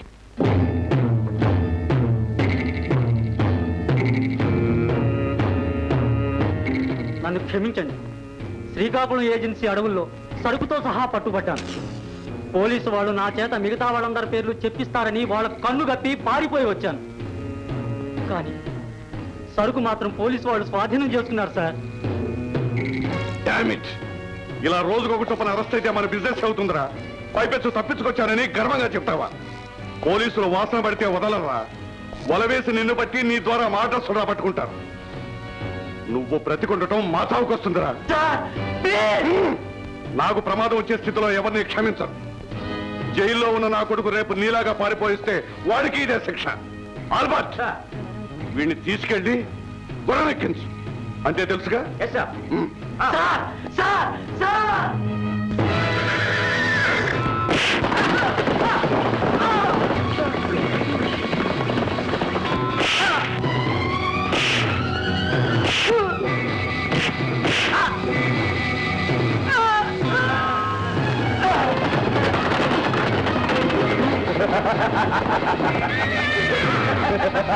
నన్ను క్షమించండి శ్రీకాకుళం ఏజెన్సీ అడవుల్లో సరుకుతో సహా పట్టుబడ్డాను పోలీసు వాళ్ళు నా చేత మిగతా వాళ్ళందరి పేర్లు చెప్పిస్తారని వాళ్ళ కన్ను గప్పి పారిపోయి వచ్చాను కానీ సరుకు మాత్రం పోలీసు వాళ్ళు స్వాధీనం చేసుకున్నారు సార్ డామిట్ ఇలా రోజుకొక చొప్పున అరెస్ట్ అయితే మన బిజినెస్ అవుతుందిరా పైపెచ్చు తప్పించుకొచ్చానని గర్వంగా చెప్తావా పోలీసులు వాసన పడితే వదలరా వలవేసి నిన్ను బట్టి నీ ద్వారా మాట సుడా పట్టుకుంటారు నువ్వు బ్రతికుండటం మా చావుకొస్తుందిరా నాకు ప్రమాదం వచ్చే స్థితిలో ఎవరిని క్షమించరు జైల్లో ఉన్న నా కొడుకు రేపు నీలాగా పారిపోయిస్తే వాడికి ఇదే శిక్ష ఆల్బర్ట్ వీడిని తీసుకెళ్ళి గుర్రమెక్కించు అంతే తెలుసుగా ఉమ్.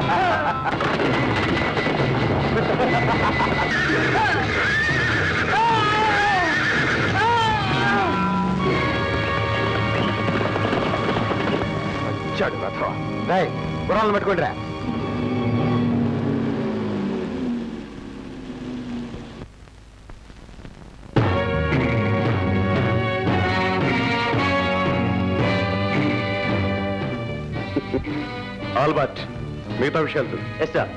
ఆ వచ్చాడు రథవా రాయ్ గుర్రాలను పట్టుకోండి రా ఆల్బర్ట్ మిగతా విషయాలు చూడు. ఎస్ సార్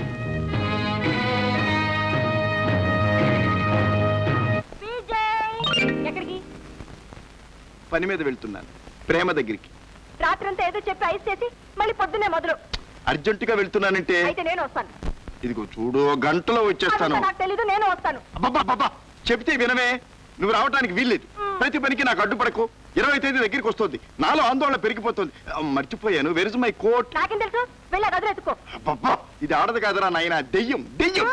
ఎక్కడికి పని మీద వెళ్తున్నాను ప్రేమ దగ్గరికి రాత్రంతా ఏదో చెప్పి ఐస్ చేసి మళ్ళీ పొద్దున్నే మొదలు అర్జెంటుగా వెళ్తున్నానంటే అయితే నేను వస్తాను ఇదిగో చూడు ఓ గంటలో వచ్చేస్తాను అదంతా నాకు తెలీదు నేను వస్తాను అబ్బబ్బబ్బబ్బా! చెప్తే వినమే నువ్వు రావటానికి వీల్లేదు ప్రతి పనికి నాకు అడ్డుపడకు ఇరవై తేదీ దగ్గరికి వస్తుంది నాలో ఆందోళన పెరిగిపోతుంది ఆ, మర్చిపోయాను వెరిజ్ మై కోట్ నాకేం తెలుసు వెళ్ళి ఆ గదిలో ఎత్తుకో అబ్బబ్బా! ఇది ఆడదు కాదరా నాయన దెయ్యం దెయ్యం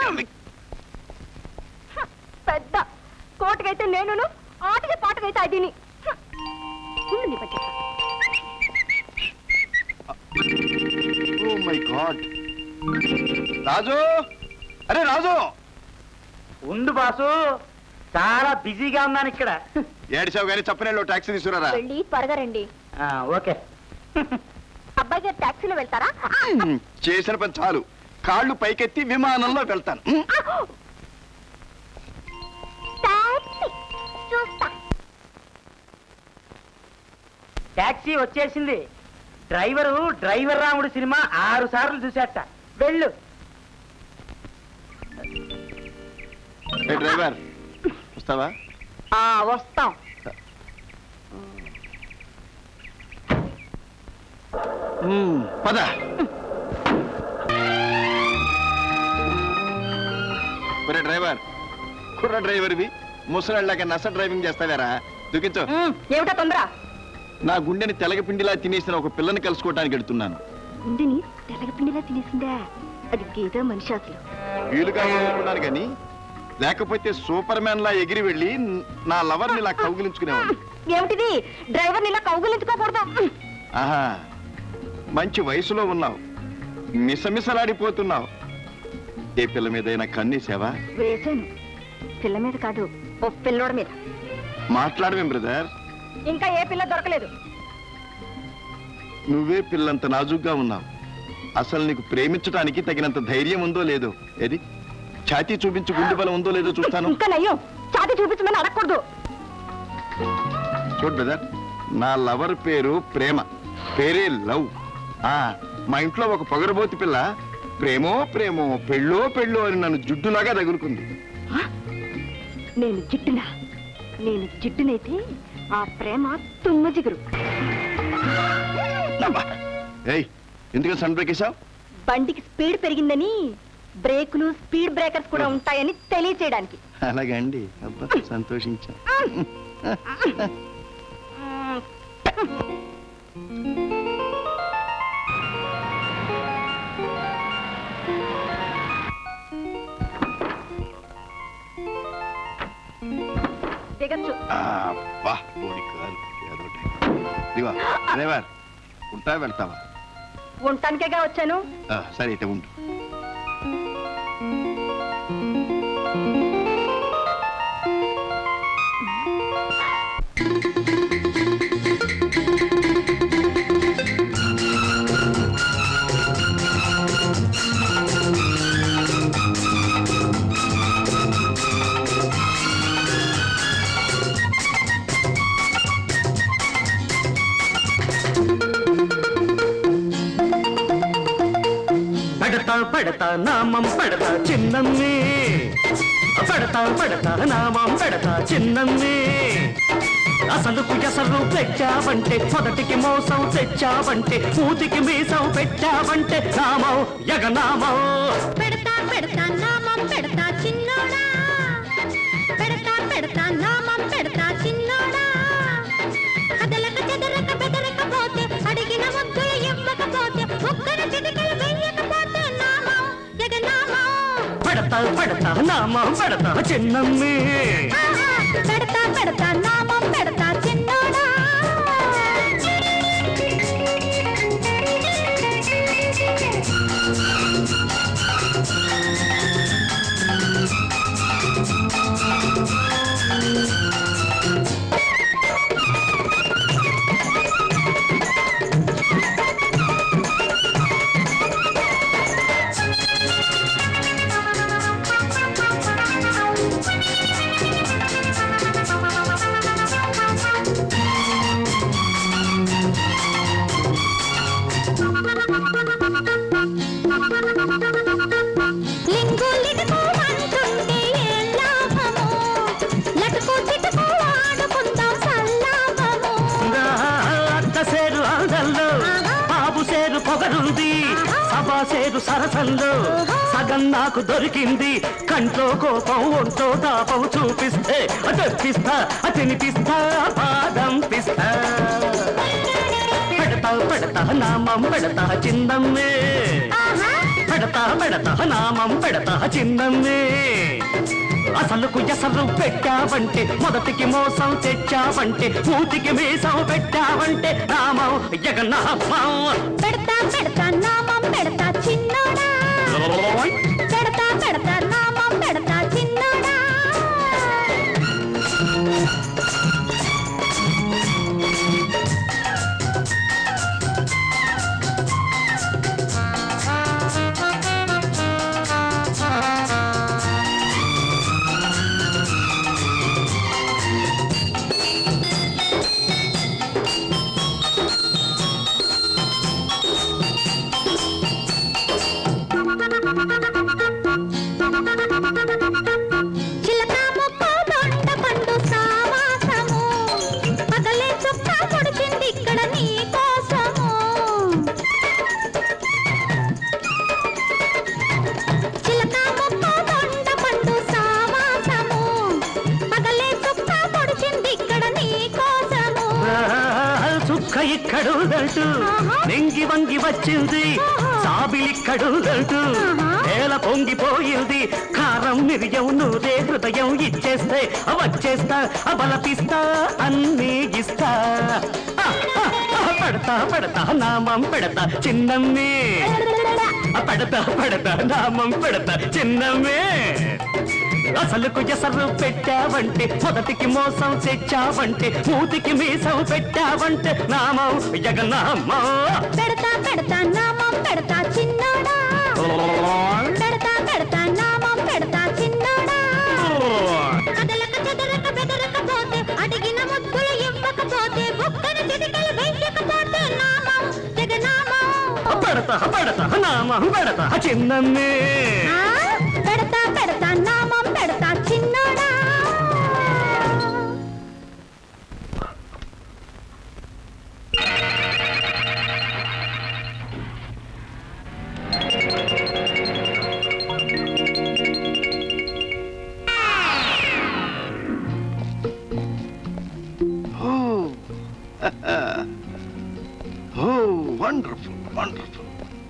పెద్ద కోటుకైతే నేనును ఆటకి పాటకైతే అదిని హ్మ్. ఉండు నీ పని చెప్తా. ఓ మై గాడ్ రాజు అరే రాజు ఉండు బాసు చాలా బిజీగా ఉన్నాను ఇక్కడ ఏడిసావు కానీ చప్పనేళ్ళు టాక్సీ తీసుకురారా వెళ్ళి త్వరగా రండి ఆ, ఓకే అబ్బాయి గారు టాక్సీలో వెళ్తారా హ్మ్, చేసిన పని చాలు కాళ్ళు పైకెత్తి విమానంలో వెళ్తాను హ్మ్. టాక్సీ చూస్తా టాక్సీ వచ్చేసింది డ్రైవరు డ్రైవర్ రాముడు సినిమా ఆరు సార్లు చూసేట వెళ్ళు ఏ డ్రైవర్ వస్తావా ఆ వస్తాం హ్మ్, పద ఒరే డ్రైవర్ కుర్ర డ్రైవర్వి ముసలాళ్ళగా నస డ్రైవింగ్ చేస్తావేరా దుకించు ఉమ్, ఏమిటా తొందర నా గుండెని తెలగపిండిలా తినేసిన ఒక పిల్లని కలుసుకోవటానికి వెళ్తున్నాను గుండెని తెల్లగపిండిలా తినేసిందా అది గీత మనిషి అసలు వీలుగా అనుకున్నాను కానీ లేకపోతే సూపర్ మ్యాన్ లా ఎగిరి వెళ్ళి నా లవర్ని ఇలా కౌగిలించుకునేవాడు ఏమిటిది డ్రైవర్ని ఇలా కౌగులించుకోకూడదు ఉమ్. ఆహా మంచి వయసులో ఉన్నావు మిసమిసలాడిపోతున్నావు ఏ పిల్ల మీదైనా కన్నీసావా వేసాను పిల్ల మీద కాదు ఓ పిల్లోడ మీద మాట్లాడవేం బ్రదర్ ఇంకా ఏ పిల్ల దొరకలేదు నువ్వే పిల్లంత నాజుగ్గా ఉన్నావు అసలు నీకు ప్రేమించడానికి తగినంత ధైర్యం ఉందో లేదో ఏది ఛాతీ చూపించు గుండె బలం ఉందో లేదో చూస్తాను ఇంకా నయ్యం ఛాతి చూపించమని అడగకూడదు చూడు బ్రదర్ నా లవర్ పేరు ప్రేమ పేరే లవ్ ఆ మా ఇంట్లో ఒక పొగరబోతి పిల్ల ప్రేమో ప్రేమో పెళ్ళో పెళ్ళో అని నన్ను జుడ్డులాగా తగులుకుంది నేను జిడ్డునా నేను జిడ్డునైతే ఆ ప్రేమ తుమ్మ జిగురు ఏయ్ ఎందుకు సన్ బ్రేక్ వేసావు బండికి స్పీడ్ పెరిగిందని బ్రేకులు స్పీడ్ బ్రేకర్స్ కూడా ఉంటాయని తెలియచేయడానికి అలాగే అండి అబ్బా సంతోషించాం దిగచ్చు అబ్బా బోడి కాదు ఏదో టైం. ఇదిగో డ్రైవర్ ఉంటా వెళ్తావా ఉండటానికేగా వచ్చాను ఆ, సరే అయితే ఉండు పెడతా పెడతా నామం పెడతా చిన్నమ్మి పెడతా పెడతా నామం పెడతా చిన్నమ్మి అసలుకు ఎసరు తెచ్చావంటే మొదటికి మోసం తెచ్చావంటే మూతికి మీసం పెట్టావంటే నామం యగనామం పెడతా పెడతా నామం పెడతా చిన్నోడా పెడతా పెడతా నామం పెడతా చిన్నోడా కదలక చెదరక బెదరకపోతే అడిగిన ముద్దులు ఇవ్వకపోతే ఒక్కరు చిటికలు వెయ్యకపోతే నామం జగనామం పెడతా పెడతా నామం పెడతా చిన్నమ్మి ఆహా, పెడతా పెడతా నామం పెడతా చిన్నోడా పొగరుంది సభాసేరు సరసంలో సగం నాకు దొరికింది కంట్లో కోపం ఒంట్లో తాపం చూపిస్తే తెప్పిస్తా తినిపిస్తా బాదం పిస్తా పెడతా పెడతా నామం పెడతా చిందమ్మే పెడతా పెడతా నామం పెడతా చిందమ్మే అసలుకు ఎసరు పెట్టావంటే మొదటికి మోసం తెచ్చావంటే మూతికి మీసం పెట్టావంటే నామం జగన్నామం పెడతా పెడతా నామం పెడతా చిన్నోడా పెడతా పెడతా నామం పెడతా చిన్నోడా చిలక ముక్క దొండ పండు సావాసము పగలే చుక్క పొడిచింది ఇక్కడ నీ కోసము చిలక ముక్క దొండ పండు సావాసము పగలే చుక్క పొడిచింది ఇక్కడ నీ కోసము చుక్క ఇక్కడుందంటూ నింగి వంగి వచ్చింది సాబిలిక్కడుందంటూ నేల పొంగిపోయింది కారం మిరియం నూరే హృదయం ఇచ్చేస్తే వచ్చేస్తా బలపిస్తా అన్నీ ఇస్తా ఆ, ఆ, ఆ, పెడతా పెడతా నామం పెడతా చిన్నమ్మే ఆ, పెడతా పెడతా నామం పెడతా చిన్నమ్మే అసలుకు ఎసరు పెట్టావంటే మొదటికి మోసం తెచ్చావంటే మూతికి మీసం పెట్టావంటే నామం జగన్నామం పెడతా పెడతా నామం పెడతా చిన్నోడా పెడతా పెడతా నామం పెడతా చిన్నోడా కదలక చెదరక బెదరకపోతే అడిగిన ముద్దులు ఇవ్వకపోతే బుక్కను చిటికలు వెయ్యకపోతే నామం జగనామం పెడతా పెడతా నామం పెడతా చిన్నమ్మే ఆ, పెడతా పెడతా నామం పెడతా చిన్నోడా Oh, oh, wonderful, wonderful.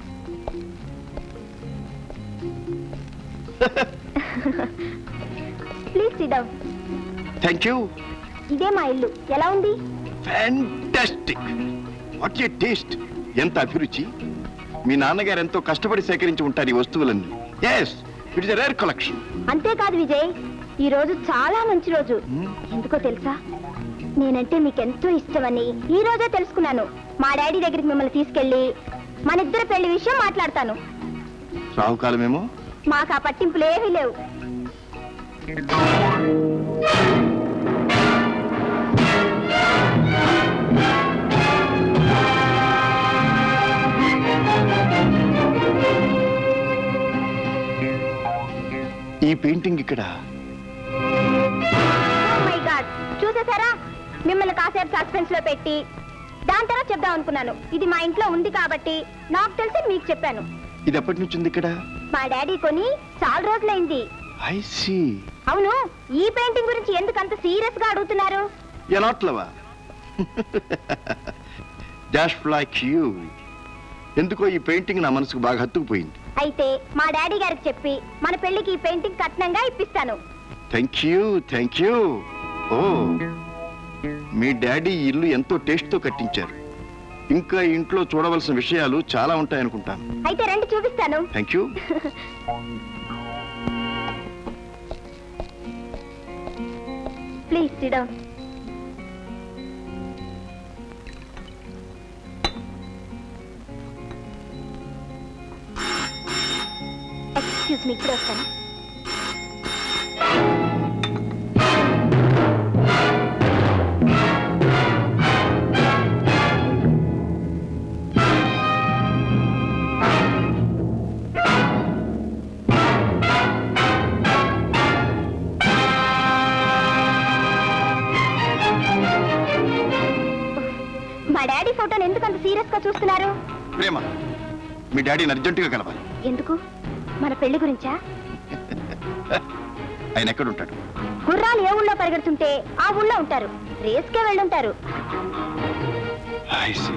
Please sit down thank you ఇదే మా ఇల్లు ఎలా ఉంది ఫ్యాంటాస్టిక్ వాట్ ఏ టేస్ట్ ఎంత అభిరుచి మీ నాన్నగారు ఎంతో కష్టపడి సేకరించి ఉంటారు ఈ వస్తువులన్నీ yes it is rare collection అంతేకాదు విజయ్ ఈ రోజు చాలా మంచి రోజు ఎందుకో తెలుసా నేనంటే మీకు ఎంతో ఇష్టమని ఈ రోజే తెలుసుకున్నాను మా డాడీ దగ్గరికి మిమ్మల్ని తీసుకెళ్ళి మన ఇద్దరు పెళ్లి విషయం మాట్లాడతాను రాహుకాలమేమో మాకు ఆ పట్టింపులు ఏమీ లేవు ఈ పెయింటింగ్ ఇక్కడ మై గాడ్ చూసేసారా మిమ్మల్ని కాసేపు సస్పెన్స్ లో పెట్టి దాని తర్వాత చెప్దాం అనుకున్నాను ఇది మా ఇంట్లో ఉంది కాబట్టి నాకు తెలిసి మీకు చెప్పాను ఇది ఎప్పటి నుంచి ఉంది ఇక్కడ మా డాడీ కొని చాలా రోజులైంది ఐ సీ అవును ఈ పెయింటింగ్ గురించి ఎందుకు అంత సీరియస్ గా అడుగుతున్నారు ఎలాట్లవా డాష్ లైక్ యూ ఎందుకో ఈ పెయింటింగ్ నా మనసుకు బాగా హత్తుకుపోయింది అయితే మా డాడీ గారికి చెప్పి మన పెళ్లికి ఈ పెయింటింగ్ కట్నంగా ఇప్పిస్తాను థ్యాంక్ యూ థ్యాంక్ యూ ఓ మీ డాడీ ఈ ఇల్లు ఎంతో టేస్ట్ తో కట్టించారు ఇంకా ఈ ఇంట్లో చూడవలసిన విషయాలు చాలా ఉంటాయనుకుంటాను అయితే రండి చూపిస్తాను thank you please sit down excuse me ఇప్పుడు వస్తాను మా డాడీ ఫోటోని ఎందుకు అంత సీరియస్ గా చూస్తున్నారు ప్రేమ మీ డాడీని అర్జెంటుగా కలవాలి ఎందుకు మన పెళ్లి గురించా ఆయన ఎక్కడుంటాడు గుర్రాలు ఏ ఊళ్ళో పరిగెడుతుంటే ఆ ఊళ్ళో ఉంటారు రేస్కే వెళ్ళుంటారు I see.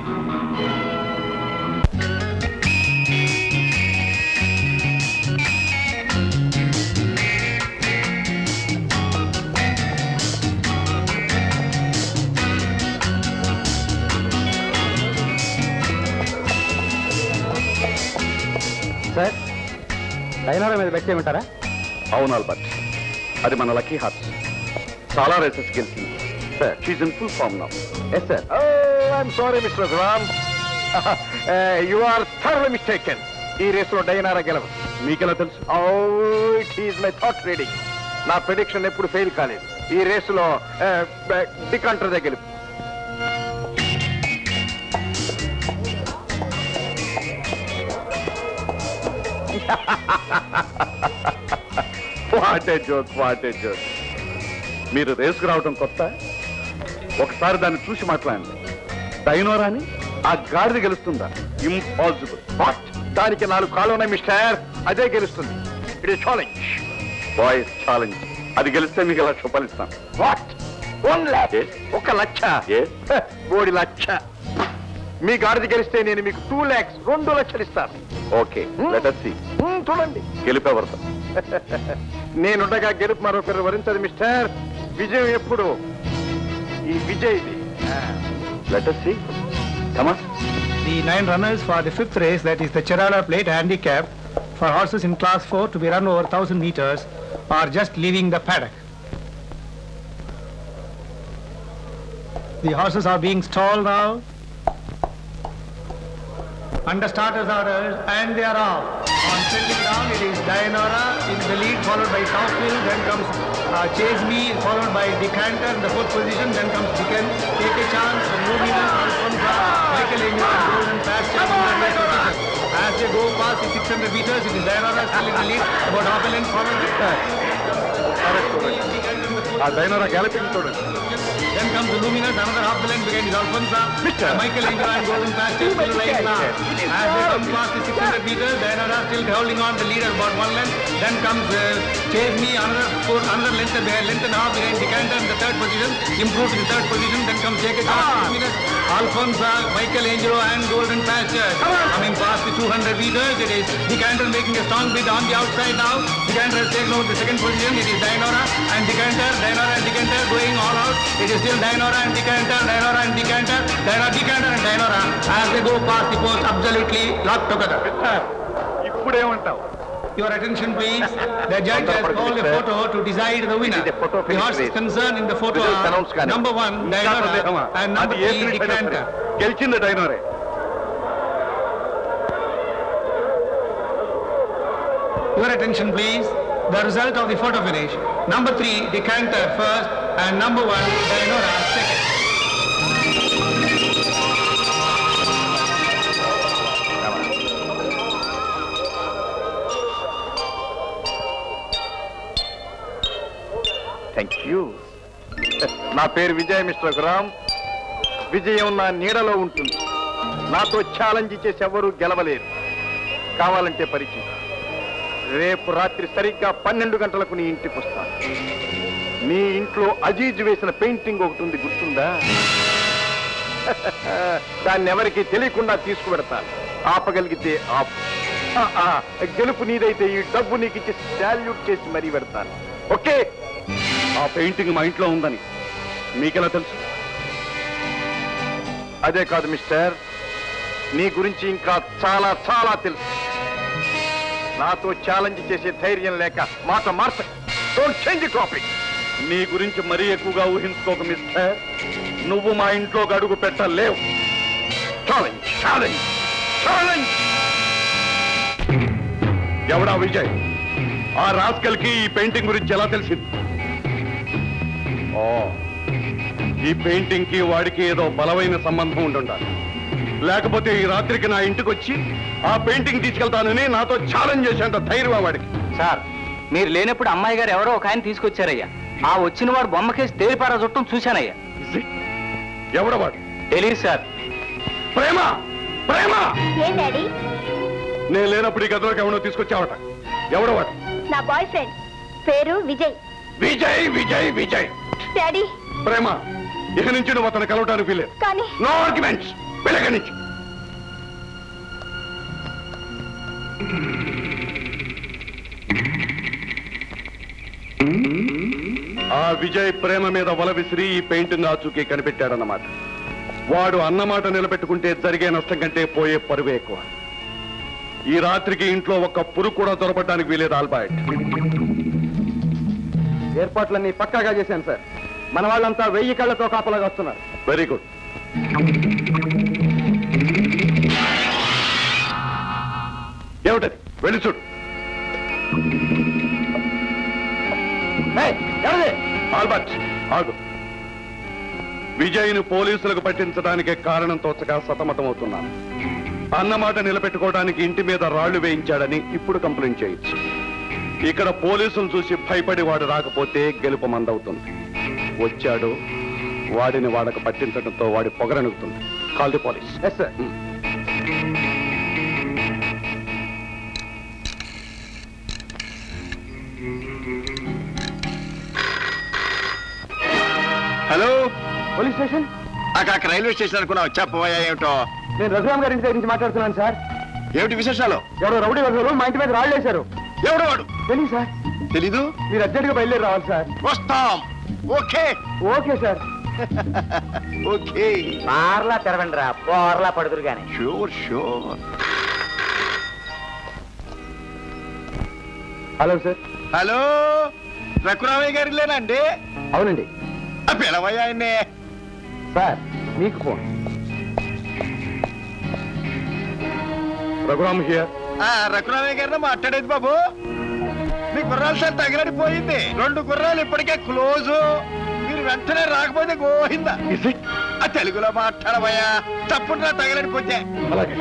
సార్ డైనారా మీద బెట్ చేయమంటారా అవును ఆల్బర్ట్ అది మన లక్కీ హార్ట్ చాలా రేసెస్ గెలిచింది sir she's in full form now yes sir I'm sorry mister Ram you are thoroughly mistaken ఈ రేసులో డైనారా గెలవు మీకెలా తెలుసు oh it is my thought reading నా ప్రిడిక్షన్ ఎప్పుడు ఫెయిల్ కాలేదు ఈ రేసులో డికంటర్దే గెలుపు వాటే జోక్ వాటే జోక్ మీరు రేసుకు రావడం కొత్త ఒకసారి దాన్ని చూసి మాట్లాడండి డైనోరాని ఆ గాడిద గెలుస్తుందా ఇంపాసిబుల్ వాట్ దానికి నాలుగు కాళ్ళు ఉన్నాయి మిస్టర్ అదే గెలుస్తుంది it is challenge boys challenge అది గెలిస్తే మీకు లక్ష రూపాయలు ఇస్తాను వాట్ వన్ ల్యాక్ ఒక లక్ష బోడి లక్ష మీ గాడిద గెలిస్తే నేను మీకు టూ ల్యాక్స్ రెండు లక్షలు ఇస్తాను ఓకే చూడండి గెలిపేవరత నేనుండగా గెలుపు మరో పేరు వరించదు మిస్టర్ విజయం ఎప్పుడు ఈ విజయ్ది లెటర్ సి కమా The nine runners for the fifth race, that is the Cherala Plate Handicap, for horses in class 4 to be run over 1000 meters, are just leaving the paddock. The horses are being stalled now. Under starters orders, and they are off. On settling down, it is Dianora in the lead, followed by Topville, then comes uh, Chase Me, followed by Decanter in the fourth position, then comes Dickens, Take a Chance, Lumina, Alfonso, Michael Angel, and Golden Pasture in the right position. As they go past the 600 meters, it is Dianora still in the lead, about half a length followed. ఆ Dianora galloping చూడండి Then comes the Luminous, another half the length behind is Alfonso, Michael Angel and Golden Pasture still right now. As they come past the 600 meters, Dianora still holding on the lead at about one length. Then comes uh, Chase Me, another four, another length, behind, length and a half behind Decanter in the third position, improved to the third position. Then comes Jake Minutes, Alfonso, Michael Angelo and Golden Pasture. Coming past the 200 meters, it is Decanter making a strong bid on the outside now. Decanter has taken over the second position. It is Dianora and Decanter, Dianora and Decanter going all out. It is still Dianora and Decanter, Dianora and Decanter, Dianora, Decanter and Dianora as they go past the post absolutely locked together. ఇప్పుడేమంటావు Your attention please. The judge has called a photo to decide the winner. The horses concerned in the photo are number one, Dianora, and number అది ఏ three, finish అయినా Decanter. సరే. గెలిచింది డైనోరే Your attention please. The result of the photo finish. Number three, Decanter first, and number one, Dianora second. Thank you నా పేరు Vijay mister Ram విజయం నా నీడలో ఉంటుంది నాతో ఛాలెంజ్ చేసి ఎవరూ గెలవలేరు కావాలంటే పరిచయం రేపు రాత్రి సరిగ్గా పన్నెండు గంటలకు నీ ఇంటికి వస్తాను నీ ఇంట్లో అజీజ్ వేసిన పెయింటింగ్ ఒకటి ఉంది గుర్తుందా దాన్ని ఎవరికి తెలియకుండా తీసుకువెడతాను ఆపగలిగితే ఆపు ఆ, ఆ, గెలుపు నీదైతే ఈ డబ్బు నీకు ఇచ్చి శాల్యూట్ చేసి మరీ పెడతాను ఓకే ఆ పెయింటింగ్ మా ఇంట్లో ఉందని మీకెలా తెలుసు అదే కాదు మిస్టర్ నీ గురించి ఇంకా చాలా చాలా తెలుసు నాతో ఛాలెంజ్ చేసే ధైర్యం లేక మాట మార్చ డోంట్ చేంజ్ టాపిక్ నీ గురించి మరీ ఎక్కువగా ఊహించుకోక మిస్టర్ నువ్వు మా ఇంట్లోకి అడుగు పెట్టలేవు ఛాలెంజ్ ఛాలెంజ్ ఛాలెంజ్ ఎవడా విజయ్ ఆ రాస్కల్కి ఈ పెయింటింగ్ గురించి ఎలా తెలిసింది ఓ ఈ పెయింటింగ్ కి వాడికి ఏదో బలమైన సంబంధం ఉండుండాలి లేకపోతే ఈ రాత్రికి నా ఇంటికి వచ్చి ఆ పెయింటింగ్ తీసుకెళ్తానని నాతో ఛాలెంజ్ చేసేంత ధైర్యం వాడికి సార్ మీరు లేనప్పుడు అమ్మాయి గారు ఎవరో ఒక ఆయన తీసుకొచ్చారయ్యా ఆ వచ్చిన వాడు బొమ్మకేసి తేలిపారా చుట్టం చూశానయ్యా ఎవడవాడు తెలియదు సార్ ప్రేమ ప్రేమ ఏం డాడీ నేను లేనప్పుడు ఈ గదిలోకి ఎవడో తీసుకొచ్చావట ఎవడో వాడు నా బాయ్ ఫ్రెండ్ పేరు విజయ్ విజయ్ విజయ్ విజయ్ డాడీ ప్రేమ ఇక నుంచి నువ్వు అతను కలవటానికి వీలేదు కానీ నో ఆర్గ్యుమెంట్స్ వెళ్ళక నుంచి ఆ విజయ్ ప్రేమ మీద వల విసిరి ఈ పెయింటింగ్ ఆచూకీ కనిపెట్టాడన్నమాట వాడు అన్నమాట నిలబెట్టుకుంటే జరిగే నష్టం కంటే పోయే పరుగు ఎక్కువ ఈ రాత్రికి ఇంట్లో ఒక్క పురుగు కూడా దొరపడడానికి వీలేదు ఆల్బాయట్ ఏర్పాట్లన్నీ పక్కాగా చేశాను సార్ మన వాళ్ళంతా వెయ్యి కళ్ళతో కాపలాగా వస్తున్నారు వెరీ గుడ్ ఏమిటది వెళ్ళి చూడు ఆల్బర్ట్ ఆగు విజయ్ను పోలీసులకు పట్టించడానికి కారణం తోచగా సతమతమవుతున్నాను అన్నమాట నిలబెట్టుకోవడానికి ఇంటి మీద రాళ్లు వేయించాడని ఇప్పుడు కంప్లైంట్ చేయొచ్చు ఇక్కడ పోలీసులు చూసి భయపడి వాడు రాకపోతే గెలుపు మందవుతుంది వచ్చాడు వాడిని వాడకు పట్టించడంతో వాడి పొగరనుగుతుంది call the police yes sir hello police station అక్కడ రైల్వే స్టేషన్ అనుకున్నావు చెప్పబోయా ఏమిటో నేను రఘురామ్ గారి ఇంటి దగ్గర నుంచి మాట్లాడుతున్నాను సార్ ఏమిటి విశేషాలు ఎవరో రౌడీ వర్గంలో మా ఇంటి మీద రాళ్ళు వేశారు ఎవడు వాడు తెలియదు సార్ తెలీదు మీరు అర్జెంట్ గా బయలుదేరి రావాలి సార్ వస్తాం ఓకే ఓకే సార్ ఓకే పార్లా తెరవండి రా పోర్లా పడుతురు గాని sure sure hello sir hello Raghuramayya గారి లేనండి అవునండి ఆ పిలవయ్య ఆయన్నే సార్ మీకు ఫోన్ రఘురామ్ హియర్ రఘురామయ్య గారిని మాట్లాడేది బాబు మీ గుర్రాల సార్ తగిలడిపోయింది రెండు గుర్రాలు ఇప్పటికే క్లోజ్ మీరు వెంటనే రాకపోతే గోహిందా ఆ తెలుగులో మాట్లాడబోయా తప్పుడురా తగిలడిపోతే అలాగే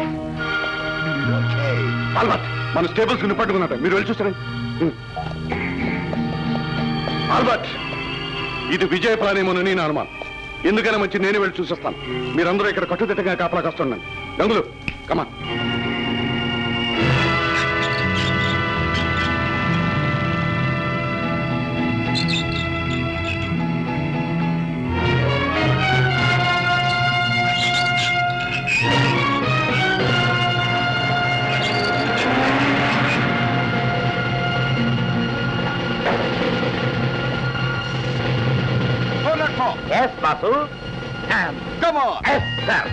ఆల్బర్ట్ మన స్టేబుల్స్ నిపట్టుకున్నట్టు మీరు వెళ్ళి చూస్తారండి ఆల్బర్ట్ ఇది విజయ ప్లానేమోనని నా అనుమానం ఎందుకైనా మంచి నేను వెళ్ళి చూసేస్తాను మీరందరూ ఇక్కడ కట్టుదిట్టంగా కాపలా కస్తుండండి గంగులు కమా yes boss Come on. Yes sir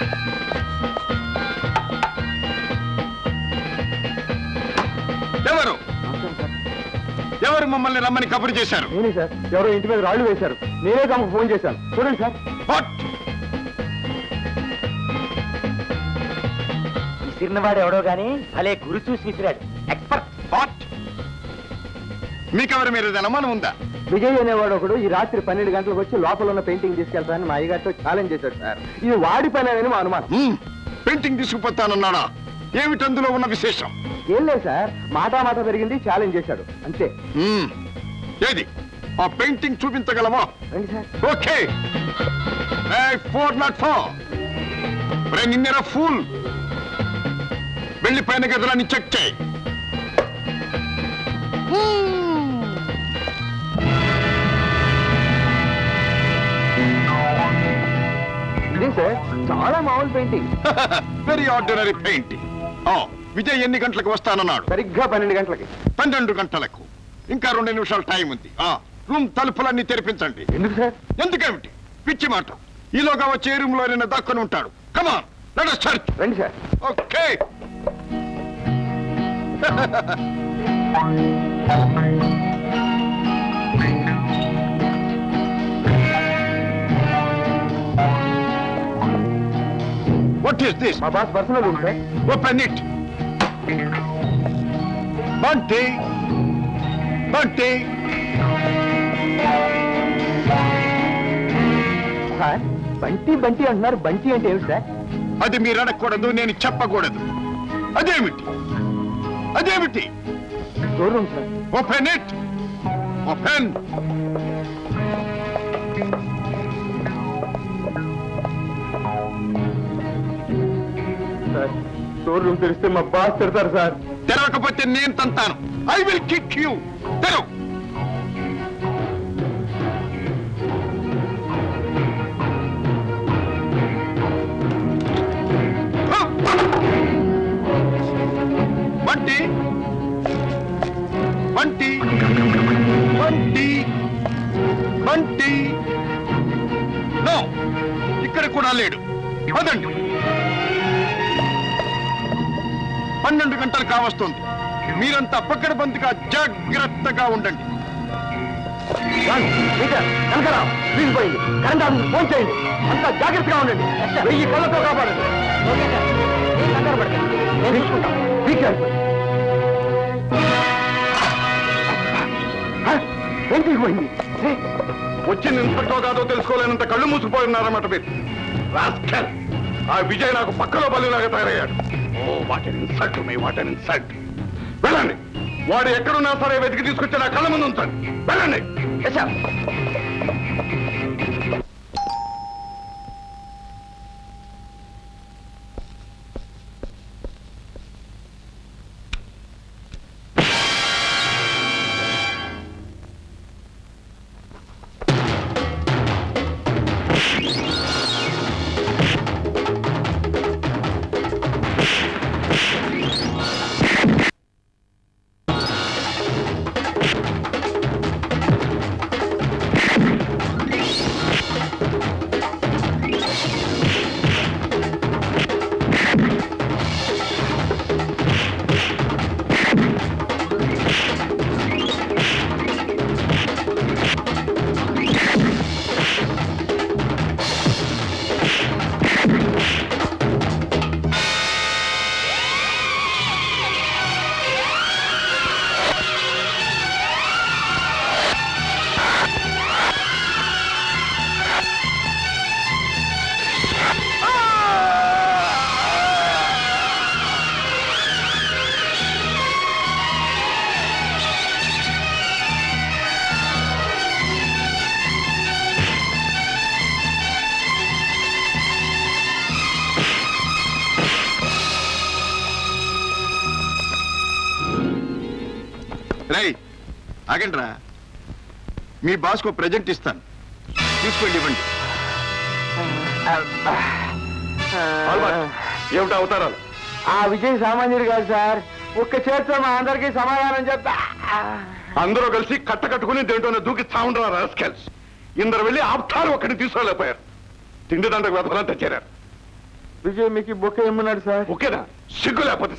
ఎవరు ఎవరు మమ్మల్ని రమ్మని కబురు చేశారు నేనే సార్ ఎవరో ఇంటి మీద రాళ్ళు వేశారు నేనే తమకు ఫోన్ చేశాను చూడండి సార్ వాట్ విసిరినవాడు ఎవడో గాని భలే గురి చూసి విసిరాడు ఎక్స్పర్ట్ వాట్ మీకెవరి మీద ఏదైనా అనుమానం ఉందా విజయ్ అనేవాడు ఒకడు ఈ రాత్రి పన్నెండు గంటలకు వచ్చి లోపల ఉన్న పెయింటింగ్ తీసుకెళ్తానని మా అయ్యగారితో ఛాలెంజ్ చేశాడు సార్ ఇది వాడి పని అని మా అనుమానం హ్మ్, పెయింటింగ్ తీసుకుపోతానన్నాడా ఏమిటి అందులో ఉన్న విశేషం ఏం లేదు సార్ మాటా మాట పెరిగింది ఛాలెంజ్ చేశాడు అంతే హ్మ్, ఏది ఆ పెయింటింగ్ చూపించగలమా రండి sir okay four not four నిన్నెరా ఫూల్ వెళ్ళి పైన గదులన్నీ చెక్ చేయి ఇదే సార్ చాలా మామూలు painting very ordinary painting Vijay ఎన్ని గంటలకు వస్తానన్నాడు సరిగ్గా పన్నెండు గంటలకి పన్నెండు గంటలకు ఇంకా రెండు నిమిషాలు టైం ఉంది ఆ రూమ్ తలుపులన్నీ తెరిపించండి ఎందుకు సార్ ఎందుకేమిటి పిచ్చి మాట ఈలోగా వచ్చే రూమ్ లో నిన్న దక్కుని ఉంటాడు కమాన్ లెట్ us search రండి sir okay what is this మా boss personal room sir open it Bunty Bunty sir Bunty Bunty అంటున్నారు బంటి అంటే ఏమిటి సార్ అది మీరు అడగకూడదు నేను చెప్పకూడదు అదేమిటి అదేమిటి store room sir open it open sir store room తెరిస్తే మా బాస్ తిడతారు సార్ తెరవకపోతే నేను తంతాను ఐ విల్ కిక్ యూ తెరవు బంటి బంటి బంటి బంటి నో ఇక్కడ కూడా లేడు పదండి పన్నెండు గంటలు కావస్తుంది మీరంతా పక్కన బందిగా జాగ్రత్తగా ఉండండి కనకరావు ప్లీజ్ పోయింది కరెంట్ ఆఫీస్ ఫోన్ చేయండి అంతా జాగ్రత్తగా ఉండండి వెయ్యి కళ్ళతో కాపాడండి కంగారు పడకండి నేను తీసుకుంటాం ఏంటి పోయింది వచ్చిన ఇన్స్పెక్టర్ కాదో తెలుసుకోలేనంత కళ్ళు మూసుకుపోయి ఉన్నారన్నమాట మీరు రాస్కల్ ఆ విజయ్ నాకు పక్కలో బలిలాగా తయారయ్యాడు oh what an insult me what an insult వెళ్ళండి వాడు ఎక్కడున్నా సరే వెతికి తీసుకొచ్చి నా కళ్ళ ముందు ఉంచండి వెళ్ళండి రై ఆగండి రా మీ బాస్కు ప్రజెంట్ ఇస్తాను తీసుకోండి ఇవ్వండి ఏమిటా అవతారాలు ఆ విజయ్ సామాన్యుడు కాదు సార్ ఒక్క చేతితో మా అందరికీ సమాధానం చెప్తా అందరూ కలిసి కట్ట కట్టుకుని దేంట్లోనే దూకి చావుండ్రా రాస్కెల్స్ ఇందరు వెళ్ళి ఆప్తారు ఒక్కడిని తీసుకోలేకపోయారు తిండి దండకు వెతలంతా చేరారు విజయ్ మీకు ఈ బొక్క ఏమన్నాడు సార్ ఓకేనా సిగ్గు లేకపోతే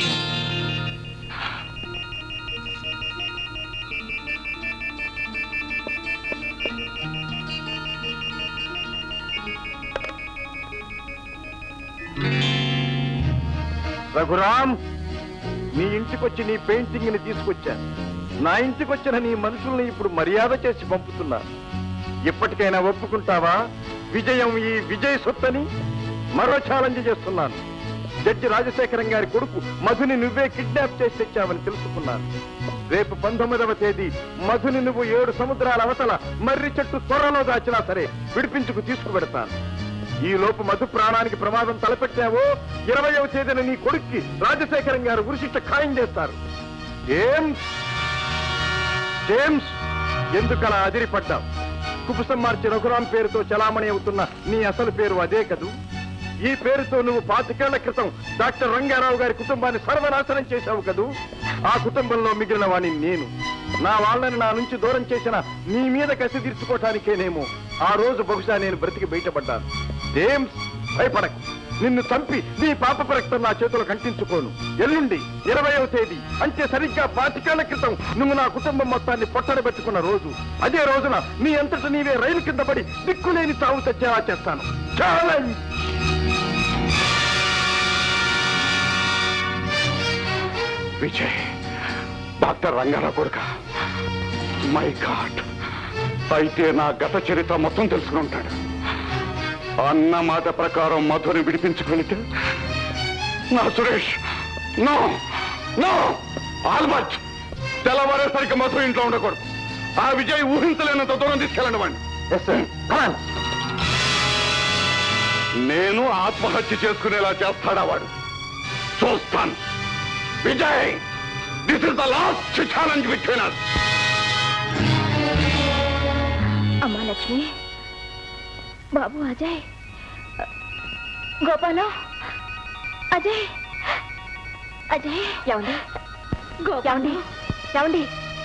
రఘురామ్ నీ ఇంటికొచ్చి నీ పెయింటింగ్ ని తీసుకొచ్చాను నా ఇంటికొచ్చిన నీ మనుషుల్ని ఇప్పుడు మర్యాద చేసి పంపుతున్నా ఇప్పటికైనా ఒప్పుకుంటావా విజయం ఈ విజయ్ సొత్తని మరో ఛాలెంజ్ చేస్తున్నాను జడ్జి రాజశేఖరం గారి కొడుకు మధుని నువ్వే కిడ్నాప్ చేసి తెచ్చావని తెలుసుకున్నాను రేపు పంతొమ్మిదవ తేదీ మధుని నువ్వు ఏడు సముద్రాల అవతల మర్రి చెట్టు త్వరలో దాచినా సరే విడిపించుకు తీసుకువెడతాను ఈ లోపు మధు ప్రాణానికి ప్రమాదం తలపెట్టావో ఇరవయవ తేదీన నీ కొడుక్కి రాజశేఖరం గారు ఉరిశిక్ష ఖాయం చేస్తారు జేమ్స్ జేమ్స్ ఎందుకలా అదిరిపడ్డావు కుపుసం మార్చి రఘురాం పేరుతో చలామణి అవుతున్న నీ అసలు పేరు అదే కదూ ఈ పేరుతో నువ్వు పాతికేళ్ల క్రితం డాక్టర్ రంగారావు గారి కుటుంబాన్ని సర్వనాశనం చేశావు కదూ ఆ కుటుంబంలో మిగిలిన వాణ్ణి నేను నా వాళ్ళని నా నుంచి దూరం చేసిన నీ మీద కసి తీర్చుకోవటానికేనేమో ఆ రోజు బహుశా నేను బ్రతికి బయటపడ్డాను జేమ్స్ భయపడకు నిన్ను చంపి నీ పాప ప్రకటన నా చేతులు కంటించుకోను ఎల్లుండి ఇరవయవ తేదీ అంటే సరిగ్గా పాతికేళ్ల క్రితం నువ్వు నా కుటుంబం మొత్తాన్ని పొట్టడబెట్టుకున్న రోజు అదే రోజున నీ అంతట నీవే రైలు కింద పడి దిక్కులేని చావు తెచ్చేలా చేస్తాను ఛాలెంజ్ విజయ్ డాక్టర్ రంగారావు కొడుక మై గాడ్ అయితే నా గత చరిత్ర మొత్తం తెలుసుకుని ఉంటాడు అన్న మాట ప్రకారం మధుని విడిపించుకునితే నా సురేష్ నో నో ఆల్బర్ట్ తెల్లవారేసరికి మధు ఇంట్లో ఉండకూడదు ఆ విజయ్ ఊహించలేనంత దూరం తీసుకెళ్ళండి వాడిని నేను ఆత్మహత్య చేసుకునేలా చేస్తాడా వాడు చూస్తాను Vijay this is the last challenge between us అమ్మా లక్ష్మి బాబు అజయ్ గోపాలం అజయ్ అజయ్ ఏమండి ఏమండి ఏమండి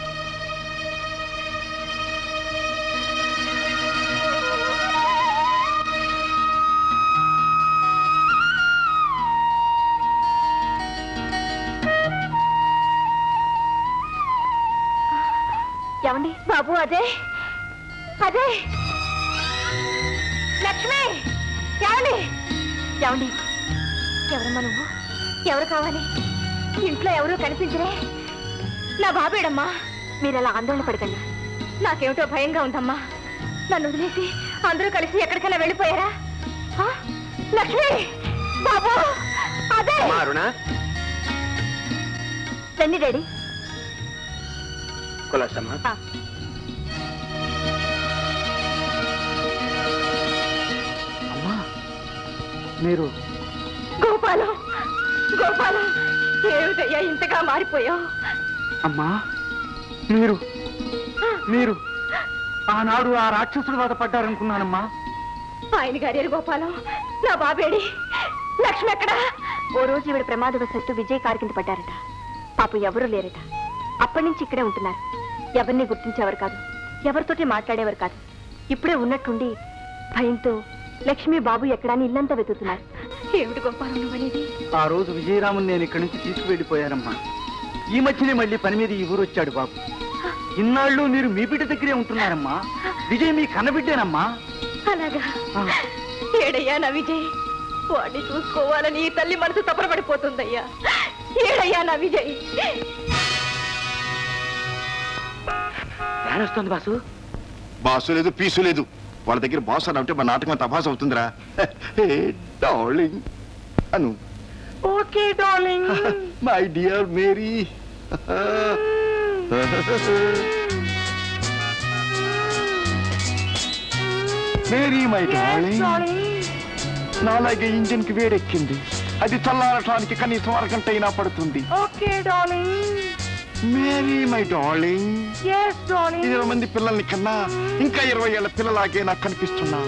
ఏమండి బాబు అజయ్ అజయ్ లక్ష్మి ఏమండి ఏమండి ఎవరమ్మా నువ్వు ఎవరు కావాలి ఇంట్లో ఎవరూ కనిపించరే నా బాబేడమ్మా మీరు అలా ఆందోళన పడకండి నాకేమిటో భయంగా ఉందమ్మా నన్ను వదిలేసి అందరూ కలిసి ఎక్కడికైనా వెళ్ళిపోయారా ఆ? లక్ష్మి బాబు అదే అరుణ రండి డాడీ కులాసమ్మా ఆ. అమ్మా మీరు గోపాలం గోపాలం ఏమిటయ్యా ఇంతగా మారిపోయావు అమ్మా మీరు మీరు ఆనాడు ఆ రాక్షసుడు వద పడ్డారనుకున్నానమ్మా ఆయన గారి గోపాలం నా బాబేడి లక్ష్మి ఎక్కడా ఓ రోజు ఈవిడ ప్రమాదవశత్తు విజయ్ కారు కింద పడ్డారట పాపం ఎవరూ లేరట అప్పటి నుంచి ఇక్కడే ఉంటున్నారు ఎవరిని గుర్తించేవారు కాదు ఎవరితోటి మాట్లాడేవారు కాదు ఇప్పుడే ఉన్నట్టుండి భయంతో లక్ష్మి బాబు ఎక్కడా అని ఇల్లంతా వెతుకుతున్నారు ఏమిటి గోపాలం నువ్వనేది ఆ రోజు విజయరాముని నేను ఇక్కడి నుంచి తీసుకువెళ్ళిపోయానమ్మా ఈ మధ్యనే మళ్ళీ పని మీద ఈ ఊరు వచ్చాడు బాబు ఇన్నాళ్ళు మీరు మీ బిడ్డ దగ్గరే ఉంటున్నారమ్మా విజయ్ మీ కన్నబిడ్డేనమ్మా అలాగా ఏడయ్యా నా విజయ్ వాడిని చూసుకోవాలని ఈ తల్లి మనసు తపరపడిపోతుందయ్యా ఏడయ్యా నా విజయ్ వస్తుంది బాసు బాసు లేదు పీసు లేదు వాళ్ళ దగ్గర బాస్ అని అంటే మా నాటకం తపాస్ అవుతుందిరా hey darling Anu okay darling my dear Mary Mary my darling నాలాగే ఇంజిన్ కి వేడెక్కింది అది చల్లారటానికి కనీసం అరగంట అయినా పడుతుంది okay darling Mary my darling yes darling ఇరవై మంది పిల్లల్ని కన్నా ఇంకా ఇరవై ఏళ్ళ పిల్లలాగే నాకు కనిపిస్తున్నా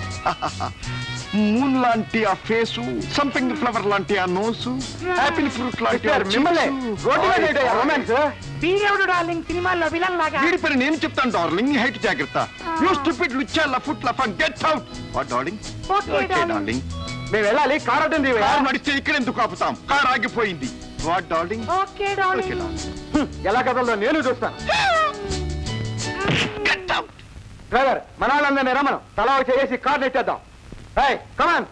మూన్ లాంటి ఆ ఫేసు సంపింగ్ ఫ్లవర్ లాంటి ఆ నోసు యాపిల్ ఫ్రూట్ లాంటి ఆ మిమ్మల్ని cheeks. రోడ్డు మీద ఏంటయ్యా రొమాన్స్ వీరేవుడు డార్లింగ్ సినిమాల్లో విలన్ లాగా వీడి పని నేను చెప్తాను డార్లింగ్ హైట్ జాగ్రత్త యూ స్టూపిడ్ లుచ్చా లఫుట్ లఫ get out what darling Okay, okay darling. Darling మేము వెళ్ళాలి కారు అడ్డం తీవయ్యా. కారు నడిస్తే ఇక్కడ ఎందుకు ఆపుతాం కారు ఆగిపోయింది what darling okay okay darling darling hmm, ఎలా కదలదో నేను చూస్తాను గెట్ అవుట్ డ్రైవర్ మన వాళ్ళందరినీ రమ్మను తలా ఒక చేసి కార్ నెట్టేద్దాం hi come on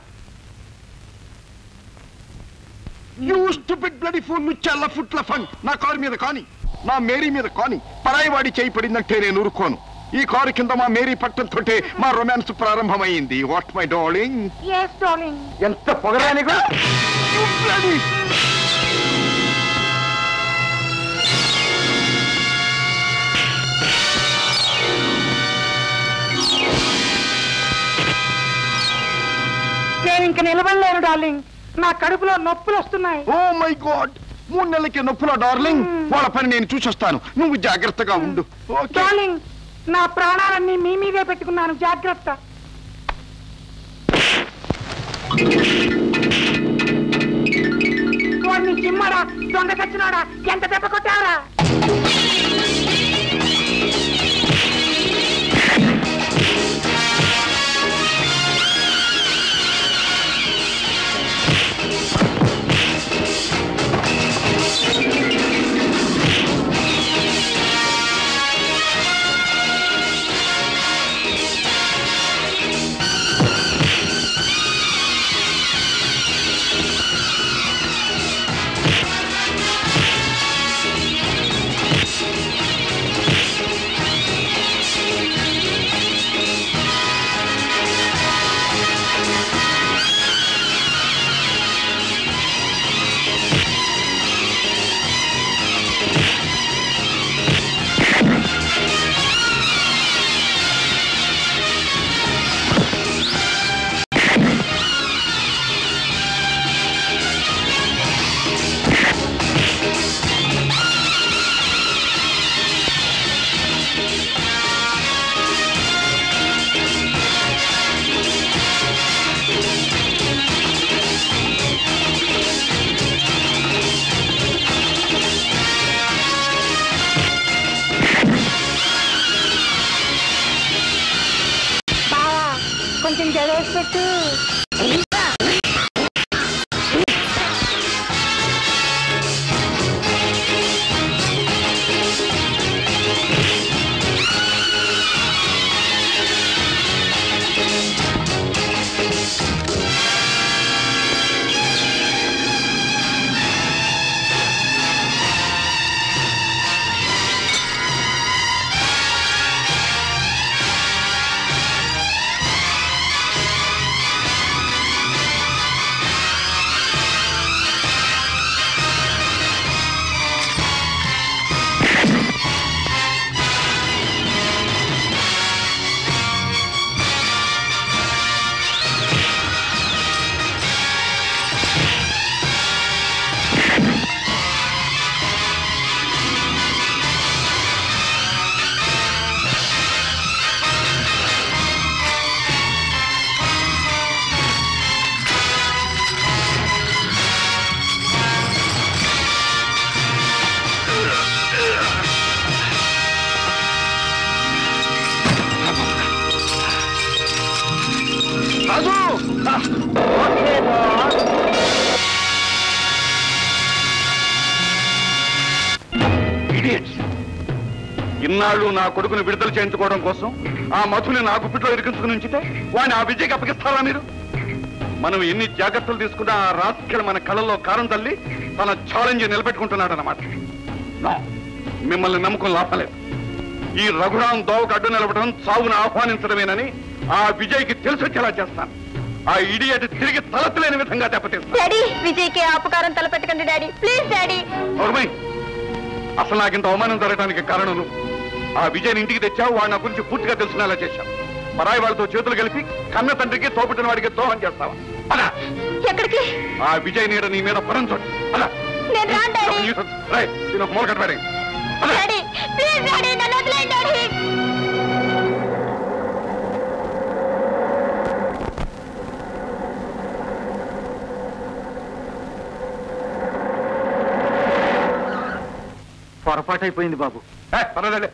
you stupid bloody phone లుచ్చా లఫుట్ లఫంగ్ నా కారు మీద కాని నా మేరీ మీద కాని పరాయి వాడి చేయి పడిందంటే నేను ఊరుకోను ఈ కారు కింద మా మేరీ పట్టంతోటే మా రొమాన్స్ ప్రారంభమైంది what my darling yes darling ఎంత పొగరా నీకు You bloody... నేను ఇంక నిలబడలేను డార్లింగ్ నా కడుపులో నొప్పులు వస్తున్నాయి ఓ మై గాడ్ మూడు నెలలకి నొప్పుల డార్లింగ్ వాళ్ళ పని నేను చూసొస్తాను నువ్వు జాగ్రత్తగా ఉండు ఓకే డార్లింగ్ నా ప్రాణాలన్నీ మీ మీదే పెట్టుకున్నాను జాగ్రత్త వాడిని చిమ్మడా దొంగ చచ్చినాడా ఎంత దెబ్బ కొట్టారా పెట్టు Idiots. ఇన్నాళ్ళు నా కొడుకుని విడుదల చేయించుకోవడం కోసం ఆ మధుని నా గుప్పిట్లో ఇరికించుకుని ఉంచితే వాడిని ఆ విజయ్కి అప్పగిస్తారా మీరు మనం ఎన్ని జాగ్రత్తలు తీసుకున్నా ఆ రాస్కెల్ మన కళ్ళల్లో కారం తల్లి తన ఛాలెంజ్ నిలబెట్టుకుంటున్నాడు అన్నమాట మిమ్మల్ని నమ్మకం లాభలేదు ఈ రఘురాం దోవకు అడ్డు నిలబడడం చావును ఆహ్వానించడమేనని ఆ విజయ్కి తెలిసొచ్చేలా చేస్తాను ఆ ఇడియట్ తిరిగి తలెత్తలేని విధంగా దెబ్బతీస్తాను డాడీ విజయ్కి అపకారం తలపెట్టకండి డాడీ ప్లీజ్ డాడీ నోర్మై అసలు నాకింత అవమానం జరగడానికి కారణం నువ్వు ఆ విజయ్ ఇంటికి తెచ్చావు వాడు నా గురించి పూర్తిగా తెలుసుకునేలా చేశావు పరాయి వాళ్ళతో చేతులు కలిపి కన్న తండ్రికి తోపుట్టిన వాడికి ద్రోహం చేస్తావా అలా ఎక్కడికి ఆ విజయ్ నీడ నీ మీద పరం చూడు అలా నేను రాను డాడీ నేను ఒక మూల కట్టబడి డాడీ ప్లీజ్ డాడీ నన్ను వదిలేయండి డాడీ పొరపాటు అయిపోయింది బాబు పర్వాలే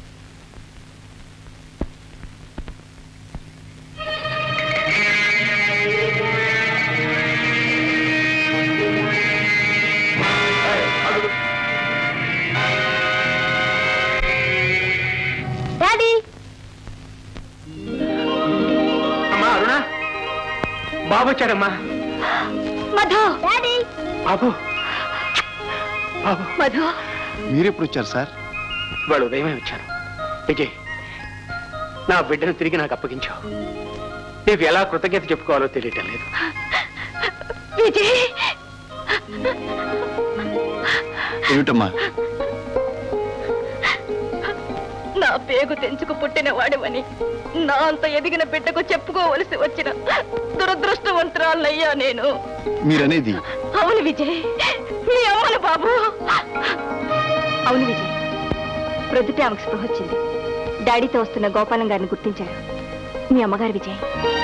డాడీ అమ్మా అరుణ బాబు వచ్చాడమ్మా మధు డాడీ బాబు బాబు మధు మీరెప్పుడు వచ్చారు సార్ వాళ్ళు ఉదయమే వచ్చాను విజయ్ నా బిడ్డను తిరిగి నాకు అప్పగించావు నీకు ఎలా కృతజ్ఞత చెప్పుకోవాలో తెలియటం లేదు విజయ్ ఏమిటమ్మా నా పేగు తెంచుకు పుట్టిన వాడివని నా అంత ఎదిగిన బిడ్డకు చెప్పుకోవలసి వచ్చిన దురదృష్టవంతురాలయ్యా నేను మీరనేది అవును విజయ్ మీ అమ్మను బాబు అవును విజయ్ ప్రొద్దుటే ఆమెకు స్పృహ వచ్చింది డాడీతో వస్తున్న గోపాలం గారిని గుర్తించారు మీ అమ్మగారు విజయ్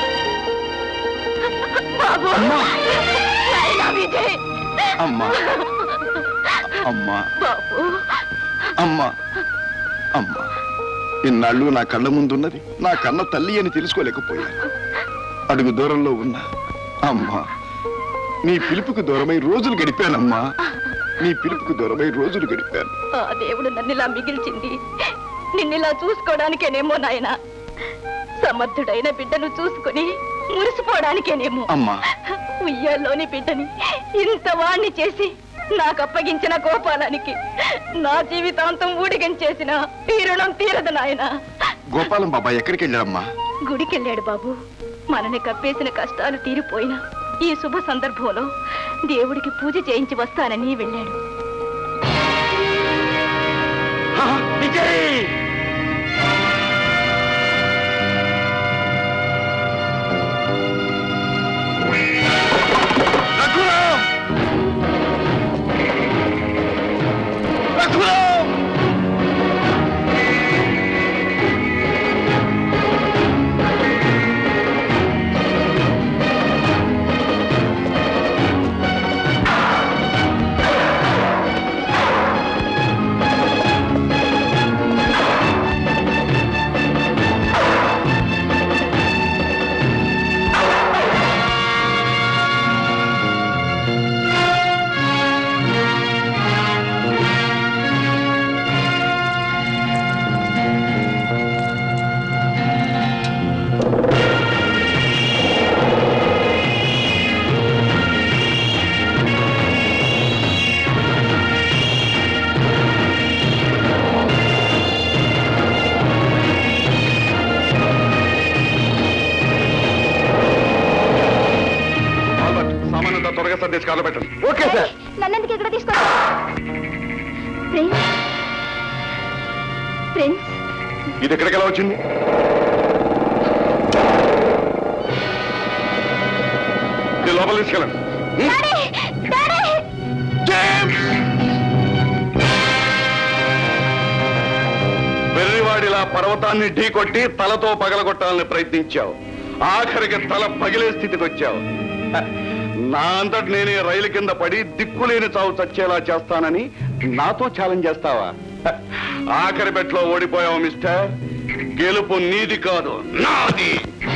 బాబు నాయనా విజయ్ అమ్మా అమ్మా బాబు అమ్మా అమ్మా ఇన్నాళ్ళు నా కళ్ళ ముందున్నది నా కన్న తల్లి అని తెలుసుకోలేకపోయాను అడుగు దూరంలో ఉన్నా అమ్మా నీ పిలుపుకు దూరమై రోజులు గడిపానమ్మా నీ పిలుపుకు దూరమై రోజులు గడిపాను ఆ దేవుడు నన్నిలా మిగిల్చింది నిన్నిలా చూసుకోవడానికేనేమో నాయన సమర్థుడైన బిడ్డను చూసుకుని మురిసిపోవడానికేనేమో అమ్మా ఉయ్యాల్లోని బిడ్డని ఇంత వాణ్ణి చేసి నాకు అప్పగించిన గోపాలానికి నా జీవితాంతం ఊడిగంచేసిన ఈ రుణం తీరదు నాయన గోపాలం బాబా ఎక్కడికి వెళ్ళాడమ్మా గుడికెళ్ళాడు బాబు మనని కప్పేసిన కష్టాలు తీరిపోయినా ఈ శుభ సందర్భంలో దేవుడికి పూజ చేయించి వస్తానని వెళ్ళాడు విజయ్ రఘురామ్ రఘురామ్ ఆ డ్రైవర్ తీసి కాలో పెట్టండి ఓకే సార్ నన్నెందుకు ఇక్కడ తీసుకొచ్చా ఫ్రెండ్స్ ఫ్రెండ్స్ ఇది ఎక్కడికి ఎలా వచ్చింది ఇది లోపల తీసుకెళ్ళండి డాడీ డాడీ వెర్రివాడిలా పర్వతాన్ని ఢీకొట్టి తలతో పగలగొట్టాలని ప్రయత్నించావు ఆఖరికి తల పగిలే స్థితికి వచ్చావు హ, నా అంతటి నేనే రైలు కింద పడి దిక్కులేని చావు చచ్చేలా చేస్తానని నాతో ఛాలెంజ్ చేస్తావా హ, ఆఖరి బెట్లో ఓడిపోయావు మిస్టర్ గెలుపు నీది కాదు నాది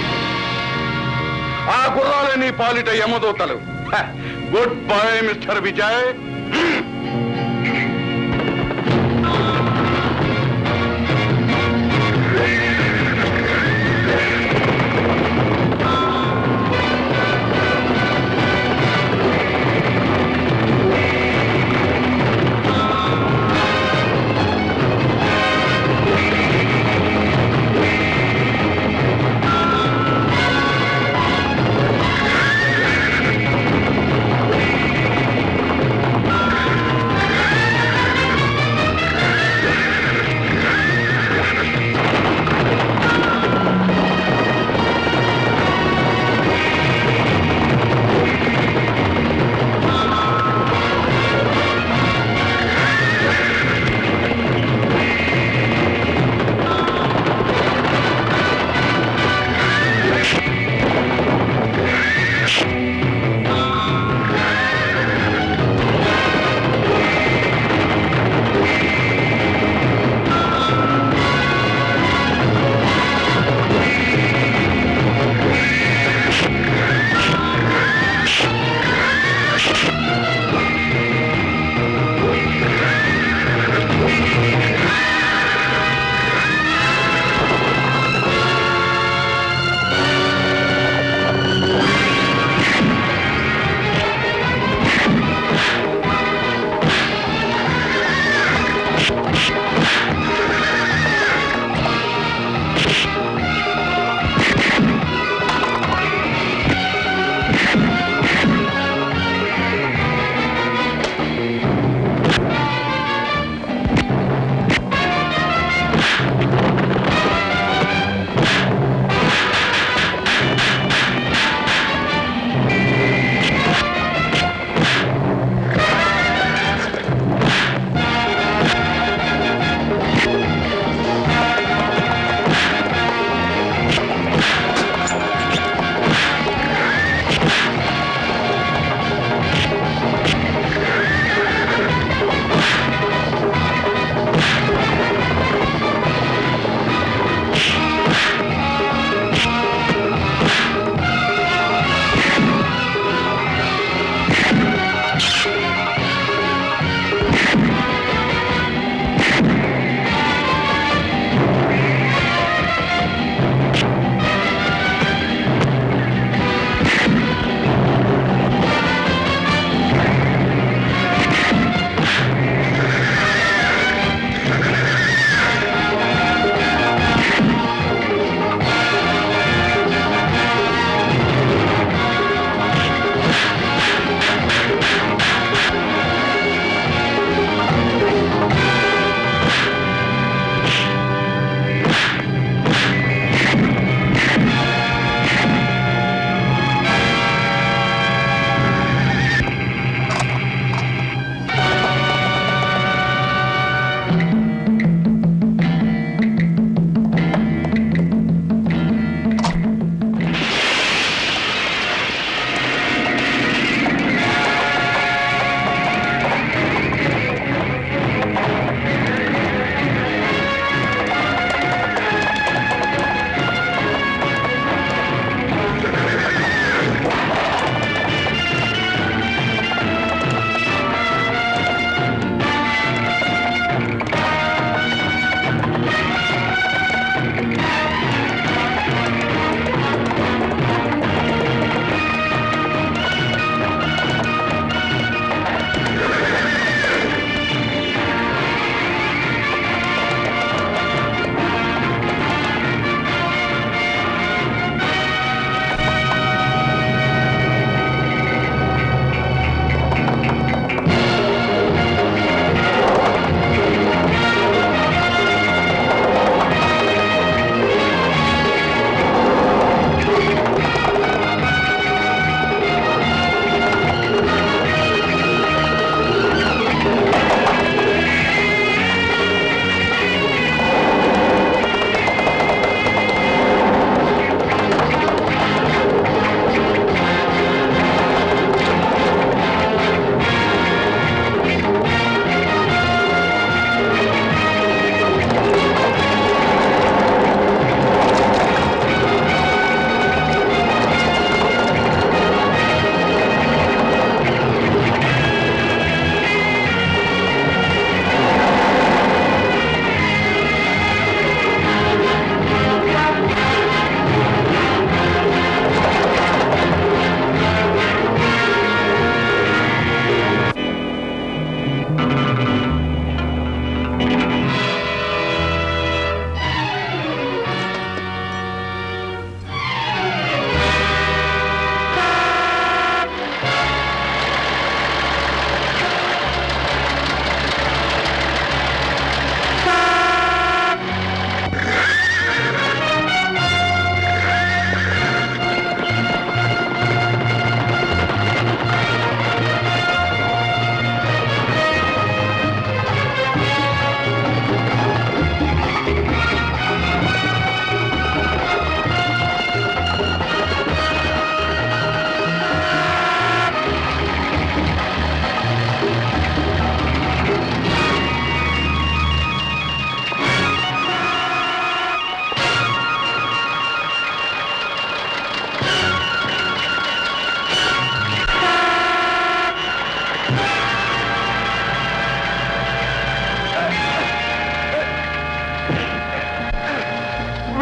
ఆ గుర్రాలే నీ పాలిట యమదూతలు హ, గుడ్ బై మిస్టర్ విజయ్ ఆ,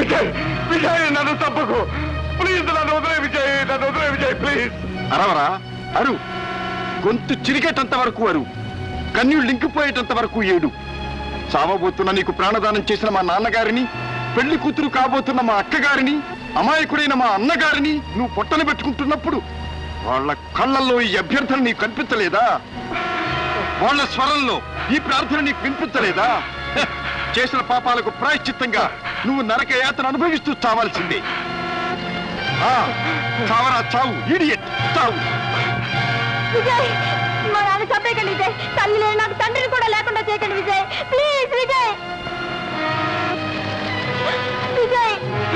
విజయ్ విజయ్ నన్ను తప్పకు ప్లీజ్ నన్ను వదిలే విజయ్ నన్ను వదిలే విజయ్ ప్లీజ్ అరవరా అరు గొంతు చిరిగేటంత వరకు అరు కన్నులు లింకిపోయేటంత వరకు ఏడు చావబోతున్న నీకు ప్రాణదానం చేసిన మా నాన్నగారిని పెళ్లి కూతురు కాబోతున్న మా అక్కగారిని అమాయకుడైన మా అన్నగారిని నువ్వు పొట్టన పెట్టుకుంటున్నప్పుడు వాళ్ళ కళ్ళల్లో ఈ అభ్యర్థన నీకు కనిపించలేదా వాళ్ళ స్వరంలో ఈ ప్రార్థన నీకు వినిపించలేదా హె, చేసిన పాపాలకు ప్రాయశ్చిత్తంగా నువ్వు నరక యాతన అనుభవిస్తూ చావాల్సిందే ఆ, చావరా చావు ఇడియట్ చావు విజయ్ మా నాన్న చంపేయకండి విజయ్ తల్లి లేని నాకు తండ్రిని కూడా లేకుండా చేయకండి విజయ్ ప్లీజ్ విజయ్ విజయ్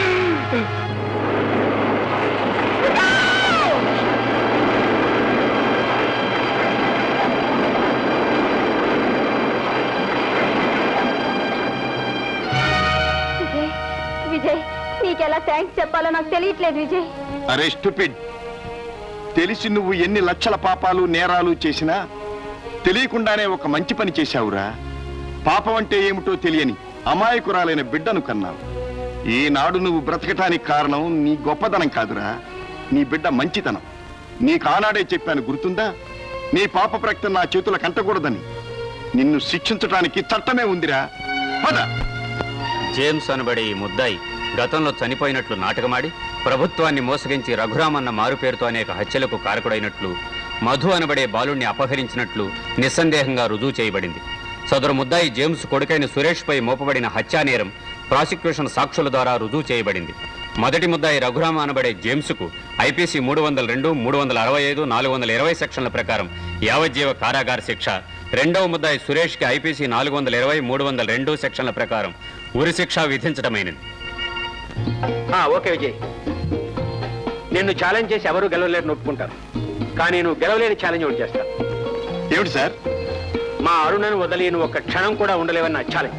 విజయ్ విజయ్ నీకెలా థ్యాంక్స్ చెప్పాలో నాకు తెలియట్లేదు విజయ్ అరే స్టూపిడ్ తెలిసి నువ్వు ఎన్ని లక్షల పాపాలు నేరాలు చేసినా తెలియకుండానే ఒక మంచి పని చేశావురా పాపం అంటే ఏమిటో తెలియని అమాయకురాలైన బిడ్డను కన్నావు ఈనాడు నువ్వు బ్రతకటానికి కారణం నీ గొప్పదనం కాదురా నీ బిడ్డ మంచితనం నీకు ఆనాడే చెప్పాను గుర్తుందా నీ పాప ప్రకటన నా చేతుల కంటకూడదని నిన్ను శిక్షించటానికి చట్టమే ఉందిరా పద జేమ్స్ అనబడే ఈ ముద్దాయి గతంలో చనిపోయినట్లు నాటకమాడి ప్రభుత్వాన్ని మోసగించి రఘురామన్న మారు పేరుతో అనేక హత్యలకు కారకుడైనట్లు మధు అనబడే బాలుణ్ణి అపహరించినట్లు నిస్సందేహంగా రుజువు చేయబడింది సదరు ముద్దాయి జేమ్స్ కొడుకైన సురేష్పై మోపబడిన హత్యానేరం ప్రాసిక్యూషన్ సాక్షుల ద్వారా రుజువు చేయబడింది మొదటి ముద్దాయి రఘురామ అనబడే జేమ్స్కు ఐపీసీ మూడు వందల రెండు మూడు వందల అరవై ఐదు నాలుగు వందల ఇరవై సెక్షన్ల ప్రకారం యావజ్జీవ కారాగార శిక్ష రెండవ ముద్దాయి సురేష్కి ఐపీసీ నాలుగు వందల ఇరవై మూడు వందల రెండు సెక్షన్ల ప్రకారం ఉరి శిక్ష విధించడమైనది ఆ, ఓకే విజయ్ నిన్ను ఛాలెంజ్ చేసి ఎవరు గెలవలేరు ఒప్పుకుంటారు కానీ నువ్వు గెలవలేని ఛాలెంజ్ ఒకటి చేస్తా ఏమిటి సార్ మా అరుణను వదిలి నువ్వు ఒక్క క్షణం కూడా ఉండలేవని నా ఛాలెంజ్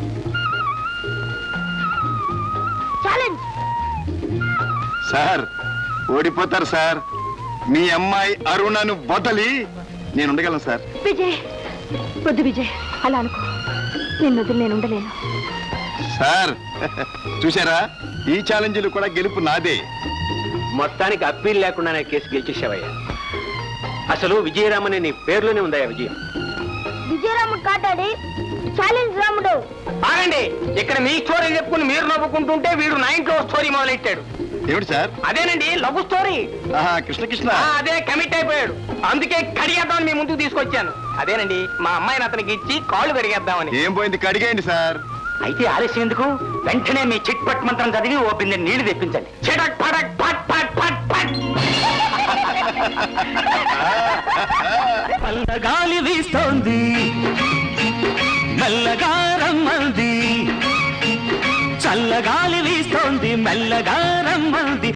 ఛాలెంజ్ సార్ ఓడిపోతారు సార్ మీ అమ్మాయి అరుణను వదలి నేను ఉండగలను సార్ విజయ్ వద్దు విజయ్ అలా అనుకో నిన్ను వదిలి నేను ఉండలేను సార్ చూసారా ఈ ఛాలెంజ్లు కూడా గెలుపు నాదే మొత్తానికి అప్పీల్ లేకుండానే కేసు గెలిచేసావయ్యా అసలు విజయరామని నీ పేరులోనే ఉందయ్యా విజయం విజయరాముడు కాటాడి ఛాలెంజ్ రాముడు ఆగండి ఇక్కడ మీ స్టోరీ చెప్పుకుని మీరు నవ్వుకుంటుంటే వీడు నా ఇంట్లో స్టోరీ మొదలెట్టాడు ఏమిటి సార్ అదేనండి లవ్ స్టోరీ ఆహా కృష్ణ కృష్ణ ఆ, అదే కమిట్ అయిపోయాడు అందుకే కడిగేద్దామని మీ ముందుకు తీసుకొచ్చాను అదేనండి మా అమ్మాయిని అతనికి ఇచ్చి కాళ్ళు కడిగేద్దామని ఏం పోయింది కడిగేయండి సార్ అయితే ఆలస్యం ఎందుకు వెంటనే మీ చిట్ పట్ మంత్రం చదివి ఓ బిందె నీళ్లు తెప్పించండి చిటక్ పటక్ పట్ పట్ పట్ పట్ చల్లగాలి వీస్తోంది మెల్లగా రమ్మంది చల్లగాలి వీస్తోంది మెల్లగా రమ్మంది